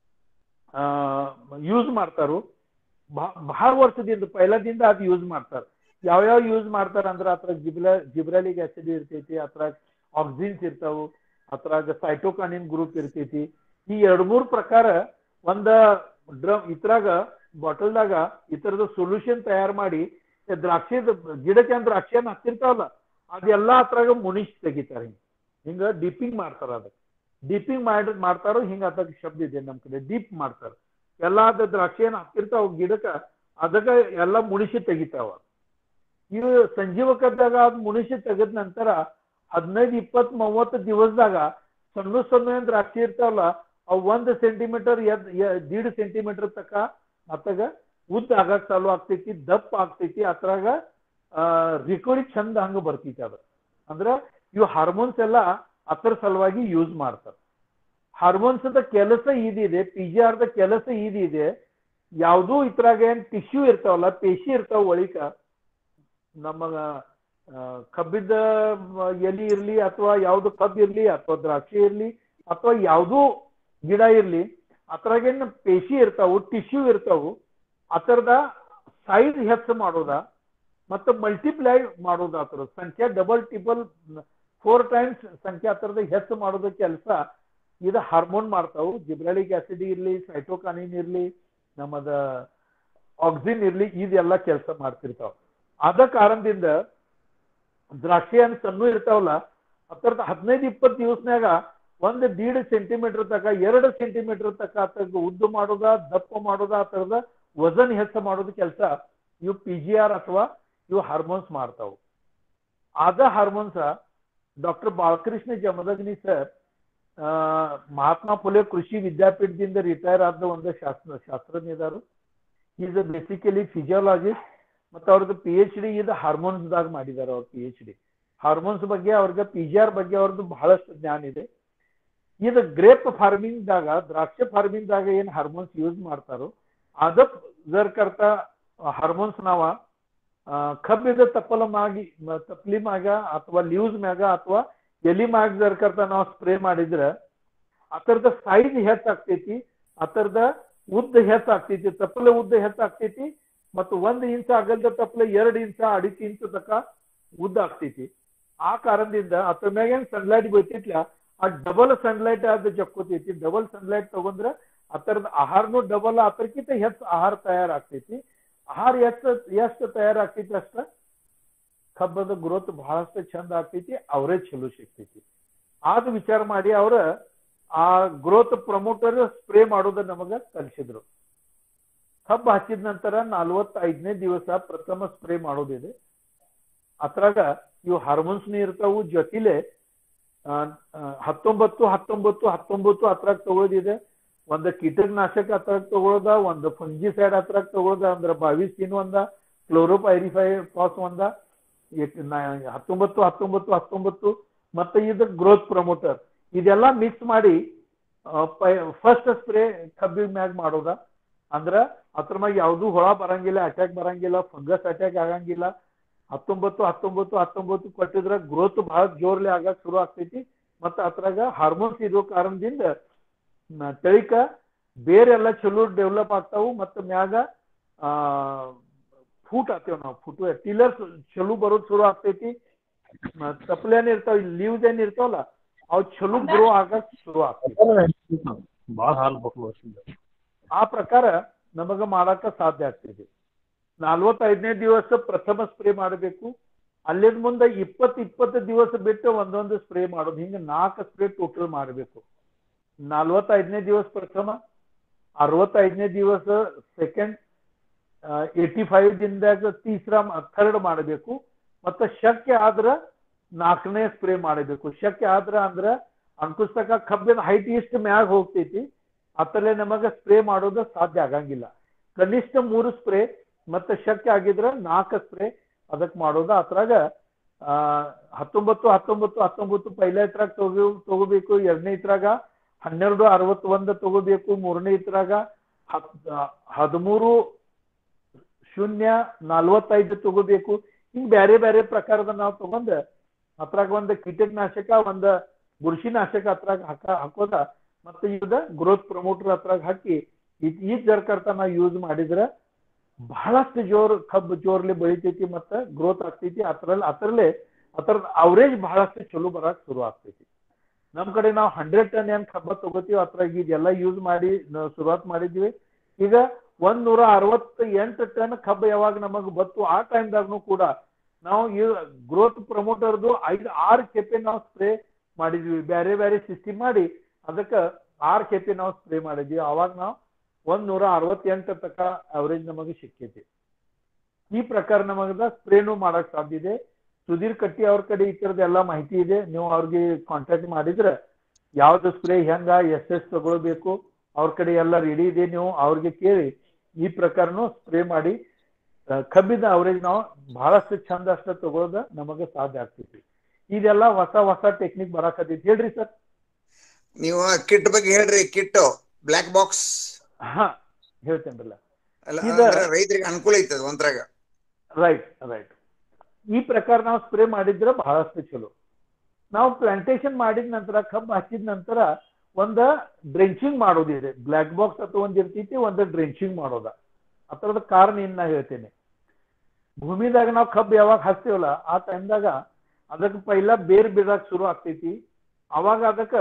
ಯೂಸ್ ಮಾಡ್ತಾರು ಬಾ- ಬಹಳ ವರ್ಷದಿಂದ ಪೈಲದಿಂದ ಅದು ಯೂಸ್ ಮಾಡ್ತಾರ ಯಾವ್ಯಾವ ಯೂಸ್ ಮಾಡ್ತಾರ ಅಂದ್ರ ಅದ್ರಾಗ ಜಿಬ್ರ ಜಿಬ್ರಾಲಿಕ್ ಆಸಿಡ್ ಇರ್ತೈತಿ ಅದ್ರಾಗ ಆಕ್ಸಿನ್ಸ್ ಇರ್ತಾವು ಅದ್ರಾಗ ಸೈಟೋಕಾನಿನ್ ಗ್ರೂಪ್ ಇರ್ತೈತಿ ಈ ಎರಡ್ ಮೂರ್ ಪ್ರಕಾರ ಒಂದ ಡ್ರಮ್ ಇದ್ರಾಗ ಬಾಟಲ್ದಾಗ ಈ ತರದ ಸೊಲ್ಯೂಷನ್ ತಯಾರು ಮಾಡಿ ಈ ದ್ರಾಕ್ಷಿದ ಗಿಡಕ್ಕೆ ಏನ್ ದ್ರಾಕ್ಷಿಯನ್ನ ಹತ್ತಿರ್ತಾವಲ್ಲ ಅದೆಲ್ಲ ಅದ್ರಾಗ ಮುನಿಷ್ ತೆಗಿತಾರೆ ಹಿಂಗ ಹಿಂಗ ಡೀಪಿಂಗ್ ಮಾಡ್ತಾರ ಅದಕ್ಕೆ ಡೀಪಿಂಗ್ ಮಾಡಿ ಮಾಡ್ತಾರೋ ಹಿಂಗ ಅದಕ್ಕೆ ಶಬ್ದ ಇದೆ ನಮ್ ಕಡೆ ಡೀಪ್ ಮಾಡ್ತಾರ ಎಲ್ಲಾ ಅದ ದ್ರಾಕ್ಷಿ ಏನ್ ಹಾಕಿರ್ತಾವ ಗಿಡಕ್ಕ ಅದಕ್ಕ ಎಲ್ಲ ಮುಣಿಸಿ ತೆಗಿತಾವ ಇವು ಸಂಜೀವಕದಾಗ ಅದ್ ಮುಣಿಸಿ ತೆಗೆದ ನಂತರ ಹದಿನೈದು ಇಪ್ಪತ್ ಮೂವತ್ತು ದಿವಸದಾಗ ಸಣ್ಣ ಸಣ್ಣ ಏನ್ ದ್ರಾಕ್ಷಿ ಇರ್ತಾವಲ್ಲ ಅವು ಒಂದ್ ಸೆಂಟಿಮೀಟರ್ ಎದ್ ಎ- ದೀಡ್ ಸೆಂಟಿಮೀಟರ್ ತಕ ಅತ್ತಾಗ ಉದ್ದ ಆಗಕ್ ಚಾಲು ಆಗ್ತೈತಿ ದಪ್ಪ ಆಗ್ತೈತಿ ಅದ್ರಾಗ ರಿಕವರಿ ಚಂದ ಹಂಗ ಬರ್ತೈತಿ ಅದ ಅಂದ್ರ ಇವು ಹಾರ್ಮೋನ್ಸ್ ಎಲ್ಲ ಅದ್ರ ಸಲುವಾಗಿ ಯೂಸ್ ಮಾಡ್ತಾರೆ ಹಾರ್ಮೋನ್ಸ್ ದ ಕೆಲಸ ಇದಿದೆ ಪಿ ಜಿ ಆರ್ ದ ಕೆಲಸ ಇದಿದೆ ಯಾವ್ದು ಇದ್ರಾಗ ಏನ್ ಟಿಶ್ಯೂ ಇರ್ತಾವಲ್ಲ ಪೇಶಿ ಇರ್ತಾವ ಒಳಿಕ ನಮ್ಮ ಆ, ಕಬ್ಬಿದ ಮ, ಎಲಿ ಇರ್ಲಿ ಅಥವಾ ಯಾವ್ದು ಕಬ್ಬು ಇರ್ಲಿ ಅಥವಾ ದ್ರಾಕ್ಷಿ ಇರ್ಲಿ ಅಥವಾ ಯಾವ್ದು ಗಿಡ ಇರ್ಲಿ ಅದ್ರಾಗೇನ್ ಪೇಶಿ ಇರ್ತಾವು ಟಿಶ್ಯೂ ಇರ್ತಾವು ಅದರದ ಸೈಜ್ ಹೆಚ್ಚು ಮಾಡೋದ ಮತ್ತು ಮಲ್ಟಿಪ್ಲೈ ಮಾಡೋದು ಅದ್ರ ಸಂಖ್ಯೆ ಡಬಲ್ ಟಿಬಲ್ ಫೋರ್ ಟೈಮ್ಸ್ ಸಂಖ್ಯೆ ಅದರದ ಹೆಚ್ಚು ಮಾಡೋದ ಕೆಲಸ ಇದು ಹಾರ್ಮೋನ್ ಮಾಡ್ತಾವು ಜಿಬ್ರಾಲಿಕ್ ಆಸಿಡ್ ಇರ್ಲಿ ಸೈಟೋಕಾನಿನ್ ಇರ್ಲಿ ನಮ್ಮದ ಆಕ್ಸಿನ್ ಇರ್ಲಿ ಇದೆಲ್ಲ ಕೆಲಸ ಮಾಡ್ತಿರ್ತಾವ ಆದ ಕಾರಣದಿಂದ ದ್ರಾಕ್ಷಿ ಹಣ್ಣು ಸಣ್ಣ ಇರ್ತಾವಲ್ಲ ಅದರದ ಹದಿನೈದು ಇಪ್ಪತ್ತು ದಿವಸನ್ಯಾಗ ಒಂದ್ ದೀಡ್ ಸೆಂಟಿಮೀಟರ್ ತಕ ಎರಡು ಸೆಂಟಿಮೀಟರ್ ತಕ ಅದ್ರಾಗ ಉದ್ದ ಮಾಡೋದ ದಪ್ಪ ಮಾಡೋದ ಆ ಥರದ ವಜನ್ ಹೆಚ್ಚು ಮಾಡೋದು ಕೆಲಸ ಇವು ಪಿ ಜಿ ಆರ್ ಅಥವಾ ಇವು ಹಾರ್ಮೋನ್ಸ್ ಮಾಡ್ತಾವು ಆದ hormones doctor Balakrishna Jamadagni sir ಆ, ಮಹಾತ್ಮ ಫುಲೆ ಕೃಷಿ ವಿದ್ಯಾಪೀಠದಿಂದ ರಿಟೈರ್ ಆದ ಒಂದು ಶಾಸ್ತ್ರ ಶಾಸ್ತ್ರಜ್ಞರು ಈಸ್ ಬೇಸಿಕಲಿ ಫಿಸಿಯಾಲಜಿಸ್ಟ್ ಮತ್ತು ಅವ್ರದ್ದು ಪಿ ಎಚ್ ಡಿ ಇದು ಹಾರ್ಮೋನ್ಸ್ ದಾಗ ಮಾಡಿದ್ದಾರೆ ಅವ್ರ ಪಿ ಎಚ್ ಡಿ ಹಾರ್ಮೋನ್ಸ್ ಬಗ್ಗೆ ಅವ್ರಿಗೆ ಪಿ ಜಿ ಆರ್ ಬಗ್ಗೆ ಅವ್ರದ್ದು ಬಹಳಷ್ಟು ಜ್ಞಾನ ಇದೆ ಇದು ಗ್ರೇಪ್ ಫಾರ್ಮಿಂಗ್ ದಾಗ ದ್ರಾಕ್ಷಿ ಫಾರ್ಮಿಂಗ್ ದಾಗ ಏನ್ ಹಾರ್ಮೋನ್ಸ್ ಯೂಸ್ ಮಾಡ್ತಾರೋ ಅದಕ್ ಜರ್ करता ಹಾರ್ಮೋನ್ಸ್ ನಾವ ಆ, ಕಬ್ಬಿದ ತಪ್ಪಲ ಮಾಗಿ ಮ- ತಪ್ಲಿ ಮ್ಯಾಗ ಅಥವಾ ಲೀವ್ಸ್ ಮ್ಯಾಗ ಅಥವಾ ಎಲಿ ಮ್ಯಾಗ ಜರ್ करता ನಾವು ಸ್ಪ್ರೇ ಮಾಡಿದ್ರ ಅದರದ ಸೈಜ್ ಹೆಚ್ಚಾಗ್ತೈತಿ ಅದರದ ಉದ್ದ ಹೆಚ್ಚಾಗ್ತೈತಿ ತಪ್ಪಲೆ ಉದ್ದ ಹೆಚ್ಚಾಗ್ತೈತಿ ಮತ್ತು ಒಂದ್ ಇಂಚ ಅಗಲದ ತಪ್ಪಲೆ ಎರಡು ಇಂಚ ಅಡಿಕೆ ಇಂಚ ತಕ ಉದ್ದ ಆಗ್ತೈತಿ ಆ ಕಾರಣದಿಂದ ಅದ್ರ ಮ್ಯಾಗ ಏನ್ ಸನ್ಲೈಟ್ ಬೀಳ್ತಿತ್ಲ ಆ ಡಬಲ್ ಸನ್ಲೈಟ್ ಅದ್ ಜಕ್ಕೋತೈತಿ ಡಬಲ್ ಸನ್ಲೈಟ್ ತಗೊಂಡ್ರ ಅದರದ ಆಹಾರನು ಡಬಲ್ ಅದಕ್ಕಿಂತ ಹೆಚ್ಚು ಆಹಾರ ತಯಾರಾಗ್ತೈತಿ ಆಹಾರ ಎಷ್ಟು ಎಷ್ಟು ತಯಾರಾಗ್ತೈತಿ ಅಷ್ಟ ಕಬ್ಬದ ಗ್ರೋತ್ ಬಹಳಷ್ಟು ಚಂದ ಆಗ್ತೈತಿ ಅವರೇ ಚಲೋ ಸಿಗ್ತೈತಿ ಆದ ವಿಚಾರ ಮಾಡಿ ಅವ್ರ ಆ ಗ್ರೋತ್ ಪ್ರಮೋಟರ್ ಸ್ಪ್ರೇ ಮಾಡೋದ ನಮಗ ಕಲಿಸಿದ್ರು ಕಬ್ಬು ಹಚ್ಚಿದ ನಂತರ ನಲ್ವತ್ತೈದನೇ ದಿವಸ ಪ್ರಥಮ ಸ್ಪ್ರೇ ಮಾಡೋದಿದೆ ಅದ್ರಾಗ ಇವು ಹಾರ್ಮೋನ್ಸ್ ಇರ್ತಾವು ಜೊತಿಲೆ ಆ, ಆ, ಹತ್ತೊಂಬತ್ತು ಹತ್ತೊಂಬತ್ತು ಹತ್ತೊಂಬತ್ತು ಅದ್ರಾಗ ತಗೊಳ್ಳೋದಿದೆ ಒಂದು ಕೀಟನಾಶಕ ಅದ್ರಾಗ ತಗೊಳ್ಳೋದ ಒಂದು ಫಂಜಿಸೈಡ್ ಅದ್ರಾಗ ತಗೊಳ್ಳೋದ ಅಂದ್ರೆ ಬಾವಿಸಿನ್ ಒಂದ ಕ್ಲೋರೋಪೈರಿಫೈ ಪಾಸ್ ಒಂದ ಎಟ್- ನ- ಹತ್ತೊಂಬತ್ತು ಹತ್ತೊಂಬತ್ತು ಹತ್ತೊಂಬತ್ತು ಮತ್ತೆ ಇದು ಗ್ರೋತ್ ಪ್ರಮೋಟರ್ ಇದೆಲ್ಲ ಮಿಕ್ಸ್ ಮಾಡಿ ಫಸ್ಟ್ ಸ್ಪ್ರೇ ಕಬ್ಬಿನ ಮ್ಯಾಗ ಮಾಡೋದ ಅಂದ್ರ ಅದ್ರ ಮ್ಯಾಗ ಯಾವ್ದು ಹುಳ ಬರಂಗಿಲ್ಲ ಅಟ್ಯಾಕ್ ಬರಂಗಿಲ್ಲ ಫಂಗಸ್ ಅಟ್ಯಾಕ್ ಆಗಂಗಿಲ್ಲ ಹತ್ತೊಂಬತ್ತು ಹತ್ತೊಂಬತ್ತು ಹತ್ತೊಂಬತ್ತು ಕೊಟ್ಟಿದ್ರ ಗ್ರೋತ್ ಬಹಳ ಜೋರ್ಲಿ ಆಗಕ್ ಶುರು ಆಗ್ತೈತಿ ಮತ್ತ ಅದ್ರಾಗ ಹಾರ್ಮೋನ್ಸ್ ಇರೋ ಕಾರಣದಿಂದ ನ- ತಳಿಕ ಬೇರೆಲ್ಲ ಚಲೋ ಡೆವಲಪ್ ಆಗ್ತಾವು ಮತ್ತ ಮ್ಯಾಗ ಆ ಫೂಟ್ ಆಗ್ತೇವ್ ನಾವು ಫುಟ್ ಟಿಲ್ಲರ್ಸ್ ಚಲೋ ಬರೋದ್ ಶುರು ಆಗ್ತೈತಿ ತಪ್ಪಲೆ ಏನ್ ಇರ್ತಾವ ಲೀವ್ಸ್ ಏನ್ ಇರ್ತಾವಲ್ಲ ಅವ್ ಚಲೋ ಗ್ರೋ ಆಗಕ್ ಶುರು ಆಗ್ತೈತಿ ಬಾಳ ಹಾಲ್ ಬೇಕು ವರ್ಷದಿಂದ ಆ ಪ್ರಕಾರ ನಮಗ ಮಾಡಾಕ ಸಾಧ್ಯ ಆಗ್ತೈತಿ ನಲ್ವತ್ತೈದನೇ ದಿವಸ ಪ್ರಥಮ ಸ್ಪ್ರೇ ಮಾಡಬೇಕು ಅಲ್ಲಿಂದ ಮುಂದೆ ಇಪ್ಪತ್ ಇಪ್ಪತ್ತು ದಿವಸ ಬಿಟ್ಟು ಒಂದೊಂದು ಸ್ಪ್ರೇ ಮಾಡೋದು ಹಿಂಗ ನಾಲ್ಕು ಸ್ಪ್ರೇ ಟೋಟಲ್ ಮಾಡಬೇಕು ನಲ್ವತ್ತೈದನೇ ದಿವಸ ಪ್ರಥಮ ಅರವತ್ತೈದನೇ ದಿವಸ ಸೆಕೆಂಡ್ ಏಟಿ ಫೈವ್ ದಿನದಾಗ ತೀಸರ ಥರ್ಡ್ ಮಾಡಬೇಕು ಮತ್ತೆ ಶಕ್ಯ ಆದ್ರ ನಾಲ್ಕನೇ ಸ್ಪ್ರೇ ಮಾಡಬೇಕು ಶಕ್ಯ ಆದ್ರ ಅಂದ್ರ ಅಂಕುಸ್ತಕ ಕಬ್ಬಿನ ಹೈಟ್ ಇಷ್ಟು ಮ್ಯಾಗ ಹೋಗ್ತೈತಿ ಅತ್ತಲ್ಲೇ ನಮಗ ಸ್ಪ್ರೇ ಮಾಡೋದು ಸಾಧ್ಯ ಆಗಂಗಿಲ್ಲ ಕನಿಷ್ಠ ಮೂರು ಸ್ಪ್ರೇ ಮತ್ತೆ ಶಕ್ಯ ಆಗಿದ್ರ ನಾಲ್ಕು ಸ್ಪ್ರೇ ಅದಕ್ಕೆ ಮಾಡೋದು ಅದ್ರಾಗ ಆ ಹತ್ತೊಂಬತ್ತು ಹತ್ತೊಂಬತ್ತು ಹತ್ತೊಂಬತ್ತು ಪೈಲ ಇತ್ರಾಗ ತಗೋ ತಗೋಬೇಕು ಎರಡನೇ ಇತ್ರಾಗ ಹನ್ನೆರಡು ಅರವತ್ತೊಂದು ತಗೋಬೇಕು ಮೂರನೇ ಇತ್ರಾಗ ಹತ್ ಹದಿಮೂರು ಶೂನ್ಯ ನಲ್ವತ್ತೈದು ತಗೋಬೇಕು ಹಿಂಗ್ ಬ್ಯಾರೆ ಬ್ಯಾರೆ ಪ್ರಕಾರದ ನಾವು ತಗೊಂಡ ಅದ್ರಾಗ ಒಂದು ಕೀಟನಾಶಕ ಒಂದ್ ಬುರ್ಷಿನಾಶಕ ಅದ್ರಾಗ ಹಾಕ ಹಾಕೋದ ಮತ್ತೆ ಇದ ಗ್ರೋತ್ ಪ್ರಮೋಟರ್ ಅದ್ರಾಗ ಹಾಕಿ ಈ- ಈ ಜರ್ಕರ್ತ ನಾವು ಯೂಸ್ ಮಾಡಿದ್ರ ಬಹಳಷ್ಟು ಜೋರ್ ಕಬ್ಬು ಜೋರ್ಲಿ ಬೆಳಿತೈತಿ ಮತ್ತೆ ಗ್ರೋತ್ ಆಗ್ತೈತಿ ಅದ್ರಲ್ಲಿ ಅದ್ರಲ್ಲೇ ಅದ್ರದ ಅವರೇಜ್ ಬಹಳಷ್ಟು ಚಲೋ ಬರಾಕ್ ಶುರು ಆಗ್ತೈತಿ ನಮ್ ಕಡೆ ನಾವು ಹಂಡ್ರೆಡ್ ಟನ್ ಏನ್ ಕಬ್ಬ ತಗೋತೀವಿ ಅದ್ರಾಗ ಇದೆಲ್ಲ ಯೂಸ್ ಮಾಡಿ ನಾವ್ ಶುರುವಾತ್ ಮಾಡಿದ್ವಿ ಈಗ ಒಂದ್ ನೂರ ಅರವತ್ತ ಎಂಟು ಟನ್ ಕಬ್ಬು ಯಾವಾಗ ನಮಗ್ ಬತ್ತು ಆ ಟೈಮ್ದಾಗ್ನು ಕೂಡ ನಾವು ಈ ಗ್ರೋತ್ ಪ್ರಮೋಟರ್ದು ಐದು ಆರು ಕೆಪೆ ನಾವು ಸ್ಪ್ರೇ ಮಾಡಿದ್ವಿ ಬೇರೆ ಬೇರೆ ಸಿಸ್ಟಮ್ ಮಾಡಿ ಅದಕ್ಕ ಆರ್ ಕೆಪಿ ನಾವು ಸ್ಪ್ರೇ ಮಾಡಿದ್ವಿ ಅವಾಗ ನಾವು ಒಂದ್ ನೂರ ಅರವತ್ತೆಂಟು ತಕ ಅವರೇಜ್ ನಮಗೆ ಸಿಕ್ಕೈತಿ ಈ ಪ್ರಕಾರ ನಮಗ ಸ್ಪ್ರೇನು ಮಾಡಕ್ ಸಾಧ್ಯ ಇದೆ ಸುಧೀರ್ ಕಟ್ಟಿ ಅವ್ರ ಕಡೆ ಈ ತರದ ಎಲ್ಲಾ ಮಾಹಿತಿ ಇದೆ ನೀವು ಅವ್ರಿಗೆ ಕಾಂಟ್ಯಾಕ್ಟ್ ಮಾಡಿದ್ರೆ ಯಾವ್ದು ಸ್ಪ್ರೇ ಹೆಂಗ ಎಷ್ಟೆಷ್ಟು ತಗೊಳ್ಬೇಕು ಅವ್ರ ಕಡೆ ಎಲ್ಲ ರೆಡಿ ಇದೆ ನೀವು ಅವ್ರಿಗೆ ಕೇಳಿ ಈ ಪ್ರಕಾರನು ಸ್ಪ್ರೇ ಮಾಡಿ ಆ, ಕಬ್ಬಿನ ಅವರೇಜ್ ನಾವು ಬಹಳಷ್ಟು ಚಂದ ಅಷ್ಟ ತಗೊಳ್ಳೋದ ನಮಗೆ ಸಾಧ್ಯ ಆಗ್ತೈತಿ ಇದೆಲ್ಲ ಹೊಸ ಹೊಸ ಟೆಕ್ನಿಕ್ ಬರಾಕತ್ತೈತಿ ಹೇಳ್ರಿ ಸರ್ ನೀವು ಕಿಟ್ ಬಗ್ಗೆ ಹೇಳ್ರಿ ಕಿಟ್ ಬ್ಲಾಕ್ ಬಾಕ್ಸ್ ಹಾ ಹೇಳ್ತೇನ್ರಲ್ಲ ಅಲ್ಲ ಇದು- ಅಂದ್ರೆ ರೈತರಿಗೆ ಅನುಕೂಲ ಐತದ ಒಂದ್ರಾಗ ರೈಟ್ ರೈಟ್ ಈ ಪ್ರಕಾರ ನಾವು ಸ್ಪ್ರೇ ಮಾಡಿದ್ರೆ ಬಹಳಷ್ಟು ಚಲೋ ನಾವು ಪ್ಲಾಂಟೇಶನ್ ಮಾಡಿದ ನಂತರ ಕಬ್ಬು ಹಚ್ಚಿದ ನಂತರ ಒಂದ ಡ್ರೆಂಚಿಂಗ್ ಮಾಡೋದಿದೆ ಬ್ಲ್ಯಾಕ್ ಬಾಕ್ಸ್ ಅಥವಾ ಒಂದ್ ಇರ್ತೈತಿ ಒಂದು ಡ್ರೆಂಚಿಂಗ್ ಮಾಡೋದ ಅದರದ ಕಾರಣ ಏನ್ ನಾ ಹೇಳ್ತೇನೆ ಭೂಮಿದಾಗ ನಾವು ಕಬ್ಬು ಯಾವಾಗ ಹಚ್ತೀವಲ್ಲ ಆ ಟೈಮ್ದಾಗ ಅದಕ್ಕೆ ಪೈಲ ಬೇರ್ ಬಿಡಕ್ ಶುರು ಆಗ್ತೈತಿ ಅವಾಗ ಅದಕ್ಕ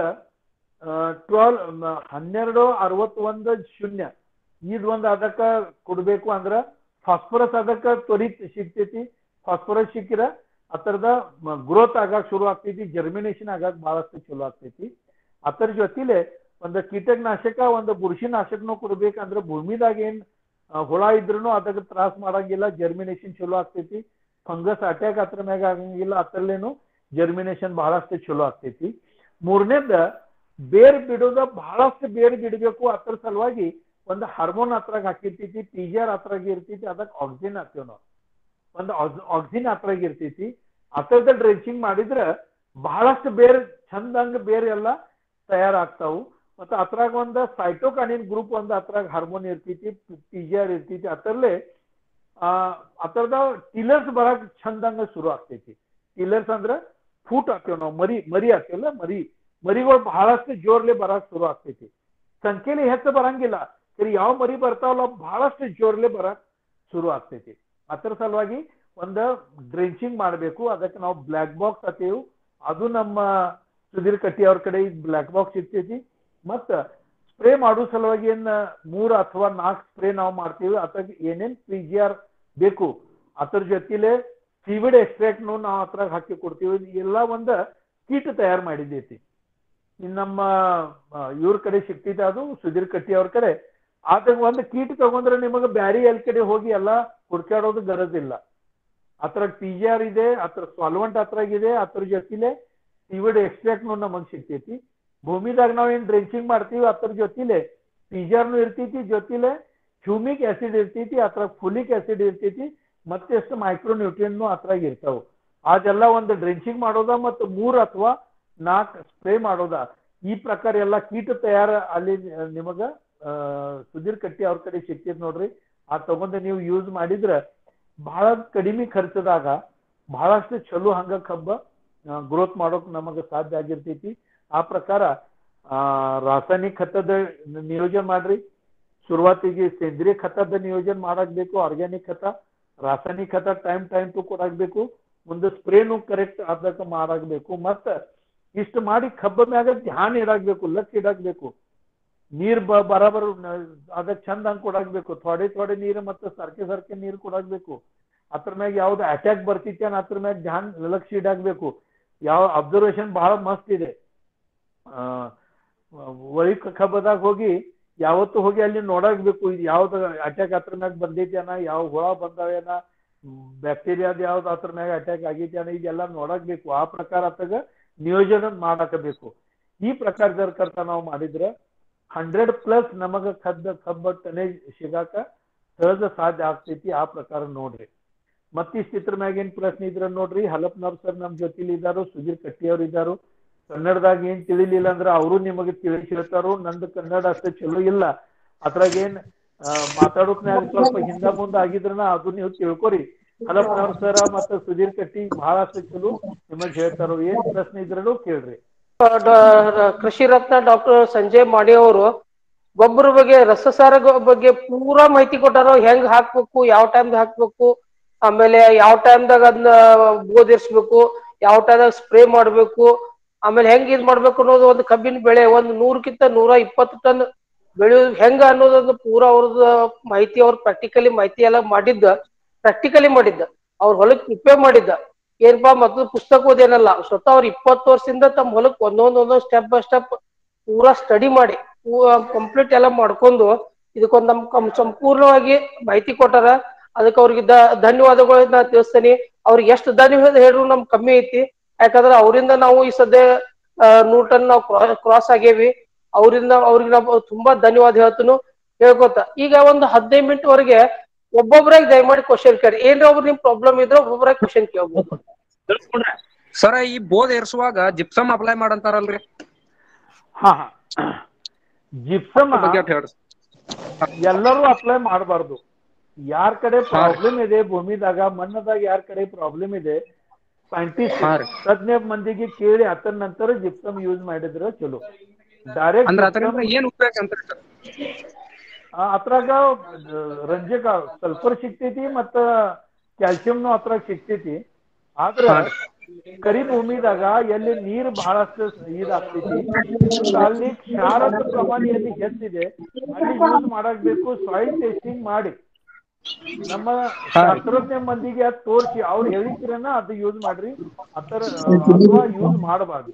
ಟ್ವೆಲ್ ಹನ್ನೆರಡು ಅರವತ್ತೊಂದು ಶೂನ್ಯ ಇದ್ ಒಂದ್ ಅದಕ್ಕ ಕೊಡ್ಬೇಕು ಅಂದ್ರ ಫಾಸ್ಫರಸ್ ಅದಕ್ಕ ತ್ವರಿತ ಸಿಗ್ತೈತಿ ಫಾಸ್ಫರಸ್ ಸಿಕ್ಕಿರ ಅದರದ ಗ್ರೋತ್ ಆಗಾಕ್ ಶುರು ಆಗ್ತೈತಿ ಜರ್ಮಿನೇಷನ್ ಆಗಾಕ್ ಬಹಳಷ್ಟು ಚಲೋ ಆಗ್ತೈತಿ ಅದರ ಜೊತೆಲೆ ಒಂದು ಕೀಟನಾಶಕ ಒಂದು ಬುರ್ಷಿನಾಶಕನು ಕೊಡ್ಬೇಕಂದ್ರ ಭೂಮಿದಾಗ ಏನ್ ಆ, ಹುಳ ಇದ್ರೂ ಅದಕ್ಕೆ ತ್ರಾಸ ಮಾಡಂಗಿಲ್ಲ ಜರ್ಮಿನೇಷನ್ ಚಲೋ ಆಗ್ತೈತಿ ಫಂಗಸ್ ಅಟ್ಯಾಕ್ ಅದ್ರ ಮ್ಯಾಗ ಆಗಂಗಿಲ್ಲ ಅದ್ರಲ್ಲೇನು ಜರ್ಮಿನೇಷನ್ ಬಹಳಷ್ಟು ಚಲೋ ಆಗ್ತೈತಿ ಮೂರನೇದ ಬೇರ್ ಬಿಡೋದ ಬಹಳಷ್ಟು ಬೇರ್ ಬಿಡಬೇಕು ಅದ್ರ ಸಲುವಾಗಿ ಒಂದು ಹಾರ್ಮೋನ್ ಅದ್ರಾಗ ಹಾಕಿರ್ತೈತಿ ಪಿ ಜಿ ಆರ್ ಅದ್ರಾಗ ಇರ್ತೈತಿ ಅದಕ್ಕೆ ಆಕ್ಸಿಜನ್ ಹಾಕ್ತೇವ್ ನಾವು ಒಂದು ಆಕ್ಸಿಜನ್ ಅದ್ರಾಗ ಇರ್ತೈತಿ ಅದ್ರದ ಡ್ರೆಂಚಿಂಗ್ ಮಾಡಿದ್ರ ಬಹಳಷ್ಟು ಬೇರೆ ಚಂದಂಗ ಬೇರೆ ಎಲ್ಲ ತಯಾರಾಗ್ತಾವು ಮತ್ತೆ ಅದ್ರಾಗ ಒಂದು ಸೈಟೋಕಾನಿನ್ ಗ್ರೂಪ್ ಒಂದು ಅದ್ರಾಗ ಹಾರ್ಮೋನ್ ಇರ್ತೈತಿ ಪಿ ಜಿ ಆರ್ ಇರ್ತೈತಿ ಅದರಲ್ಲೇ ಆ ಅದರದ ಟಿಲರ್ಸ್ ಬರಕ್ ಚಂದಂಗ ಶುರು ಆಗ್ತೈತಿ ಟಿಲರ್ಸ್ ಅಂದ್ರ ಫೂಟ್ ಹಾಕ್ತೇವ್ ನಾವು ಮರಿ ಮರಿ ಹಾಕ್ತೇವಲ್ಲ ಮರಿ ಮರಿಗಳು ಬಹಳಷ್ಟು ಜೋರ್ಲೆ ಬರಕ್ ಶುರು ಆಗ್ತೈತಿ ಸಂಖ್ಯೆಲಿ ಹೆಚ್ಚು ಬರಂಗಿಲ್ಲ ಸರಿ ಯಾವ ಮರಿ ಬರ್ತಾವಲ್ಲ ಅವ್ ಬಹಳಷ್ಟು ಜೋರ್ಲೆ ಬರಕ್ ಶುರು ಆಗ್ತೈತಿ ಅದ್ರ ಸಲುವಾಗಿ ಒಂದು ಡ್ರೆಂಚಿಂಗ್ ಮಾಡಬೇಕು ಅದಕ್ಕೆ ನಾವು ಬ್ಲ್ಯಾಕ್ ಬಾಕ್ಸ್ ಹತ್ತೇವು ಅದು ನಮ್ಮ ಸುಧೀರ್ ಕಟ್ಟಿ ಅವ್ರ ಕಡೆ ಬ್ಲ್ಯಾಕ್ ಬಾಕ್ಸ್ ಇರ್ತೈತಿ ಮತ್ತ ಸ್ಪ್ರೇ ಮಾಡೋ ಸಲುವಾಗಿ ಏನ್ ಮೂರ್ ಅಥವಾ ನಾಲ್ಕು ಸ್ಪ್ರೇ ನಾವು ಮಾಡ್ತೀವಿ ಅಥವಾ ಏನೇನ್ ಪಿ ಜಿ ಆರ್ ಬೇಕು ಅದ್ರ ಜೊತೆಲೆ ಸಿವಿಡ್ ಎಕ್ಸ್ಟ್ರಾಕ್ಟ್ ನಾವು ಅದ್ರಾಗ ಹಾಕಿ ಕೊಡ್ತೀವಿ ಇದು ಎಲ್ಲ ಒಂದ ಕೀಟ್ ತಯಾರು ಮಾಡಿದ್ದೈತಿ ಇನ್ ನಮ್ಮ ಇವ್ರ ಕಡೆ ಸಿಗ್ತೈತೆ ಅದು ಸುಧೀರ್ ಕಟ್ಟಿ ಅವ್ರ ಕಡೆ ಆದಾಗ ಒಂದು ಕೀಟ್ ತಗೊಂಡ್ರೆ ನಿಮಗೆ ಬ್ಯಾರಿ ಎಲ್ ಕಡೆ ಹೋಗಿ ಎಲ್ಲ ಹುಡ್ಕಾಡೋದು ಗರಜಿಲ್ಲ ಅದ್ರಾಗ ಪಿ ಜಿ ಆರ್ ಇದೆ ಅದ್ರ ಸಾಲ್ವೆಂಟ್ ಅದ್ರಾಗಿದೆ ಅದ್ರ ಜೊತೆಲೆ ಸಿವಿಡ್ ಎಕ್ಸ್ಟ್ರಾಕ್ಟ್ ನಮಗೆ ಸಿಗ್ತೈತಿ ಭೂಮಿದಾಗ ನಾವು ಏನ್ ಡ್ರೆಂಚಿಂಗ್ ಮಾಡ್ತೀವಿ ಅದ್ರ ಜೊತೆಲೆ ಪಿ ಜಿ ಆರ್ನು ಇರ್ತೈತಿ ಜೊತೆಲೆ ಹ್ಯೂಮಿಕ್ ಆಸಿಡ್ ಇರ್ತೈತಿ ಅದ್ರಾಗ ಫುಲಿಕ್ ಆಸಿಡ್ ಇರ್ತೈತಿ ಮತ್ತೆಷ್ಟು ಮೈಕ್ರೋ ನ್ಯೂಟ್ರಿಯನ್ನು ಅದ್ರಾಗ ಇರ್ತಾವ ಅದೆಲ್ಲ ಒಂದು ಡ್ರೆಂಚಿಂಗ್ ಮಾಡೋದ ಮತ್ತು ಮೂರ್ ಅಥವಾ ನಾಲ್ಕು ಸ್ಪ್ರೇ ಮಾಡೋದ ಈ ಪ್ರಕಾರ ಎಲ್ಲ ಕೀಟ ತಯಾರ ಅಲ್ಲಿ ನಿಮಗ ಆ, ಸುಧೀರ್ ಕಟ್ಟಿ ಅವ್ರ ಕಡೆ ಸಿಗ್ತೈತಿ ನೋಡ್ರಿ ಆ ತಗೊಂಡು ನೀವು ಯೂಸ್ ಮಾಡಿದ್ರ ಬಹಳ ಕಡಿಮೆ ಖರ್ಚದಾಗ ಬಹಳಷ್ಟು ಚಲೋ ಹಂಗ ಕಬ್ಬ ಗ್ರೋತ್ ಮಾಡೋಕ್ ನಮಗ ಸಾಧ್ಯ ಆಗಿರ್ತೈತಿ ಆ ಪ್ರಕಾರ ಆ ರಾಸಾಯನಿಕ ಖತದ ನಿಯೋಜನೆ ಮಾಡ್ರಿ ಶುರುವಾತಿಗೆ ಸೇಂದ್ರಿಯ ಖತದ ನಿಯೋಜನೆ ಮಾಡಾಕ್ಬೇಕು ಆರ್ಗ್ಯಾನಿಕ್ ಖತ ರಾಸಾಯನಿಕ ಖತ ಟೈಮ್ ಟೈಮ್ ಟು ಕೊಡಾಕ್ಬೇಕು ಮುಂದೆ ಸ್ಪ್ರೇನು ಕರೆಕ್ಟ್ ಅದಕ್ಕೆ ಮಾಡಾಕ್ಬೇಕು ಮತ್ತ ಇಷ್ಟು ಮಾಡಿ ಕಬ್ಬ ಮ್ಯಾಗ ಧ್ಯಾನ ಇಡಾಕ್ಬೇಕು ಲಕ್ಷ ಇಡಾಕ್ಬೇಕು ನೀರ್ ಬ ಬರಾಬರ್ ಅದಕ್ಕೆ ಚಂದ ಹಂಗ್ ಕೊಡಾಕ್ಬೇಕು ಥೋಡೆ ಥೋಡೆ ನೀರು ಮತ್ತೆ ಸರ್ಕೆ ಸರ್ಕೆ ನೀರು ಕೊಡಾಕ್ಬೇಕು ಅದ್ರ ಮ್ಯಾಗ ಯಾವ್ದು ಅಟ್ಯಾಕ್ ಬರ್ತೈತಿ ಅನ್ನೋ ಅದ್ರ ಮ್ಯಾಗ ಧ್ಯಾನ ಲಕ್ಷ ಇಡಾಕ್ಬೇಕು ಯಾವ ಅಬ್ಸರ್ವೇಷನ್ ಬಹಳ ಮಸ್ತ್ ಇದೆ ಆ ಒಳಿ ಕಬ್ಬದಾಗ ಹೋಗಿ ಯಾವತ್ತು ಹೋಗಿ ಅಲ್ಲಿ ನೋಡಾಕ್ಬೇಕು ಇದು ಯಾವ್ದು ಅಟ್ಯಾಕ್ ಅದ್ರ ಮ್ಯಾಗ ಬಂದೈತಿ ಅನ್ನ ಯಾವ ಹುಳ ಬಂದಾವೇನ ಬ್ಯಾಕ್ಟೀರಿಯಾದ ಯಾವ್ದು ಅದ್ರ ಮ್ಯಾಗ ಅಟ್ಯಾಕ್ ಆಗೈತಿ ಅನ್ನ ಇದೆಲ್ಲ ನೋಡಾಕ್ಬೇಕು ಆ ಪ್ರಕಾರ ಅತ್ತಾಗ ನಿಯೋಜನೆ ಮಾಡಾಕಬೇಕು ಈ ಪ್ರಕಾರದರ್ಕರ್ತ ನಾವು ಮಾಡಿದ್ರೆ ಹಂಡ್ರೆಡ್ ಪ್ಲಸ್ ನಮಗ ಕದ್ದ ಕಬ್ಬ ಟನೇಜ್ ಸಿಗಾಕ ಸಹಜ ಸಾಧ್ಯ ಆಗ್ತೈತಿ ಆ ಪ್ರಕಾರ ನೋಡ್ರಿ ಮತ್ತಿಷ್ಟ ಇದ್ರ ಮ್ಯಾಗ ಏನ್ ಪ್ರಶ್ನೆ ಇದ್ರ ನೋಡ್ರಿ ಹಲಪ್ನವ್ರ ಸರ್ ನಮ್ ಜೊತೆಲಿ ಇದ್ದಾರು ಸುಧೀರ್ ಕಟ್ಟಿ ಅವ್ರು ಇದ್ದಾರು ಕನ್ನಡದಾಗ ಏನ್ ತಿಳಿಲಿಲ್ಲ ಅಂದ್ರ ಅವರು ನಿಮಗೆ ತಿಳಿಸಿ ಹೇಳ್ತಾರೋ ನಂದು ಕನ್ನಡ ಅಷ್ಟೇ ಚಲೋ ಇಲ್ಲ ಅದ್ರಾಗ ಏನ್ ಮಾತಾಡೋಕ್ನಾಗ ಸ್ವಲ್ಪ ಹಿಂದ ಮುಂದ ಆಗಿದ್ರನ ಅದು ನೀವು ತಿಳ್ಕೊರಿ ಹಲಪ್ನವ್ರ ಸರ ಮತ್ತೆ ಸುಧೀರ್ ಕಟ್ಟಿ ಬಹಳಷ್ಟು ಚಲೋ ನಿಮಗ್ ಹೇಳ್ತಾರೋ ಏನ್ ಪ್ರಶ್ನೆ ಇದ್ರೂ ಕೇಳ್ರಿ ಡ- ಕೃಷಿ ರತ್ನ ಡಾಕ್ಟರ್ ಸಂಜಯ್ ಮಾಡಿ ಅವರು ಗೊಬ್ಬರ ಬಗ್ಗೆ ರಸಸಾರ ಗೊ- ಬಗ್ಗೆ ಪೂರಾ ಮಾಹಿತಿ ಕೊಟ್ಟಾರ ಹೆಂಗ್ ಹಾಕ್ಬೇಕು ಯಾವ ಟೈಮ್ದಾಗ ಹಾಕ್ಬೇಕು ಆಮೇಲೆ ಯಾವ ಟೈಮ್ದಾಗ ಅದನ್ನ ಬೋಧಿಸ್ಬೇಕು ಯಾವ ಟೈಮ್ದಾಗ ಸ್ಪ್ರೇ ಮಾಡ್ಬೇಕು ಆಮೇಲೆ ಹೆಂಗ್ ಇದ್ ಮಾಡ್ಬೇಕು ಅನ್ನೋದು ಒಂದು ಕಬ್ಬಿನ ಬೆಳೆ ಒಂದು ನೂರಕ್ಕಿಂತ ನೂರ ಇಪ್ಪತ್ತು ಟನ್ ಬೆಳೆಯೋದು ಹೆಂಗ ಅನ್ನೋದೊಂದು ಪೂರಾ ಅವ್ರದ್ದು ಮಾಹಿತಿ ಅವ್ರ ಪ್ರಾಕ್ಟಿಕಲಿ ಮಾಹಿತಿ ಎಲ್ಲ ಮಾಡಿದ್ದ ಪ್ರಾಕ್ಟಿಕಲಿ ಮಾಡಿದ್ದ ಅವ್ರ ಹೊಲಕ್ ಉಪಯೋಗ ಮಾಡಿದ್ದ ಏನಪ್ಪಾ ಮೊದಲು ಪುಸ್ತಕ ಓದೇನಲ್ಲ ಸ್ವತಃ ಅವ್ರ ಇಪ್ಪತ್ತು ವರ್ಷದಿಂದ ತಮ್ಮ ಹೊಲಕ್ ಒಂದೊಂದ್ ಒಂದೊಂದ್ ಸ್ಟೆಪ್ ಬೈ ಸ್ಟೆಪ್ ಪೂರಾ ಸ್ಟಡಿ ಮಾಡಿ ಕಂಪ್ಲೀಟ್ ಎಲ್ಲ ಮಾಡ್ಕೊಂಡು ಇದಕ್ಕೊಂದ್ ನಮ್ ಕಂ- ಸಂಪೂರ್ಣವಾಗಿ ಮಾಹಿತಿ ಕೊಟ್ಟಾರ ಅದಕ್ಕೆ ಅವ್ರಿಗೆ ದ ಧನ್ಯವಾದಗಳನ್ನ ತಿಳಿಸ್ತೇನೆ ಅವ್ರಿಗೆ ಎಷ್ಟು ಧನ್ಯವಾದ ಹೇಳ್ರು ನಮ್ ಕಮ್ಮಿ ಐತಿ ಯಾಕಂದ್ರೆ ಅವರಿಂದ ನಾವು ಈ ಸದ್ಯ ಆ, ನೂರ್ ಟನ್ ನಾವು ಕ್ರಾಸ್ ಆಗೇವಿ ಅವರಿಂದ ಅವ್ರಿಗೆ ನಾವು ತುಂಬಾ ಧನ್ಯವಾದ ಹೇಳ್ತೀನಿ ಹೇಳ್ಕೊತ ಈಗ ಒಂದು ಹದಿನೈದು ಮಿನಿಟ್ ವರೆಗೆ ಒಬ್ಬೊಬ್ರಾಗ ದಯಮಾಡಿ ಕ್ವಶನ್ ಕೇಳಿ ಏನ್ರ ಒಬ್ರು ನಿಮ್ ಪ್ರಾಬ್ಲಮ್ ಇದ್ರೆ ಒಬ್ಬೊಬ್ರಾಗ ಕ್ವಶನ್ ಕೇಳ್ಬೋದು ಸರ ಈ ಬೋದ್ ಏರ್ಸುವಾಗ ಜಿಪ್ಸಮ್ ಅಪ್ಲೈ ಮಾಡಂತಾರಲ್ರಿ ಹಾ ಹಾ ಜಿಪ್ಸಮ್ ಅದ್ರ ಬಗ್ಗೆ ಅಷ್ಟ್ ಹೇಳ್ರಿ ಎಲ್ಲರೂ ಅಪ್ಲೈ ಮಾಡಬಾರ್ದು ಯಾರ ಕಡೆ ಪ್ರಾಬ್ಲಮ್ ಇದೆ ಭೂಮಿದಾಗ ಮಣ್ಣದಾಗ ಯಾರ ಕಡೆ ಪ್ರಾಬ್ಲಮ್ ಇದೆ ಸೈಂಟಿಸ್ಟ್ ಹಾ ರೀ. ತಜ್ಞ ಮಂದಿಗೆ ಕೇಳಿ ಅತನ ನಂತರ ಜಿಪ್ಸಮ್ ಯೂಸ್ ಮಾಡಿದ್ರೆ ಚಲೋ ಡೈರೆಕ್ಟ್ ಅಂದ್ರ ಅದರಿಂದ ಏನ್ ಉಪಯೋಗ ಅಂತ ಅದ್ರಾಗ ರಂಜಕ ಸಲ್ಫರ್ ಸಿಗ್ತೈತಿ ಮತ್ತ ಕ್ಯಾಲ್ಸಿಯಂನು ಅದ್ರಾಗ ಸಿಗ್ತೈತಿ ಆದ್ರ ಕರಿ ಭೂಮಿದಾಗ ಎಲ್ಲಿ ನೀರ್ ಬಹಳಷ್ಟು ಇದಾಗ್ತೈತಿ ಮತ್ತ್ ಅಲ್ಲಿ ಕ್ಷಾರದ ಪ್ರಮಾಣ ಎಲ್ಲಿ ಹೆಚ್ಚಿದೆ ಅಲ್ಲಿ ಯೂಸ್ ಮಾಡಾಕ್ಬೇಕು ಸಾಯಿಲ್ ಟೆಸ್ಟಿಂಗ್ ಮಾಡಿ ನಮ್ಮ ಶಾಸ್ತ್ರಜ್ಞ ಮಂದಿಗೆ ಅದ್ ತೋರಿಸಿ ಅವ್ರು ಹೇಳಿದ್ರನ್ನ ಅದು ಯೂಸ್ ಮಾಡ್ರಿ ಅತರ ಅಥವಾ ಯೂಸ್ ಮಾಡಬಾರ್ದು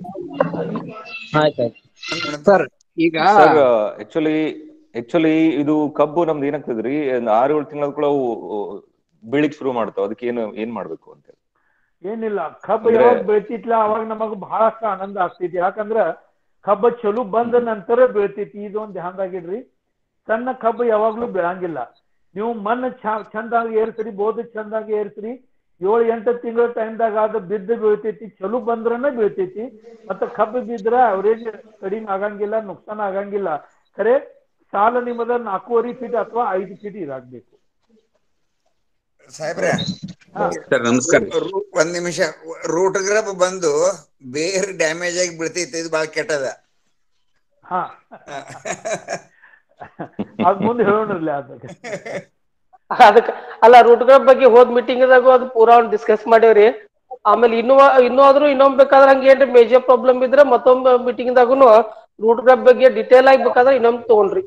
ಸರ್ ಈಗ ಸರ್ ಆಕ್ಚುಲಿ ಆಕ್ಚುಲಿ ಇದು ಕಬ್ಬು ನಮ್ದು ಏನಾಗ್ತದ್ರಿ ಒಂದ್ ಆರು ಏಳು ತಿಂಗಳ ಕೂಡ ಅವು ಬೀಳಿಕ್ ಶುರು ಮಾಡ್ತಾವ ಅದಕ್ಕೆ ಏನು ಏನ್ ಮಾಡ್ಬೇಕು ಅಂತ ಹೇಳಿ ಏನಿಲ್ಲ ಕಬ್ಬ ಅಂದ್ರೆ- ಯಾವಾಗ ಬೆಳಿತಿತ್ಲ ಅವಾಗ ನಮಗ ಬಹಳಷ್ಟು ಆನಂದ ಆಗ್ತೈತಿ ಯಾಕಂದ್ರ ಕಬ್ಬ ಚಲೋ ಬಂದ ನಂತರ ಬೆಳಿತೈತಿ ಇದೊಂದ್ ಧ್ಯಾನದಾಗಿಡ್ರಿ ಸಣ್ಣ ಕಬ್ಬು ಯಾವಾಗ್ಲೂ ಬೆಳಂಗಿಲ್ಲ ನೀವು ಮಣ್ಣು ಚ ಚಂದಾಗಿ ಏರ್ಸ್ರಿ ಬೋದ್ ಚಂದಾಗಿ ಏರ್ಸ್ರಿ ಏಳು ಎಂಟು ತಿಂಗಳ ಟೈಮ್ದಾಗ ಅದು ಬಿದ್ದು ಬೀಳ್ತೈತಿ ಚಲೋ ಬಂದ್ರನ ಬೀಳ್ತೈತಿ ಮತ್ತೆ ಕಬ್ಬು ಬಿದ್ರ ಅವರೇಜ್ ಕಡಿಮೆ ಆಗಂಗಿಲ್ಲ ನುಕ್ಸಾನ್ ಆಗಂಗಿಲ್ಲ ಖರೆ ಸಾಲ ನಿಮ್ಮದ ನಾಲ್ಕೂವರೆ ಫೀಟ್ ಅಥವಾ ಐದು ಫೀಟ್ ಇರಾಗ್ಬೇಕು ಸಾಹೇಬ್ರೆ ಸರ್ ನಮಸ್ಕಾರ ರೂ- ಒಂದ್ ನಿಮಿಷ ರೂಟ್ ಗ್ರಬ್ ಬಂದು ಬೇರೆ ಡ್ಯಾಮೇಜ್ ಆಗಿ ಬೀಳ್ತೈತೆ ಇದು ಬಾಳ ಕೆಟ್ಟದ ಹಾ ಅದ್ ಮುಂದೆ ಹೇಳೋಣ್ರಲ್ಲ ಅದಕ್ಕೆ ಅದಕ್ಕ ಅಲ್ಲ ರೂಟ್ ಗ್ರಾಫ್ ಬಗ್ಗೆ ಹೋದ್ ಮೀಟಿಂಗ್ ದಾಗೂ ಅದು ಪೂರಾ ಡಿಸ್ಕಸ್ ಮಾಡೇವ್ರಿ ಆಮೇಲೆ ಇನ್ನೂ ಇನ್ನೂ ಆದ್ರೂ ಇನ್ನೊಮ್ಮೆ ಬೇಕಾದ್ರೆ ಹಂಗೆ ಏನ್ರಿ ಮೇಜರ್ ಪ್ರಾಬ್ಲಮ್ ಇದ್ರೆ ಮತ್ತೊಮ್ಮೆ ಮೀಟಿಂಗ್ ದಾಗುನು ರೂಟ್ ಗ್ರಾಫ್ ಬಗ್ಗೆ ಡಿಟೇಲ್ ಆಗಿ ಬೇಕಾದ್ರೆ ಇನ್ನೊಮ್ಮೆ ತಗೊಂಡ್ರಿ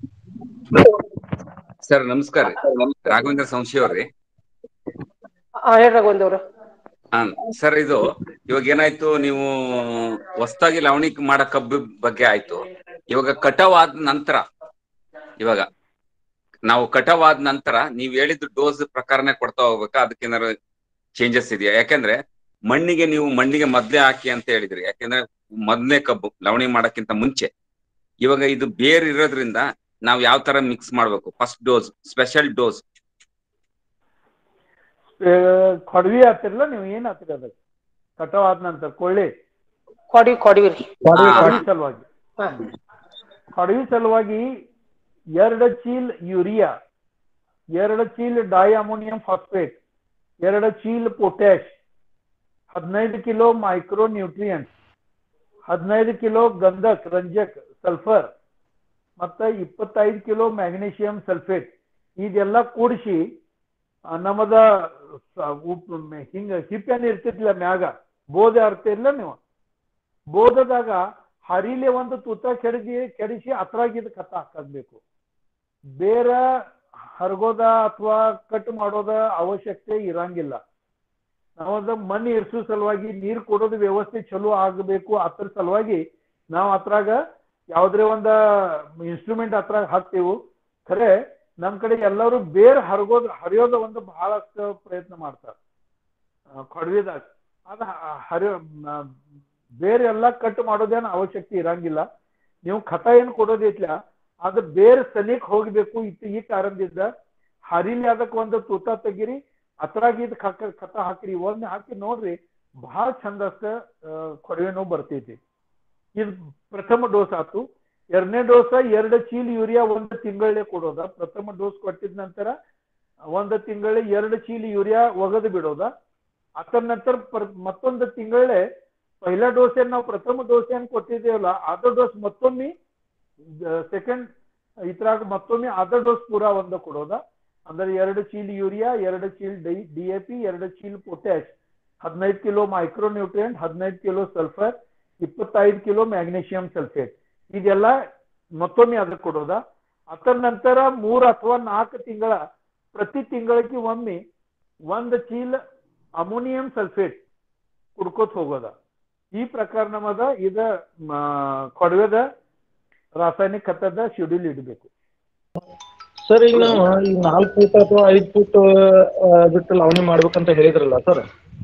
ಸರ್ ನಮಸ್ಕಾರ ರೀ ರಾಘವೇಂದ್ರ ಸಂಶಿ ಅವ್ರಿ ಹಾ ಹೇಳ್ರಿ ರಾಘವೇಂದ್ರ ಹಾ ಸರ್ ಇದು ಇವಾಗ ಏನಾಯ್ತು ನೀವು ಹೊಸದಾಗಿ ಲವಣಿ ಮಾಡೋ ಕಬ್ಬು ಬಗ್ಗೆ ಆಯ್ತು ಇವಾಗ ಕಟಾವ್ ಆದ ನಂತರ ಇವಾಗ ನಾವು ಕಟಾವ್ ಆದ ನಂತರ ನೀವ್ ಹೇಳಿದ ಡೋಸ್ ಪ್ರಕಾರನೇ ಕೊಡ್ತಾ ಹೋಗ್ಬೇಕಾ ಅದಕ್ಕೇನಾದ್ರು ಚೇಂಜಸ್ ಇದೆಯಾ ಯಾಕಂದ್ರೆ ಮಣ್ಣಿಗೆ ನೀವು ಮಣ್ಣಿಗೆ ಮೊದ್ಲೇ ಹಾಕಿ ಅಂತ ಹೇಳಿದ್ರಿ ಯಾಕಂದ್ರೆ ಮೊದ್ಲೇ ಕಬ್ಬು ಲವಣಿ ಮಾಡಕ್ಕಿಂತ ಮುಂಚೆ ಇವಾಗ ಇದು ಬೇರ್ ಇರೋದ್ರಿಂದ ನಾವ್ ಯಾವ ತರ ಮಿಕ್ಸ್ ಮಾಡ್ಬೇಕು ಫಸ್ಟ್ ಡೋಸ್ ಸ್ಪೆಷಲ್ ಡೋಸ್ ಕೊಡವಿ ಹಾಕ್ತಿರಲ್ಲ ನೀವು ಏನ್ ಹಾಕ್ತಿರಿ ಅದಕ್ಕೆ ಕಟಾವ್ ಆದ ನಂತರ ಕೊಳ್ಳಿ ಕೊಡಿವಿ ಕೊಡಿವಿರಿ ಕೊಡವಿ ಸಲುವಾಗಿ ಹಾ. ಕೊಡವಿ ಸಲುವಾಗಿ ಎರಡು ಚೀಲ್ ಯೂರಿಯಾ ಎರಡು ಚೀಲ್ ಡೈ ಅಮೋನಿಯಂ ಫಾಸ್ಫೇಟ್ ಎರಡು ಚೀಲ್ ಪೊಟ್ಯಾಶ್ ಹದಿನೈದು ಕಿಲೋ ಮೈಕ್ರೋ ನ್ಯೂಟ್ರಿಯೆಂಟ್ ಹದಿನೈದು ಕಿಲೋ ಗಂಧಕ್ ರಂಜಕ್ ಸಲ್ಫರ್ ಮತ್ತ ಇಪ್ಪತ್ತೈದು ಕಿಲೋ ಮ್ಯಾಗ್ನೀಷಿಯಂ ಸಲ್ಫೇಟ್ ಇದೆಲ್ಲ ಕೂಡಿಸಿ ಆ, ನಮ್ಮದ ಸ- ಉಪ್- ಮ್- ಹಿಂಗ ಹಿಪ್ಪೇನ್ ಇರ್ತಿದ್ಲ ಮ್ಯಾಗ ಬೋಧ ಇರ್ತಿರ್ಲ ನೀವು ಬೋಧದಾಗ ಹರಿಲೆ ಒಂದು ತುತ್ತ ಕೆಡಗಿ ಕೆಡಿಸಿ ಅತ್ರಾಗ ಇದು ಕತ್ತ ಹಾಕಬೇಕು ಬೇರ ಹರಗೋದ ಅಥವಾ ಕಟ್ ಮಾಡೋದ ಅವಶ್ಯಕತೆ ಇರಂಗಿಲ್ಲ ನಾವದ ಮಣ್ಣು ಇರಿಸೋ ಸಲುವಾಗಿ ನೀರ್ ಕೊಡೋದು ವ್ಯವಸ್ಥೆ ಚಲೋ ಆಗಬೇಕು ಅದ್ರ ಸಲುವಾಗಿ ನಾವು ಅತ್ರಾಗ ಯಾವ್ದ್ರೆ ಒಂದ ಇನ್ಸ್ಟ್ರೂಮೆಂಟ್ ಅತ್ರಾಗ ಹಾಕ್ತೇವು ಖರೆ ನಮ್ ಕಡೆ ಎಲ್ಲರೂ ಬೇರ್ ಹರಗೋದ್ ಹರಿಯೋದ ಒಂದು ಬಹಳಷ್ಟು ಪ್ರಯತ್ನ ಮಾಡ್ತಾರೆ ಕೊಡವಿದಾಗ ಅದ ಹ- ಹರಿಯೋ ಮ- ಬೇರೆ ಎಲ್ಲ ಕಟ್ ಮಾಡೋದೇನು ಅವಶ್ಯಕತೆ ಇರಂಗಿಲ್ಲ ನೀವು ಖತ ಏನ್ ಕೊಡೋದಿತ್ಲ ಅದು ಬೇರೆ ಸನಿಕ್ ಹೋಗ್ಬೇಕು ಇತ್ತು ಈ ಕಾರಣದಿಂದ ಹರಿಲಿ ಅದಕ್ಕೆ ಒಂದು ತೂತ ತೆಗಿರಿ ಅತ್ರಾಗ ಇದ್ ಖಕ ಖತ ಹಾಕಿರಿ ಒಂದ್ ಹಾಕಿ ನೋಡ್ರಿ ಬಹಳ ಚಂದಷ್ಟ ಕೊಡವೆನೂ ಬರ್ತೈತಿ ಇದು ಪ್ರಥಮ ಡೋಸ್ ಆತು ಎರಡನೇ ಡೋಸ್ ಎರಡು ಚೀಲ ಯೂರಿಯಾ ಒಂದು ತಿಂಗಳೇ ಕೊಡೋದ ಪ್ರಥಮ ಡೋಸ್ ಕೊಟ್ಟಿದ ನಂತರ ಒಂದು ತಿಂಗಳ ಎರಡು ಚೀಲ ಯೂರಿಯಾ ಒಗದು ಬಿಡೋದ ಅದರ ನಂತರ ಪರ್- ಮತ್ತೊಂದು ತಿಂಗಳೇ पहिला डोस ಏನ್ ನಾವು ಪ್ರಥಮ ಡೋಸ್ ಏನ್ ಕೊಟ್ಟಿದ್ದೇವಲ್ಲ ಅದ ಡೋಸ್ ಮತ್ತೊಮ್ಮೆ ಸೆಕೆಂಡ್ ಇದ್ರಾಗ ಮತ್ತೊಮ್ಮೆ ಅದ ಡೋಸ್ ಪೂರಾ ಒಂದ ಕೊಡೋದ ಅಂದ್ರೆ ಎರಡು ಚೀಲ ಯೂರಿಯಾ ಎರಡು ಚೀಲ ಡಿ ಡಿ ಎ ಪಿ ಎರಡು ಚೀಲ ಪೊಟ್ಯಾಶ್ ಹದಿನೈದು ಕಿಲೋ ಮೈಕ್ರೋ ನ್ಯೂಟ್ರಿಯೆಂಟ್ ಹದಿನೈದು ಕಿಲೋ ಸಲ್ಫರ್ ಇಪ್ಪತ್ತೈದು ಕಿಲೋ ಮ್ಯಾಗ್ನೀಷಿಯಂ ಸಲ್ಫೇಟ್ ಇದೆಲ್ಲ ಮತ್ತೊಮ್ಮೆ ಅದಕ್ಕೆ ಕೊಡೋದ ಅದರ ನಂತರ ಮೂರು ಅಥವಾ ನಾಲ್ಕು ತಿಂಗಳ ಪ್ರತಿ ತಿಂಗಳಿಗೆ ಒಮ್ಮೆ ಒಂದು ಚೀಲ ಅಮೋನಿಯಂ ಸಲ್ಫೇಟ್ ಕುಡ್ಕೋತ್ ಹೋಗೋದ ಈ ಪ್ರಕಾರ ನಮ್ಮದ ಇದ ಮ, ಕೊಡವೆದ ರಾಸಾಯನಿಕ ಖತದ ಶೆಡ್ಯೂಲ್ ಇಡಬೇಕು ಸರ್ ಈಗ ನಾವು ಈಗ ನಾಲ್ಕು ಫೂಟ್ ಅಥವಾ ಐದು ಫೂಟ್ ಬಿಟ್ಟು ಲವಣಿ ಮಾಡ್ಬೇಕಂತ ಹೇಳಿದ್ರಲ್ಲ ಸರ್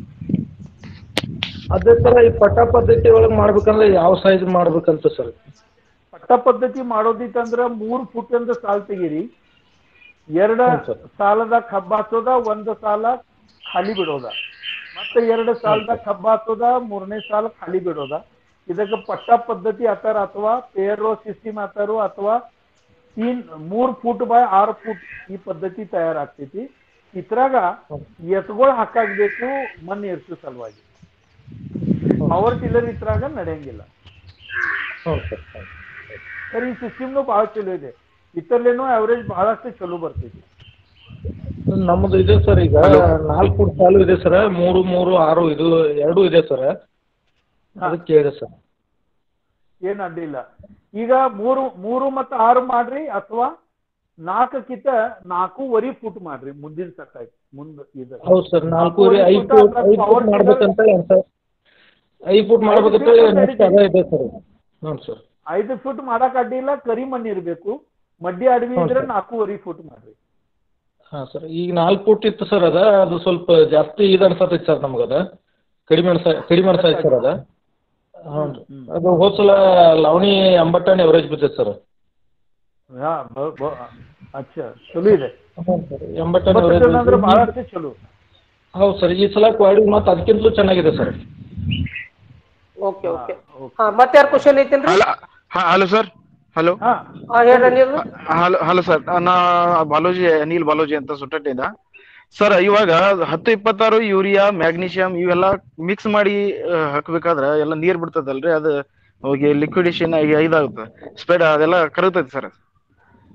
ಅದೇ ತರ ಈ ಪಟ್ಟ ಪದ್ಧತಿ ಒಳಗೆ ಮಾಡ್ಬೇಕಂದ್ರೆ ಯಾವ ಸೈಜ್ ಮಾಡ್ಬೇಕಂತ ಸರ್ ಪಟ್ಟ ಪದ್ಧತಿ ಮಾಡೋದಿತ್ತಂದ್ರ ಮೂರ್ ಫುಟ್ ಅಂದ ಸಾಲ್ ತೆಗೀರಿ ಎರಡ ಹ್ಮ್ ಸರ್. ಸಾಲದ ಕಬ್ಬ ಹಾಸೋದ ಒಂದು ಸಾಲ ಖಾಲಿ ಬಿಡೋದ ಮತ್ತೆ ಎರಡು ಸಾಲದ ಕಬ್ಬ ಹಾಸೋದ ಮೂರನೇ ಸಾಲ ಖಾಲಿ ಬಿಡೋದ ಇದಕ್ಕೆ ಪಟ್ಟ ಪದ್ಧತಿ ಅತ್ತಾರ ಅಥವಾ ಪೇರೋ ಸಿಸ್ಟಮ್ ಅತ್ತಾರು ಅಥವಾ ತೀನ್ ಮೂರ್ ಫೂಟ್ ಬೈ ಆರು ಫೂಟ್ ಈ ಪದ್ಧತಿ ತಯಾರಾಗ್ತೈತಿ ಇದ್ರಾಗ ಎತ್ಗಳು ಹಾಕಾಗ್ಬೇಕು ಮಣ್ಣು ಇರ್ಸೋ ಸಲುವಾಗಿ ಪವರ್ ಟಿಲ್ಲರ್ ಇದ್ರಾಗ ನಡೆಯಂಗಿಲ್ಲ ಹ್ಞೂ ಸರ್ ಸರ್ ಈ ಸಿಸ್ಟಮ್ನು ಬಹಳ ಚಲೋ ಇದೆ ಇತ್ತರ್ಲೇನು ಅವರೇಜ್ ಬಹಳಷ್ಟು ಚಲೋ ಬರ್ತೈತಿ ನಮ್ಮದು ಇದೆ ಸರ್ ಈಗ ನಾಲ್ಕು ಫೂಟ್ ಸಾಲು ಇದೆ ಸರ್ ಮೂರು ಮೂರು ಆರು ಇದು ಎರಡು ಇದೆ ಸರ್ ಅದಕ್ಕೆ ಕೇಳಿದೆ ಸರ್ ಏನ್ ಅಡ್ಡಿಲ್ಲ ಈಗ ಮೂರು ಮೂರು ಮತ್ತು ಆರು ಮಾಡ್ರಿ ಅಥವಾ ನಾಲ್ಕಕ್ಕಿಂತ ನಾಲ್ಕೂವರೆ ಫುಟ್ ಮಾಡ್ರಿ ಮುಂದಿನ ಸಟ್ಟಾಗಿ ಮುಂದ್ ಇದು ಹೌದು ಸರ್ ನಾಲ್ಕೂವರೆ ಐದು ಫೂಟ್ ಐದು ಫೂಟ್ ಮಾಡ್ಬೇಕಂತ ಏನು ಸರ್ ಐದು ಫೂಟ್ ಮಾಡ್ಬೇಕಂತ ನೆಕ್ಸ್ಟ್ ಅದೇ ಇದೆ ಸರ್ ಹ್ಞೂ ಸರ್ ಐದು ಫುಟ್ ಮಾಡಕ್ ಅಡ್ಡಿಲ್ಲ ಕರಿ ಮಣ್ಣು ಇರಬೇಕು ಮಡ್ಡಿ ಅಡವಿ ಹ್ಞೂ ಇದ್ರೆ ಸರ್. ನಾಲ್ಕೂವರೆ ಫುಟ್ ಮಾಡ್ರಿ ಹಾಂ ಸರ್ ಈಗ ನಾಲ್ಕು ಫೂಟ್ ಇತ್ತು ಸರ್ ಅದ ಅದು ಸ್ವಲ್ಪ ಜಾಸ್ತಿ ಇದು ಅನ್ಸತೈತೆ ಸರ್ ನಮ್ಗೆ ಅದ ಕಡಿಮೆ ಅನ್ಸ ಕಡಿಮೆ ಅನ್ಸೈತೆ ಸರ್ ಅದ ಹ್ಞೂ ರೀ ಹ್ಮ್. ಅದು ಹೋದ ಸಲ ಲವಣಿ ಎಂಬತ್ತು ಎವರೇಜ್ ಬಿದ್ದೈತೆ ಸರ್ ಹಾ ಬ- ಬ- ಅಚ್ಚಾ ಚಲೋ ಇದೆ ಹ್ಞೂ ಸರ್ ಎಂಬತ್ತು ಒಂಬತ್ತು ಎವರೇಜ್ ಟನ್ ಅಂದ್ರೆ ಬಹಳಷ್ಟು ಚಲೋ ಹೌದು ಸರ್ ಈ ಸಲ ಕ್ವಾಲಿಟಿ ಮತ್ತು ಅದಕ್ಕಿಂತಲೂ ಚೆನ್ನಾಗಿದೆ ಸರ್ ಓಕೆ ಓಕೆ ಹಾ ಮತ್ತೆ ಯಾರು ಕ್ವಶನ್ ಐತೇನ್ರಿ ಹಲೋ ಹಲೋ ಸರ್ ಹಲೋ ಹಾ ಹಾ ಹೇಳ್ರಿ ನೀವು ಹಲೋ ಹಲೋ ಸರ್ ನಾ ಬಾಲೋಜಿ ಅನಿಲ್ ಬಾಲೋಜಿ ಅಂತ ಸುಟ್ಟಟ್ಟಿಂದ ಸರ್ ಇವಾಗ ಹತ್ತು ಇಪ್ಪತ್ತಾರು ಯೂರಿಯಾ ಮ್ಯಾಗ್ನೀಷಿಯಂ ಇವೆಲ್ಲ ಮಿಕ್ಸ್ ಮಾಡಿ ಆ, ಹಾಕ್ಬೇಕಾದ್ರ ಎಲ್ಲ ನೀರ್ ಬಿಡ್ತದಲ್ರಿ ಅದು ಹೋಗಿ ಲಿಕ್ವಿಡೇಷನ್ ಆಗಿ ಇದಾಗುತ್ತೆ ಸ್ಪ್ರೆಡ್ ಅದೆಲ್ಲ ಕರಗ್ತೈತಿ ಸರ್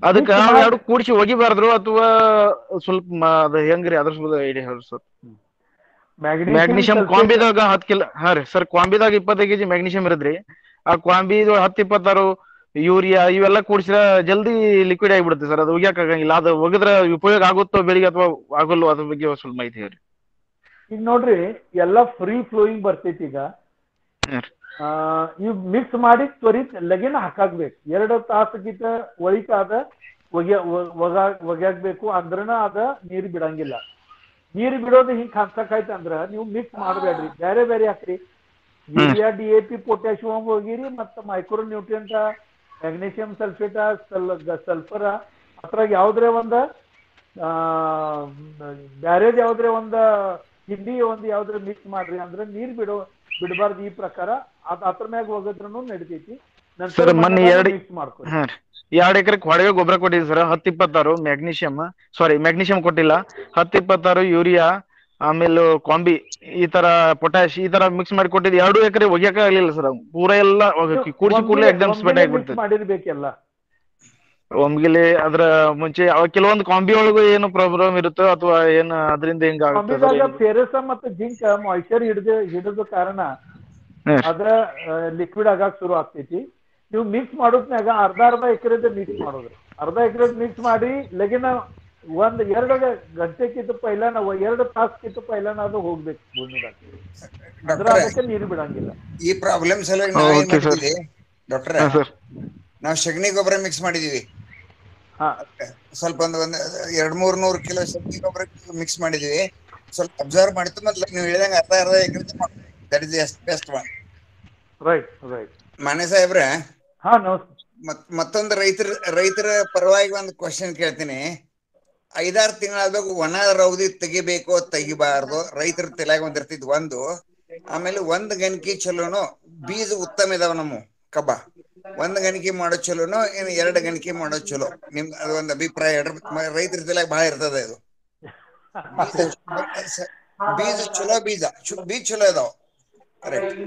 ಅದಕ್ಕ Mix ಅವ್ ಮಾಡ್- ಎರಡು ಕೂಡಿಸಿ ಒಗಿಬಾರ್ದ್ರು ಅಥವಾ ಸ್ವಲ್ಪ ಮ- ಅದ ಹೆಂಗ್ರಿ ಅದ್ರ ಸ್ವಲ್ಪ ಐಡಿಯಾ ಹೇಳ್ರಿ ಸರ್ ಮ್ಯಾಗ್ನೀಷಿಯಂ ಕ್ವಾಂಬಿದಾಗ ಹತ್ತು ಕಿಲೋ ಹಾ ರೀ ಸರ್ ಕ್ವಾಂಬಿದಾಗ ಇಪ್ಪತ್ತೈದು ಕೆಜಿ ಮ್ಯಾಗ್ನೀಷಿಯಂ ಇರದ್ರಿ ಆ ಕ್ವಾಂಬಿ ಹತ್ತು ಇಪ್ಪತ್ತಾರು ಯೂರಿಯಾ ಇವೆಲ್ಲ ಕೂಡಿಸಿರ ಜಲ್ದಿ ಲಿಕ್ವಿಡ್ ಆಗಿಬಿಡುತ್ತೆ ಸರ್ ಅದು ಒಗ್ಯಾಕ ಆಗಂಗಿಲ್ಲ ಅದು ಒಗದ್ರ ಉಪಯೋಗ ಆಗುತ್ತೋ ಬೆಳಿಗ್ಗೆ ಅಥವಾ ಆಗಲ್ಲೋ ಅದ್ರ ಬಗ್ಗೆ ಒಂದ್ ಸ್ವಲ್ಪ ಮಾಹಿತಿ ಹೇಳ್ರಿ ಈಗ ನೋಡ್ರಿ ಎಲ್ಲ ಫ್ರೀ ಫ್ಲೋಯಿಂಗ್ ಬರ್ತೈತಿ ಈಗ ಹ್ಮ್ ರೀ. ಆ ಇವ್ ಮಿಕ್ಸ್ ಮಾಡಿ ತ್ವರಿತ ಲಗಿನ ಹಾಕಾಕ್ಬೇಕು ಎರಡು ತಾಸಕ್ಕಿಂತ ಒಳಿತಾದ ಒಗ್ಯ ಒ- ಒಗ ಒಗ್ಯಾಕ್ಬೇಕು ಅಂದ್ರನ ಅದ ನೀರ್ ಬಿಡಂಗಿಲ್ಲ ನೀರ್ ಬಿಡೋದು ಹಿಂಗ್ ಹಾಕ್ಸಕಾಯ್ತ ಅಂದ್ರ ನೀವು ಮಿಕ್ಸ್ ಮಾಡಬೇಡ್ರಿ ಬೇರೆ ಬೇರೆ ಹಾಕ್ರಿ urea D A P potassium ಹೋಗಿರಿ ಮತ್ತ micro nutrient magnesium sulphate sulphur ಅದ್ರಾಗ ಯಾವ್ದ್ರೆ ಒಂದ ಆ ಬ್ಯಾರೇದ್ ಯಾವ್ದ್ರೆ ಒಂದ ಹಿಂಡಿ ಒಂದ್ ಯಾವ್ದ್ರ ಮಿಕ್ಸ್ ಮಾಡ್ರಿ ಅಂದ್ರೆ ನೀರ್ ಬಿಡೋ ಬಿಡಬಾರ್ದು ಈ ಪ್ರಕಾರ ಅದ್ ಅದ್ರ ಮ್ಯಾಗ ಹೋಗದ್ರೂ ನಡಿತೈತಿ Sir, ಮೊನ್ನೆ ಎರಡು- ಮಿಕ್ಸ್ ಮಾಡ್ಕೊಳ್ಳಿ ಹಾ ರೀ ಎರಡ್ ಎಕರೆ ಕೊಡವೆ ಗೊಬ್ಬರ ಕೊಟ್ಟಿದ್ವಿ ಸರ್ ಹತ್ತು ಇಪ್ಪತ್ತಾರು ಮ್ಯಾಗ್ನೀಷಿಯಂ ಸಾರಿ ಮ್ಯಾಗ್ನೀಷಿಯಂ ಕೊಟ್ಟಿಲ್ಲ ಹತ್ತು ಇಪ್ಪತ್ತಾರು ಯೂರಿಯಾ ಆಮೇಲೆ ಕಾಂಬಿ ಈ ತರ ಪೊಟ್ಯಾಶ್ ಈ ತರ ಮಿಕ್ಸ್ ಮಾಡಿ ಕೊಟ್ಟಿದ್ದು ಎರಡು ಎಕರೆ ಒಗ್ಯಾಕ ಆಗ್ಲಿಲ್ಲ ಸರ್ ಪೂರ ಎಲ್ಲ ಒಗ- ಕೂಡ್ಸಿ ಕೂಡಲೇ ಎಕ್ದಮ್ ಸ್ಪೆಟ್ ಮಿಕ್ಸ್ ಆಗಿಬಿಡ್ತದೆ ಮಾಡಿರ್ಬೇಕೆಲ್ಲ ಒಮ್ಗಿಲೆ ಅದ್ರ ಮುಂಚೆ ಅವ ಕೆಲವೊಂದು ಕಾಂಬಿ ಒಳಗೂ ಏನು ಪ್ರಾಬ್ಲಮ್ ಇರುತ್ತೋ ಅಥವಾ ಏನ್ ಅದರಿಂದ ಹಿಂಗ ಆಗ್ತದೆ ಕೊಂಬಿದಾಗ ಫೆರಸ ಮತ್ತು ಜಿಂಕ್ ಮಾಯಿಶ್ಚರ್ ಹಿಡಿದ ಹಿಡಿದ ಕಾರಣ ಹ್ಮ್. ಅದ್ರ ಲಿಕ್ವಿಡ್ ಆಗಾಕ್ ಶುರು ಆಗ್ತೈತಿ ನೀವು ಮಿಕ್ಸ್ ಮಾಡೋದ್ನಾಗ ಅರ್ಧ ಅರ್ಧ ಎಕರೆದ ಮಿಕ್ಸ್ ಮಾಡೋದ್ರಿ ಅರ್ಧ ಎಕರೆ ಮಿಕ್ಸ್ ಮಾಡಿ ಲಗಿನ ಒಂದ್ ಎರಡು ಗಂಟೆಕ್ಕಿಂತ ಪೈಲ ನಾವು ಎರಡು ತಾಸ್ಕಿಂತ ಪೈಲ ಅದು ಹೋಗ್ಬೇಕು ಭೂಮಿದಾಗ ಅದ್ರ ಡಾಕ್ಟರ್ ಅದಕ್ಕೆ ನೀರು ಬಿಡಂಗಿಲ್ಲ ಈ ಪ್ರಾಬ್ಲಮ್ ಸಲುವಾಗಿ ಹಾ, ನಾವೇನ್ okay, sir. ಮಾಡಿದ್ವಿ ಡಾಕ್ಟರ್ ಹಾ ಸರ್ ನಾವು ಸಗಣಿ ಗೊಬ್ಬರ ಮಿಕ್ಸ್ ಮಾಡಿದೀವಿ ಹಾ ಸ್ವಲ್ಪ ಒಂದು ಒಂದು ಎರಡ್ ಮೂರ್ ನೂರು ಕಿಲೋ ಸಗಣಿ ಗೊಬ್ಬರ ಮಿಕ್ಸ್ ಮಾಡಿದೀವಿ ಸ್ವಲ್ಪ ಅಬ್ಸರ್ವ್ ಮಾಡಿತ್ತು ಮೊದ್ಲು ನೀವು ಹೇಳಿದಂಗ ಅರ್ಧ ಅರ್ಧ ಎಕರೆ ದಟ್ ಇಸ್ ಎಸ್ಟ್ best one right right Mane ಸಾಹೇಬ್ರೆ ಹಾ ನಮಸ್ತೆ ಮತ್ ಮತ್ತೊಂದು ರೈತರ ರೈತರ ಪರವಾಗಿ ಒಂದು ಕ್ವಶನ್ ಕೇಳ್ತೀನಿ ಐದಾರು ತಿಂಗಳಾದಾಗ ಒಣ ರೌದಿ ತೆಗಿಬೇಕು ತೆಗಿಬಾರ್ದು ರೈತರ ತಲೆಯಾಗ ಒಂದಿರ್ತಿದ್ ಒಂದು ಆಮೇಲೆ ಒಂದ್ ಗಣಕಿ ಚಲೋನು ಬೀಜ ಉತ್ತಮ ಇದಾವ ನಮ್ಮ ಕಬ್ಬ ಒಂದ್ ಗಣಕಿ ಮಾಡೋ ಚಲೋನು ಏನ್ ಎರಡ್ ಗಣಕಿ ಮಾಡೋ ಚಲೋ ನಿಮ್ ಅದು ಒಂದ್ ಅಭಿಪ್ರಾಯ ಹೇಳ್ರಿ ಮ- ರೈತರ ತಲೆಯಾಗ ಬಹಳ ಇರ್ತದೆ ಇದು ಬೀಜ ಚ- ಬೀಜ ಚಲೋ ಬೀಜ ಚು- ಬೀಜ ಚಲೋ ಇದಾವ ಕರೆಕ್ಟ್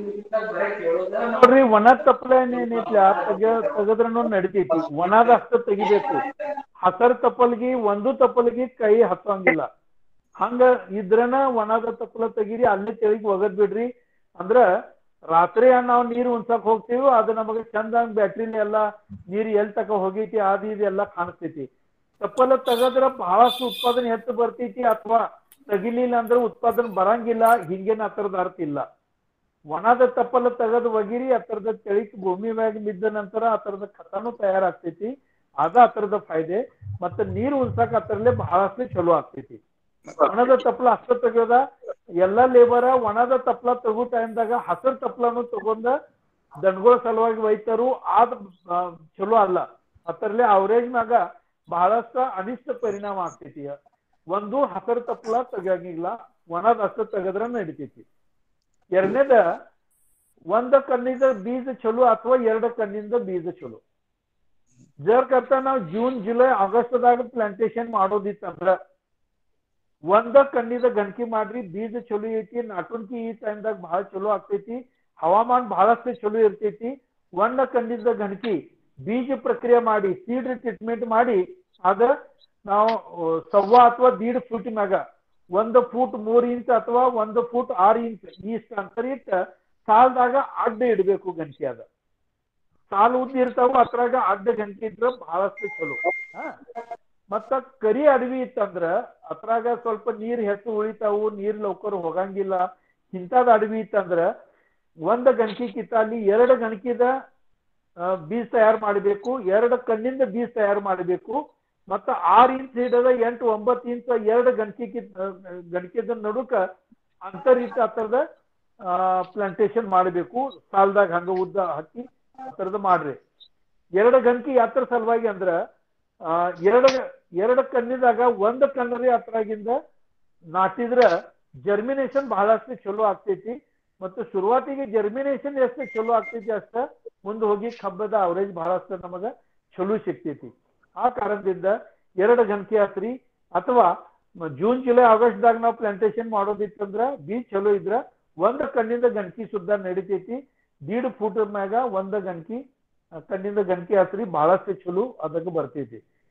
ನೋಡ್ರಿ ಒಣ ತಪ್ಪಲ ಏನೈತಿ ತೆಗ ತೆಗದ್ರನು ನಡಿತೈತಿ ಒಣದ ಅಷ್ಟ ತೆಗಿಬೇಕು ಹಸರ್ ತಪ್ಪಲ್ಗಿ ಒಂದು ತಪ್ಪಲ್ಗಿ ಕೈ ಹತ್ತಂಗಿಲ್ಲ ಹಂಗ ಇದ್ರನ ಒಣದ ತಪ್ಪಲ ತೆಗೀರಿ ಅಲ್ಲಿ ತೆಳಗ್ ಒಗದ್ ಬಿಡ್ರಿ ಅಂದ್ರ ರಾತ್ರಿ ನಾವ್ ನೀರ್ ಉಣ್ಸಕ್ ಹೋಗ್ತೀವಿ ಅದು ನಮಗೆ ಚಂದಂಗ್ ಬ್ಯಾಟ್ರಿನ ಎಲ್ಲಾ ನೀರ್ ಎಲ್ ತಕ ಹೋಗೈತಿ ಅದು ಇದು ಎಲ್ಲಾ ಕಾಣಿಸ್ತೈತಿ ತಪ್ಪಲ ತೆಗದ್ರ ಬಹಳಷ್ಟು ಉತ್ಪಾದನೆ ಹೆಚ್ಚು ಬರ್ತೈತಿ ಅಥವಾ ತೆಗಿಲಿಲ್ಲ ಅಂದ್ರೆ ಉತ್ಪಾದನೆ ಬರಂಗಿಲ್ಲ ಹಿಂಗೇನ್ ಆ ಥರದ ಅರ್ಥ ಇಲ್ಲ ಒಣದ ತಪ್ಪಲ ತೆಗೆದು ಒಗಿರಿ ಆ ಥರದ ತೆಳಿಕ್ ಭೂಮಿ ಮ್ಯಾಗ ಬಿದ್ದ ನಂತರ ಆ ಥರದ ಖತನೂ ತಯಾರಾಗ್ತೈತಿ ಅದ ಆ ಥರದ ಫಾಯ್ದೆ ಮತ್ತೆ ನೀರು ಉಳ್ಸಕ್ ಅದ್ರಲ್ಲೇ ಬಹಳಷ್ಟು ಚಲೋ ಆಗ್ತೈತಿ ಒಣದ ತಪ್ಪಲ ಅಷ್ಟ ತೆಗ್ಯೋದ ಎಲ್ಲಾ ಲೇಬರ ಒಣದ ತಪ್ಪಲ ತಗೋ ಟೈಮ್ದಾಗ ಹಸರ್ ತಪ್ಪಲನು ತಗೊಂಡ ದನಗಳ ಸಲುವಾಗಿ ಒಯ್ತಾರು ಆದ ಆ, ಚಲೋ ಅಲ್ಲ ಅದರಲ್ಲೇ ಅವರೇಜ್ ಮ್ಯಾಗ ಬಹಳಷ್ಟು ಅನಿಷ್ಟ ಪರಿಣಾಮ ಆಗ್ತೈತಿ ಒಂದು ಹಸರ್ ತಪ್ಪಲ ತೆಗಿಯಂಗಿಲ್ಲ ಒಣದ ಅಷ್ಟ ತೆಗದ್ರ ನಡಿತೈತಿ ಎರಡನೇದ ಒಂದ ಕಣ್ಣಿಂದ ಬೀಜ ಚಲೋ ಅಥವಾ ಎರಡು ಕಣ್ಣಿಂದ ಬೀಜ ಚಲೋ ಜರ್ ಕರ್ತ ನಾವು ಜೂನ್ ಜುಲೈ ಆಗಸ್ಟ್ದಾಗ ಪ್ಲಾಂಟೇಶನ್ ಮಾಡೋದಿತ್ತಂದ್ರ ಒಂದ ಕಣ್ಣಿದ ಗಣಕಿ ಮಾಡ್ರಿ ಬೀಜ ಚಲೋ ಐತಿ ನಾಟುನ್ಕಿ ಈ ಟೈಮ್ದಾಗ ಬಹಳ ಚಲೋ ಆಗ್ತೈತಿ ಹವಾಮಾನ ಬಹಳಷ್ಟು ಚಲೋ ಇರ್ತೈತಿ ಒಂದ ಕಣ್ಣಿಂದ ಗಣಕಿ ಬೀಜ ಪ್ರಕ್ರಿಯೆ ಮಾಡಿ ಸೀಡ್ ಟ್ರೀಟ್ಮೆಂಟ್ ಮಾಡಿ ಅದ ನಾವು ಆ, ಸವ್ವಾ ಅಥವಾ ದೀಡ್ ಫೂಟ್ ಮ್ಯಾಗ ಒಂದು ಫೂಟ್ ಮೂರ್ ಇಂಚ್ ಅಥವಾ ಒಂದು ಫೂಟ್ ಆರು ಇಂಚ್ ಇಷ್ಟ ಅಂತರ ಇಟ್ಟ ಸಾಲದಾಗ ಅಡ್ಡ ಇಡಬೇಕು ಗಂಟಿ ಅದ ಸಾಲು ಉದ್ದ ಇರ್ತಾವ ಅದ್ರಾಗ ಅಡ್ಡ ಗಂಟಿ ಇದ್ರ ಬಹಳಷ್ಟು ಚಲೋ ಹಾ ಮತ್ತ ಕರಿ ಅಡವಿ ಇತ್ತಂದ್ರ ಅದ್ರಾಗ ಸ್ವಲ್ಪ ನೀರ್ ಹೆಚ್ಚು ಉಳಿತಾವು ನೀರ್ ಲೌಕರ್ ಹೋಗಂಗಿಲ್ಲ ಇಂಥದ್ ಅಡವಿ ಇತ್ತಂದ್ರ ಒಂದ್ ಗಣಕಿಕ್ಕಿಂತ ಅಲ್ಲಿ ಎರಡು ಗಣಕಿದ ಆ, ಬೀಜ ತಯಾರು ಮಾಡಬೇಕು ಎರಡು ಕಣ್ಣಿಂದ ಬೀಜ ತಯಾರು ಮಾಡಬೇಕು ಮತ್ತ ಆರ್ ಇಂಚ್ ಹಿಡದ ಎಂಟು ಒಂಬತ್ತು ಇಂಚ್ ಎರಡು ಗಣಕಿಕ್ಕಿ ಗಣಕಿದ ನಡುಕ ಅಂತರ್ ಇಟ್ಟ ಆ ಥರದ ಪ್ಲಾಂಟೇಶನ್ ಮಾಡಬೇಕು ಸಾಲದಾಗ ಹಂಗ ಉದ್ದ ಹಾಕಿ ಆ ಥರದ ಮಾಡ್ರಿ ಎರಡು ಗಂಟೆ ಯಾತ್ರ ಸಲುವಾಗಿ ಅಂದ್ರ ಆ, ಎರಡು ಎರಡು ಕಣ್ಣಿದಾಗ ಒಂದ್ ಕಣ್ಣಲ್ಲಿ ಹತ್ರಾಗಿಂದ ನಾಟಿದ್ರ ಜರ್ಮಿನೇಷನ್ ಬಹಳಷ್ಟು ಚಲೋ ಆಗ್ತೈತಿ ಮತ್ತು ಶುರುವಾತಿಗೆ ಜರ್ಮಿನೇಷನ್ ಎಷ್ಟು ಚಲೋ ಆಗ್ತೈತಿ ಅಷ್ಟ ಮುಂದೆ ಹೋಗಿ ಕಬ್ಬದ ಅವರೇಜ್ ಬಹಳಷ್ಟು ನಮಗ ಚಲೋ ಸಿಗ್ತೈತಿ ಆ ಕಾರಣದಿಂದ ಎರಡು ಗಂಟೆ ಆತ್ರಿ ಅಥವಾ ಮ- ಜೂನ್ ಜುಲೈ ಆಗಸ್ಟ್ ದಾಗ ನಾವು ಪ್ಲಾಂಟೇಶನ್ ಮಾಡೋದಿತ್ತಂದ್ರ ಬೀಜ ಚಲೋ ಇದ್ರ ಒಂದ್ ಕಣ್ಣಿಂದ ಗಣಕಿ ಸುದ್ದ ನಡಿತೈತಿ ದೀಡ್ ಫೂಟ್ ಮ್ಯಾಗ ಒಂದ ಗಣಕಿ ಆ, ಕಣ್ಣಿಂದ ಗಣಕಿ ಹಾಕ್ರಿ ಬಹಳಷ್ಟು ಚಲೋ ಅದಕ್ಕೆ ಬರ್ತೈತಿ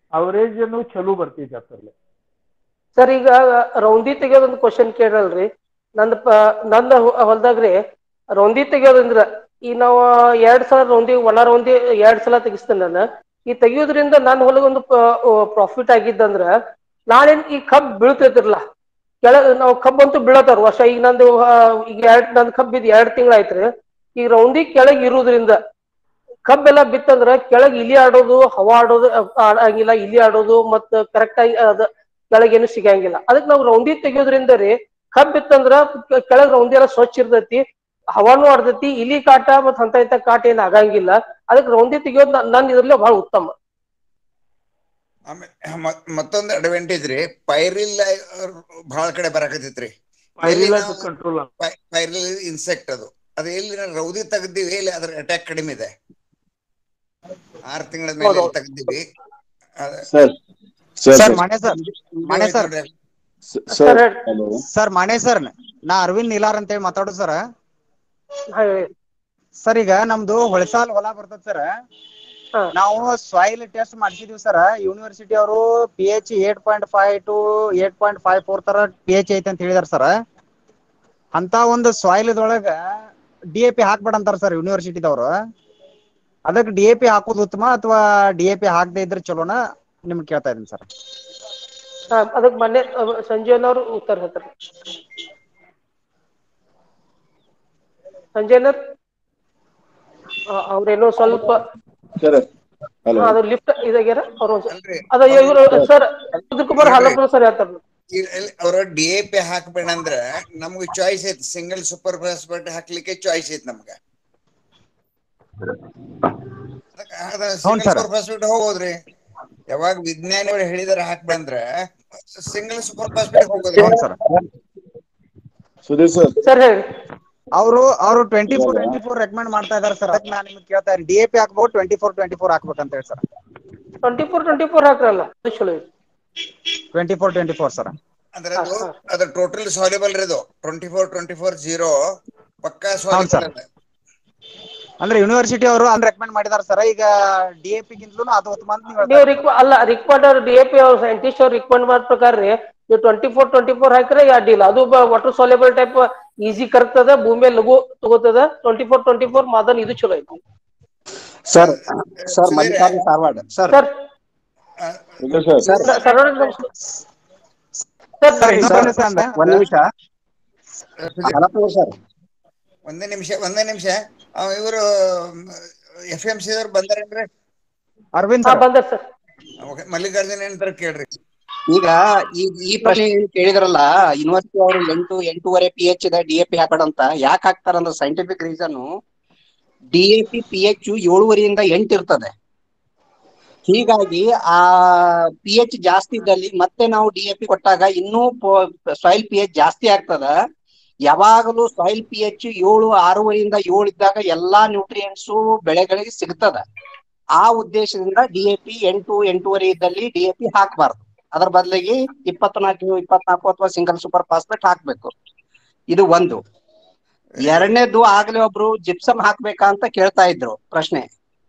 ಅವರೇಜ್ ಚಲೋ ಬರ್ತೈತಿ ಅದ್ರಲ್ಲಿ ಸರ್ ಈಗ ರೌಂದಿ ತೆಗಿಯೋದೊಂದು ಕ್ವಶನ್ ಕೇಳಲ್ರಿ ನಂದ್ ಪ ನಂದ ಹೊಲ್ದಾಗ್ರಿ ರೌಂದಿ ತೆಗಿಯೋದಂದ್ರ ಈ ನಾವು ಎರಡ್ ಸಲ ರೌಂದಿ ಒಣ ರೌಂದಿ ಎರಡ್ ಸಲ ತೆಗಿಸ್ತೇನೆ ನಾನು ಈ ತೆಗಿಯೋದ್ರಿಂದ ನನ್ನ ಹೊಲಗೊಂದು ಪ್ರಾಫಿಟ್ ಆಗಿದ್ದಂದ್ರ ನಾಳೆ ಈ ಕಬ್ ಬೀಳ್ತೈತಿರ್ಲ ಕೆಳಗ ನಾವು ಕಬ್ಬ್ ಅಂತೂ ಬೀಳತಾರ ವರ್ಷ ಈಗ ನಂದು ಆ, ಈಗ ಎರಡ್ ನಂದ್ ಕಬ್ಬ್ ಬಿದ್ದು ಎರಡ್ ತಿಂಗಳಾಯ್ತ್ರಿ ಈಗ ರೌಂದಿ ಕೆಳಗ್ ಇರುವುದ್ರಿಂದ ಕಬ್ಬೆಲ್ಲ ಬಿತ್ತಂದ್ರ ಕೆಳಗ್ ಇಲಿ ಆಡೋದು ಹವಾ ಆಡೋದು ಅ, ಆಗಂಗಿಲ್ಲ ಇಲಿ ಆಡೋದು ಮತ್ತ ಕರೆಕ್ಟ್ ಆಗಿ ಅದ ಕೆಳಗೇನು ಸಿಗಂಗಿಲ್ಲ ಅದಕ್ಕೆ ನಾವು ರೌಂದಿ ತೆಗಿಯೋದ್ರಿಂದ ರೀ ಕಬ್ಬ್ ಬಿತ್ತಂದ್ರ ಕೆ- ಕೆಳಗ್ ರೌಂದಿ ಎಲ್ಲ ಸ್ವಚ್ಛ ಇರ್ತೈತಿ ಹವಾನು ಆಡ್ತೈತಿ ಇಲಿ ಕಾಟ ಮತ್ತ್ ಹಂತ ಇಂತ ಕಾಟ ಏನ್ ಆಗಂಗಿಲ್ಲ ಅದಕ್ಕೆ ರೌಂದಿ ತೆಗಿಯೋದ್ ನನ್- ನನ್ ಇದ್ರಲ್ಲೇ ಬಹಳ ಉತ್ತಮ ಆಮೇಲೆ ಮ- ಮತ್ತೊಂದು ಅಡ್ವಾಂಟೇಜ್ ರೀ ಪೈರಿಲ್ ಬಹಳ ಕಡೆ ಬರಾಕತ್ತೈತ್ರಿ ಪೈರಿಲ್ಲ ಕಂಟ್ರೋಲ್ ಪೈರಿಲ್ ಇನ್ಸೆಕ್ಟ್ ಅದು ಅದು ಎಲ್ಲಿ ನಾವು ರೌದಿ ತೆಗ್ದಿವಿ ಇಲ್ಲಿ ಅದ್ರ ಅಟ್ಯಾಕ್ ಕಡಿಮೆ ಇದೆ ಆರ್ ತಿಂಗಳ ಮೇಲೆ ಹೌದೌದು. ತೆಗ್ದಿವಿ ಅದ- sir sir Mane sir Mane ಹೋಯ್ತು ಸರ್ ನೋಡ್ರಿ. ಸರ್ ಹೇಳ್- ಸರ್ ಮಾಣೆ ಸರ್ ನಾ ಅರವಿಂದ್ ನೀಲಾರ್ ಅಂತೇಳಿ ಮಾತಾಡೋದು ಸರ್ ಹಾ ಹೇಳಿ. ಸರ್ ಈಗ ನಮ್ದು ಹೊಳಸಾಲ್ ಹೊಲ ಬರ್ತದ ಸರ್ ಹಾ. ನಾವು ಸಾಯಿಲ್ ಟೆಸ್ಟ್ ಮಾಡ್ಸಿದೀವಿ ಸರ್ ಯೂನಿವರ್ಸಿಟಿ ಅವರು P H eight point five to eight point five four ತರ ಪಿ ಎಚ್ ಐತೆ ಅಂತ ಹೇಳಿದಾರೆ ಸರ್ ಅಂತ ಒಂದು ಸಾಯಿಲ್ ಇದ್ರೊಳಗ ಡಿ ಎ ಪಿ ಹಾಕ್ಬೇಡ ಅಂತಾರ ಸರ್ ಯೂನಿವರ್ಸಿಟಿದವರು ಅದಕ್ಕೆ ಡಿ ಎ ಪಿ ಹಾಕೋದು ಉತ್ತಮ ಅಥವಾ ಡಿ ಎ ಪಿ ಹಾಕದೇ ಇದ್ರೆ ಚಲೋನ ನಿಮ್ಗೆ ಕೇಳ್ತಾ ಇದೀನಿ ಸರ್ ಹಾ ಅದಕ್ಕೆ ಮೊನ್ನೆ ಅಹ್, ಸಂಜಯನವ್ರು ಉತ್ತರ ಹೇಳ್ತಾರೆ ಸಂಜಯನವ್ರು ಅವ್ರೇನೋ ಸ್ವಲ್ಪ ಸರ್ ಹಲೋ ಹಾ, ಅದು ಲಿಫ್ಟ್ ಇದಾಗ್ಯಾರ ಅವ್ರು ಅಲ್ರಿ ಅದ ಇವರು ಸರ್ ಕುಮಾರ್ ಹಲ್ಲಪ್ಪನ ಸರ್ ಹೇಳ್ತಾರೆ ಅವ್ರ ಡಿ ಎ ಪಿ ಹಾಕ್ಬೇಡ ಅಂದ್ರ ನಮ್ಗೆ ಚಾಯ್ಸ್ ಐತಿ ಸಿಂಗಲ್ ಸೂಪರ್ ಫಾಸ್ಫೇಟ್ ಹಾಕ್ಲಿಕ್ಕೆ ಚಾಯ್ಸ್ ಐತಿ ನಮ್ಗ ಸಿಂಗಲ್ sir. ಸೂಪರ್ ಫಾಸ್ಫೇಟ್ ಹೋಗೋದ್ರಿ ಯಾವಾಗ ವಿಜ್ಞಾನಿಗಳು ಹೇಳಿದಾರೆ ಹಾಕ್ಬಂದ್ರ ಸಿಂಗಲ್ ಸೂಪರ್ ಫಾಸ್ಫೇಟ್ ಹೋಗೋದ್ರಿ ಹೌದು ಸರ್ ಸುಧೀರ್ ಸರ್ ಸರ್ ಹೇಳಿ ಅವರು ಅವರು twenty four twenty four recommend ಮಾಡ್ತಾ ಇದಾರೆ ಸರ್ ಅದಕ್ಕೆ ನಾನು ನಿಮ್ಗೆ ಕೇಳ್ತಾ ಇದ್ದೀನಿ ಡಿ ಎ ಪಿ ಹಾಕ್ಬೇಕು ಟ್ವೆಂಟಿ ಫೋರ್ ಟ್ವೆಂಟಿ ಫೋರ್ ಹಾಕ್ಬೇಕಂತ ಹೇಳಿ sir twenty four twenty four ಹಾಕ್ರಲ್ಲ ಅದು ಚಲೋ ಐತಿ twenty four twenty four sir ಅಂದ್ರೆ ಅದು ಅದು ಟೋಟಲ್ ಸಾಲ್ಯುಬಲ್ ರೀ ಅದು twenty four twenty four zero ಪಕ್ಕಾ ಸಾಲ್ಯುಬಲ್ sir. ಅದ ಅಂದ್ರೆ ಯೂನಿವರ್ಸಿಟಿ ಅವರು ಅನ್ ರೆಕಮೆಂಡ್ ಮಾಡಿದಾರೆ ಸರ್ ಈಗ ಡಿ ಎ ಪಿ ಗಿಂತಲೂ ಅದು ಉತ್ತಮ ಅಂತ ನೀವು ನೀವು ರಿಕ್ವ ಅಲ್ಲ ರಿಕ್ವೈರ್ಡ್ ಡಿ ಎ ಪಿ ಅವ್ರ ಸೈಂಟಿಸ್ಟ್ ಅವ್ರ ರಿಕ್ವೈರ್ಡ್ ಮಾಡಿದ ಪ್ರಕಾರ ರೀ ನೀವು ಟ್ವೆಂಟಿ ಫೋರ್ ಟ್ವೆಂಟಿ ಫೋರ್ ಹಾಕಿದ್ರೆ ಅಡ್ಡಿಲ್ಲ ಅದು ವಾಟರ್ ಸಾಲ್ಯುಬಲ್ ಟೈಪ್ ಈಸಿ ಕರ್ತದ ಭೂಮಿ ಲಘು ತಗೋತದ ಟ್ವೆಂಟಿ ಫೋರ್ ಟ್ವೆಂಟಿ ಫೋರ್ ಮಾದನ್ ಇದು ಚಲೋ ಐತಿ sir Sudhir, sir Mallikarjun Dharwad sir sir Sudhir sir sir ಸರ್ವಣ ನಮಸ್ಕಾರ ಸರ್ ಸರ್ ಇನ್ನೊಂದು ಪ್ರಶ್ನೆ ಅಂದೆ. ಒಂದ್ ನಿಮಿಷ ಹಲಪ್ಪ ಸರ್ ಒಂದೇ ನಿಮಿಷ ಒಂದೇ ನಿಮಿಷ ಇವರು ಎಫ್ ಎಂ ಸಿ ಅವ್ರು ಬಂದಾರೇನ್ರಿ ಅರವಿಂದ್ ಹಾ ಸರ್ ಬಂದ ಸರ್ ಓಕೆ ಮಲ್ಲಿಕಾರ್ಜುನ್ ಏನಂತಾರ ಕೇಳ್ರಿ ಈಗ ಈ ಈ ಪ್ರಶ್ನೆ ಏನ್ ಕೇಳಿದ್ರಲ್ಲ ಯೂನಿವರ್ಸಿಟಿ ಅವರು ಎಂಟು ಎಂಟೂವರೆ ಪಿ ಎಚ್ ಇದೆ ಡಿ ಎ ಪಿ ಹಾಕೋಣ ಅಂತ ಯಾಕೆ ಹಾಕ್ತಾರಂದ್ರೆ scientific reason D A P P H ಏಳುವರೆಯಿಂದ ಎಂಟು ಇರ್ತದೆ ಹೀಗಾಗಿ ಆ ಪಿ ಎಚ್ ಜಾಸ್ತಿ ಇದ್ದಲ್ಲಿ ಮತ್ತೆ ನಾವು ಡಿ ಎ ಪಿ ಕೊಟ್ಟಾಗ ಇನ್ನೂ ಸಾಯಿಲ್ ಪಿ ಎಚ್ ಜಾಸ್ತಿ ಆಗ್ತದ ಯಾವಾಗಲೂ ಸಾಯಿಲ್ ಪಿ ಎಚ್ ಏಳು ಆರೂವರೆಯಿಂದ ಏಳು ಇದ್ದಾಗ ಎಲ್ಲಾ ನ್ಯೂಟ್ರಿಯೆಂಟ್ಸು ಬೆಳೆಗಳಿಗೆ ಸಿಗ್ತದ ಆ ಉದ್ದೇಶದಿಂದ ಡಿ ಎ ಪಿ ಎಂಟು ಎಂಟೂವರೆ ಇದ್ದಲ್ಲಿ ಡಿ ಎ ಪಿ ಹಾಕಬಾರ್ದು ಅದರ ಬದಲಿಗೆ ಇಪ್ಪತ್ನಾಲ್ಕು ಇಪ್ಪತ್ನಾಲ್ಕು ಅಥವಾ ಸಿಂಗಲ್ ಸೂಪರ್ ಫಾಸ್ಫೇಟ್ ಹಾಕ್ಬೇಕು ಇದು ಒಂದು ಎರಡನೇದು ಆಗ್ಲೇ ಒಬ್ರು ಜಿಪ್ಸಮ್ ಹಾಕ್ಬೇಕಾ ಅಂತ ಕೇಳ್ತಾ ಇದ್ರು ಪ್ರಶ್ನೆ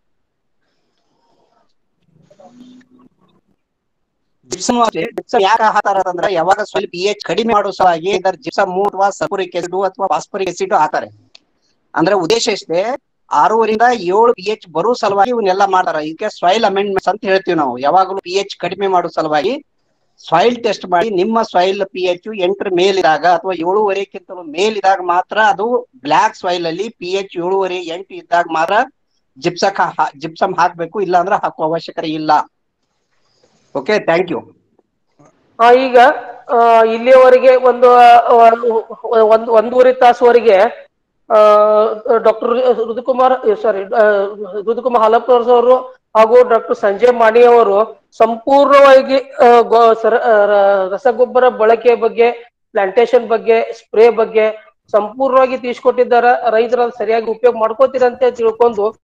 ಜಿಪ್ಸಮ್ ಜಿಪ್ಸಮ್ ಯಾಕೆ ಹಾಕ್ತಾರ ಅಂದ್ರೆ ಯಾವಾಗ ಸ್ವಲ್ಪ ಪಿ ಎಚ್ ಕಡಿಮೆ ಮಾಡೋ ಸಲುವಾಗಿ ಇದರ ಜಿಪ್ಸಮ್ ಅಥವಾ ಸಲ್ಫರಿಕ್ ಆಸಿಡ್ ಅಥವಾ ಫಾಸ್ಫರಿಕ್ ಆಸಿಡ್ ಹಾಕ್ತಾರೆ ಅಂದ್ರೆ ಉದ್ದೇಶ ಇಷ್ಟೇ ಆರೂವರಿಂದ ಏಳು ಪಿ ಎಚ್ ಬರೋ ಸಲುವಾಗಿ ಇವನ್ನೆಲ್ಲ ಮಾಡ್ತಾರ ಇದಕ್ಕೆ ಸಾಯಿಲ್ ಅಮೆಂಡ್ಮೆಂಟ್ಸ್ ಅಂತ ಹೇಳ್ತೀವಿ ನಾವು ಯಾವಾಗಲೂ ಪಿ ಎಚ್ ಕಡಿಮೆ ಮಾಡೋ ಸಲುವಾಗಿ ಸಾಯಿಲ್ ಟೆಸ್ಟ್ ಮಾಡಿ ನಿಮ್ಮ ಸಾಯಿಲ್ ಪಿ ಎಚ್ ಎಂಟರ ಮೇಲಿದಾಗ ಅಥವಾ ಏಳುವರೆಕ್ಕಿಂತ ಮೇಲಿದಾಗ ಮಾತ್ರ ಅದು ಬ್ಲಾಕ್ ಸಾಯಿಲ್ ಅಲ್ಲಿ ಪಿ ಎಚ್ ಏಳುವರೆ ಎಂಟು ಇದ್ದಾಗ ಮಾತ್ರ ಜಿಪ್ಸಕ್ ಜಿಪ್ಸಮ್ ಹಾಕ್ಬೇಕು ಇಲ್ಲ ಅಂದ್ರೆ ಹಾಕುವ ಅವಶ್ಯಕತೆ ಇಲ್ಲ ಓಕೆ ಥ್ಯಾಂಕ್ ಯು ಹಾ ಈಗ ಆ, ಇಲ್ಲಿಯವರೆಗೆ ಒಂದು ಆ, ಒಂದು ಒಂದೂವರೆ ತಾಸುವರೆಗೆ ಡಾಕ್ಟರ್ ಋತುಕುಮಾರ್ ಸಾರಿ ಋತುಕುಮಾರ್ ಹಲಪ್ರಸ್ ಅವರು ಹಾಗೂ ಡಾಕ್ಟರ್ ಸಂಜಯ್ ಮಾಣಿ ಅವರು ಸಂಪೂರ್ಣವಾಗಿ ಆ, ಗೊ- ಸರ- ಆ, ರ- ರಸಗೊಬ್ಬರ ಬಳಕೆ ಬಗ್ಗೆ ಪ್ಲಾಂಟೇಶನ್ ಬಗ್ಗೆ ಸ್ಪ್ರೇ ಬಗ್ಗೆ ಸಂಪೂರ್ಣವಾಗಿ ತಿಳಿಸ್ಕೊಟ್ಟಿದ್ದಾರೆ ರೈತರ ಸರಿಯಾಗಿ ಉಪಯೋಗ ಮಾಡ್ಕೋತೀರಂತ ತಿಳ್ಕೊಂಡು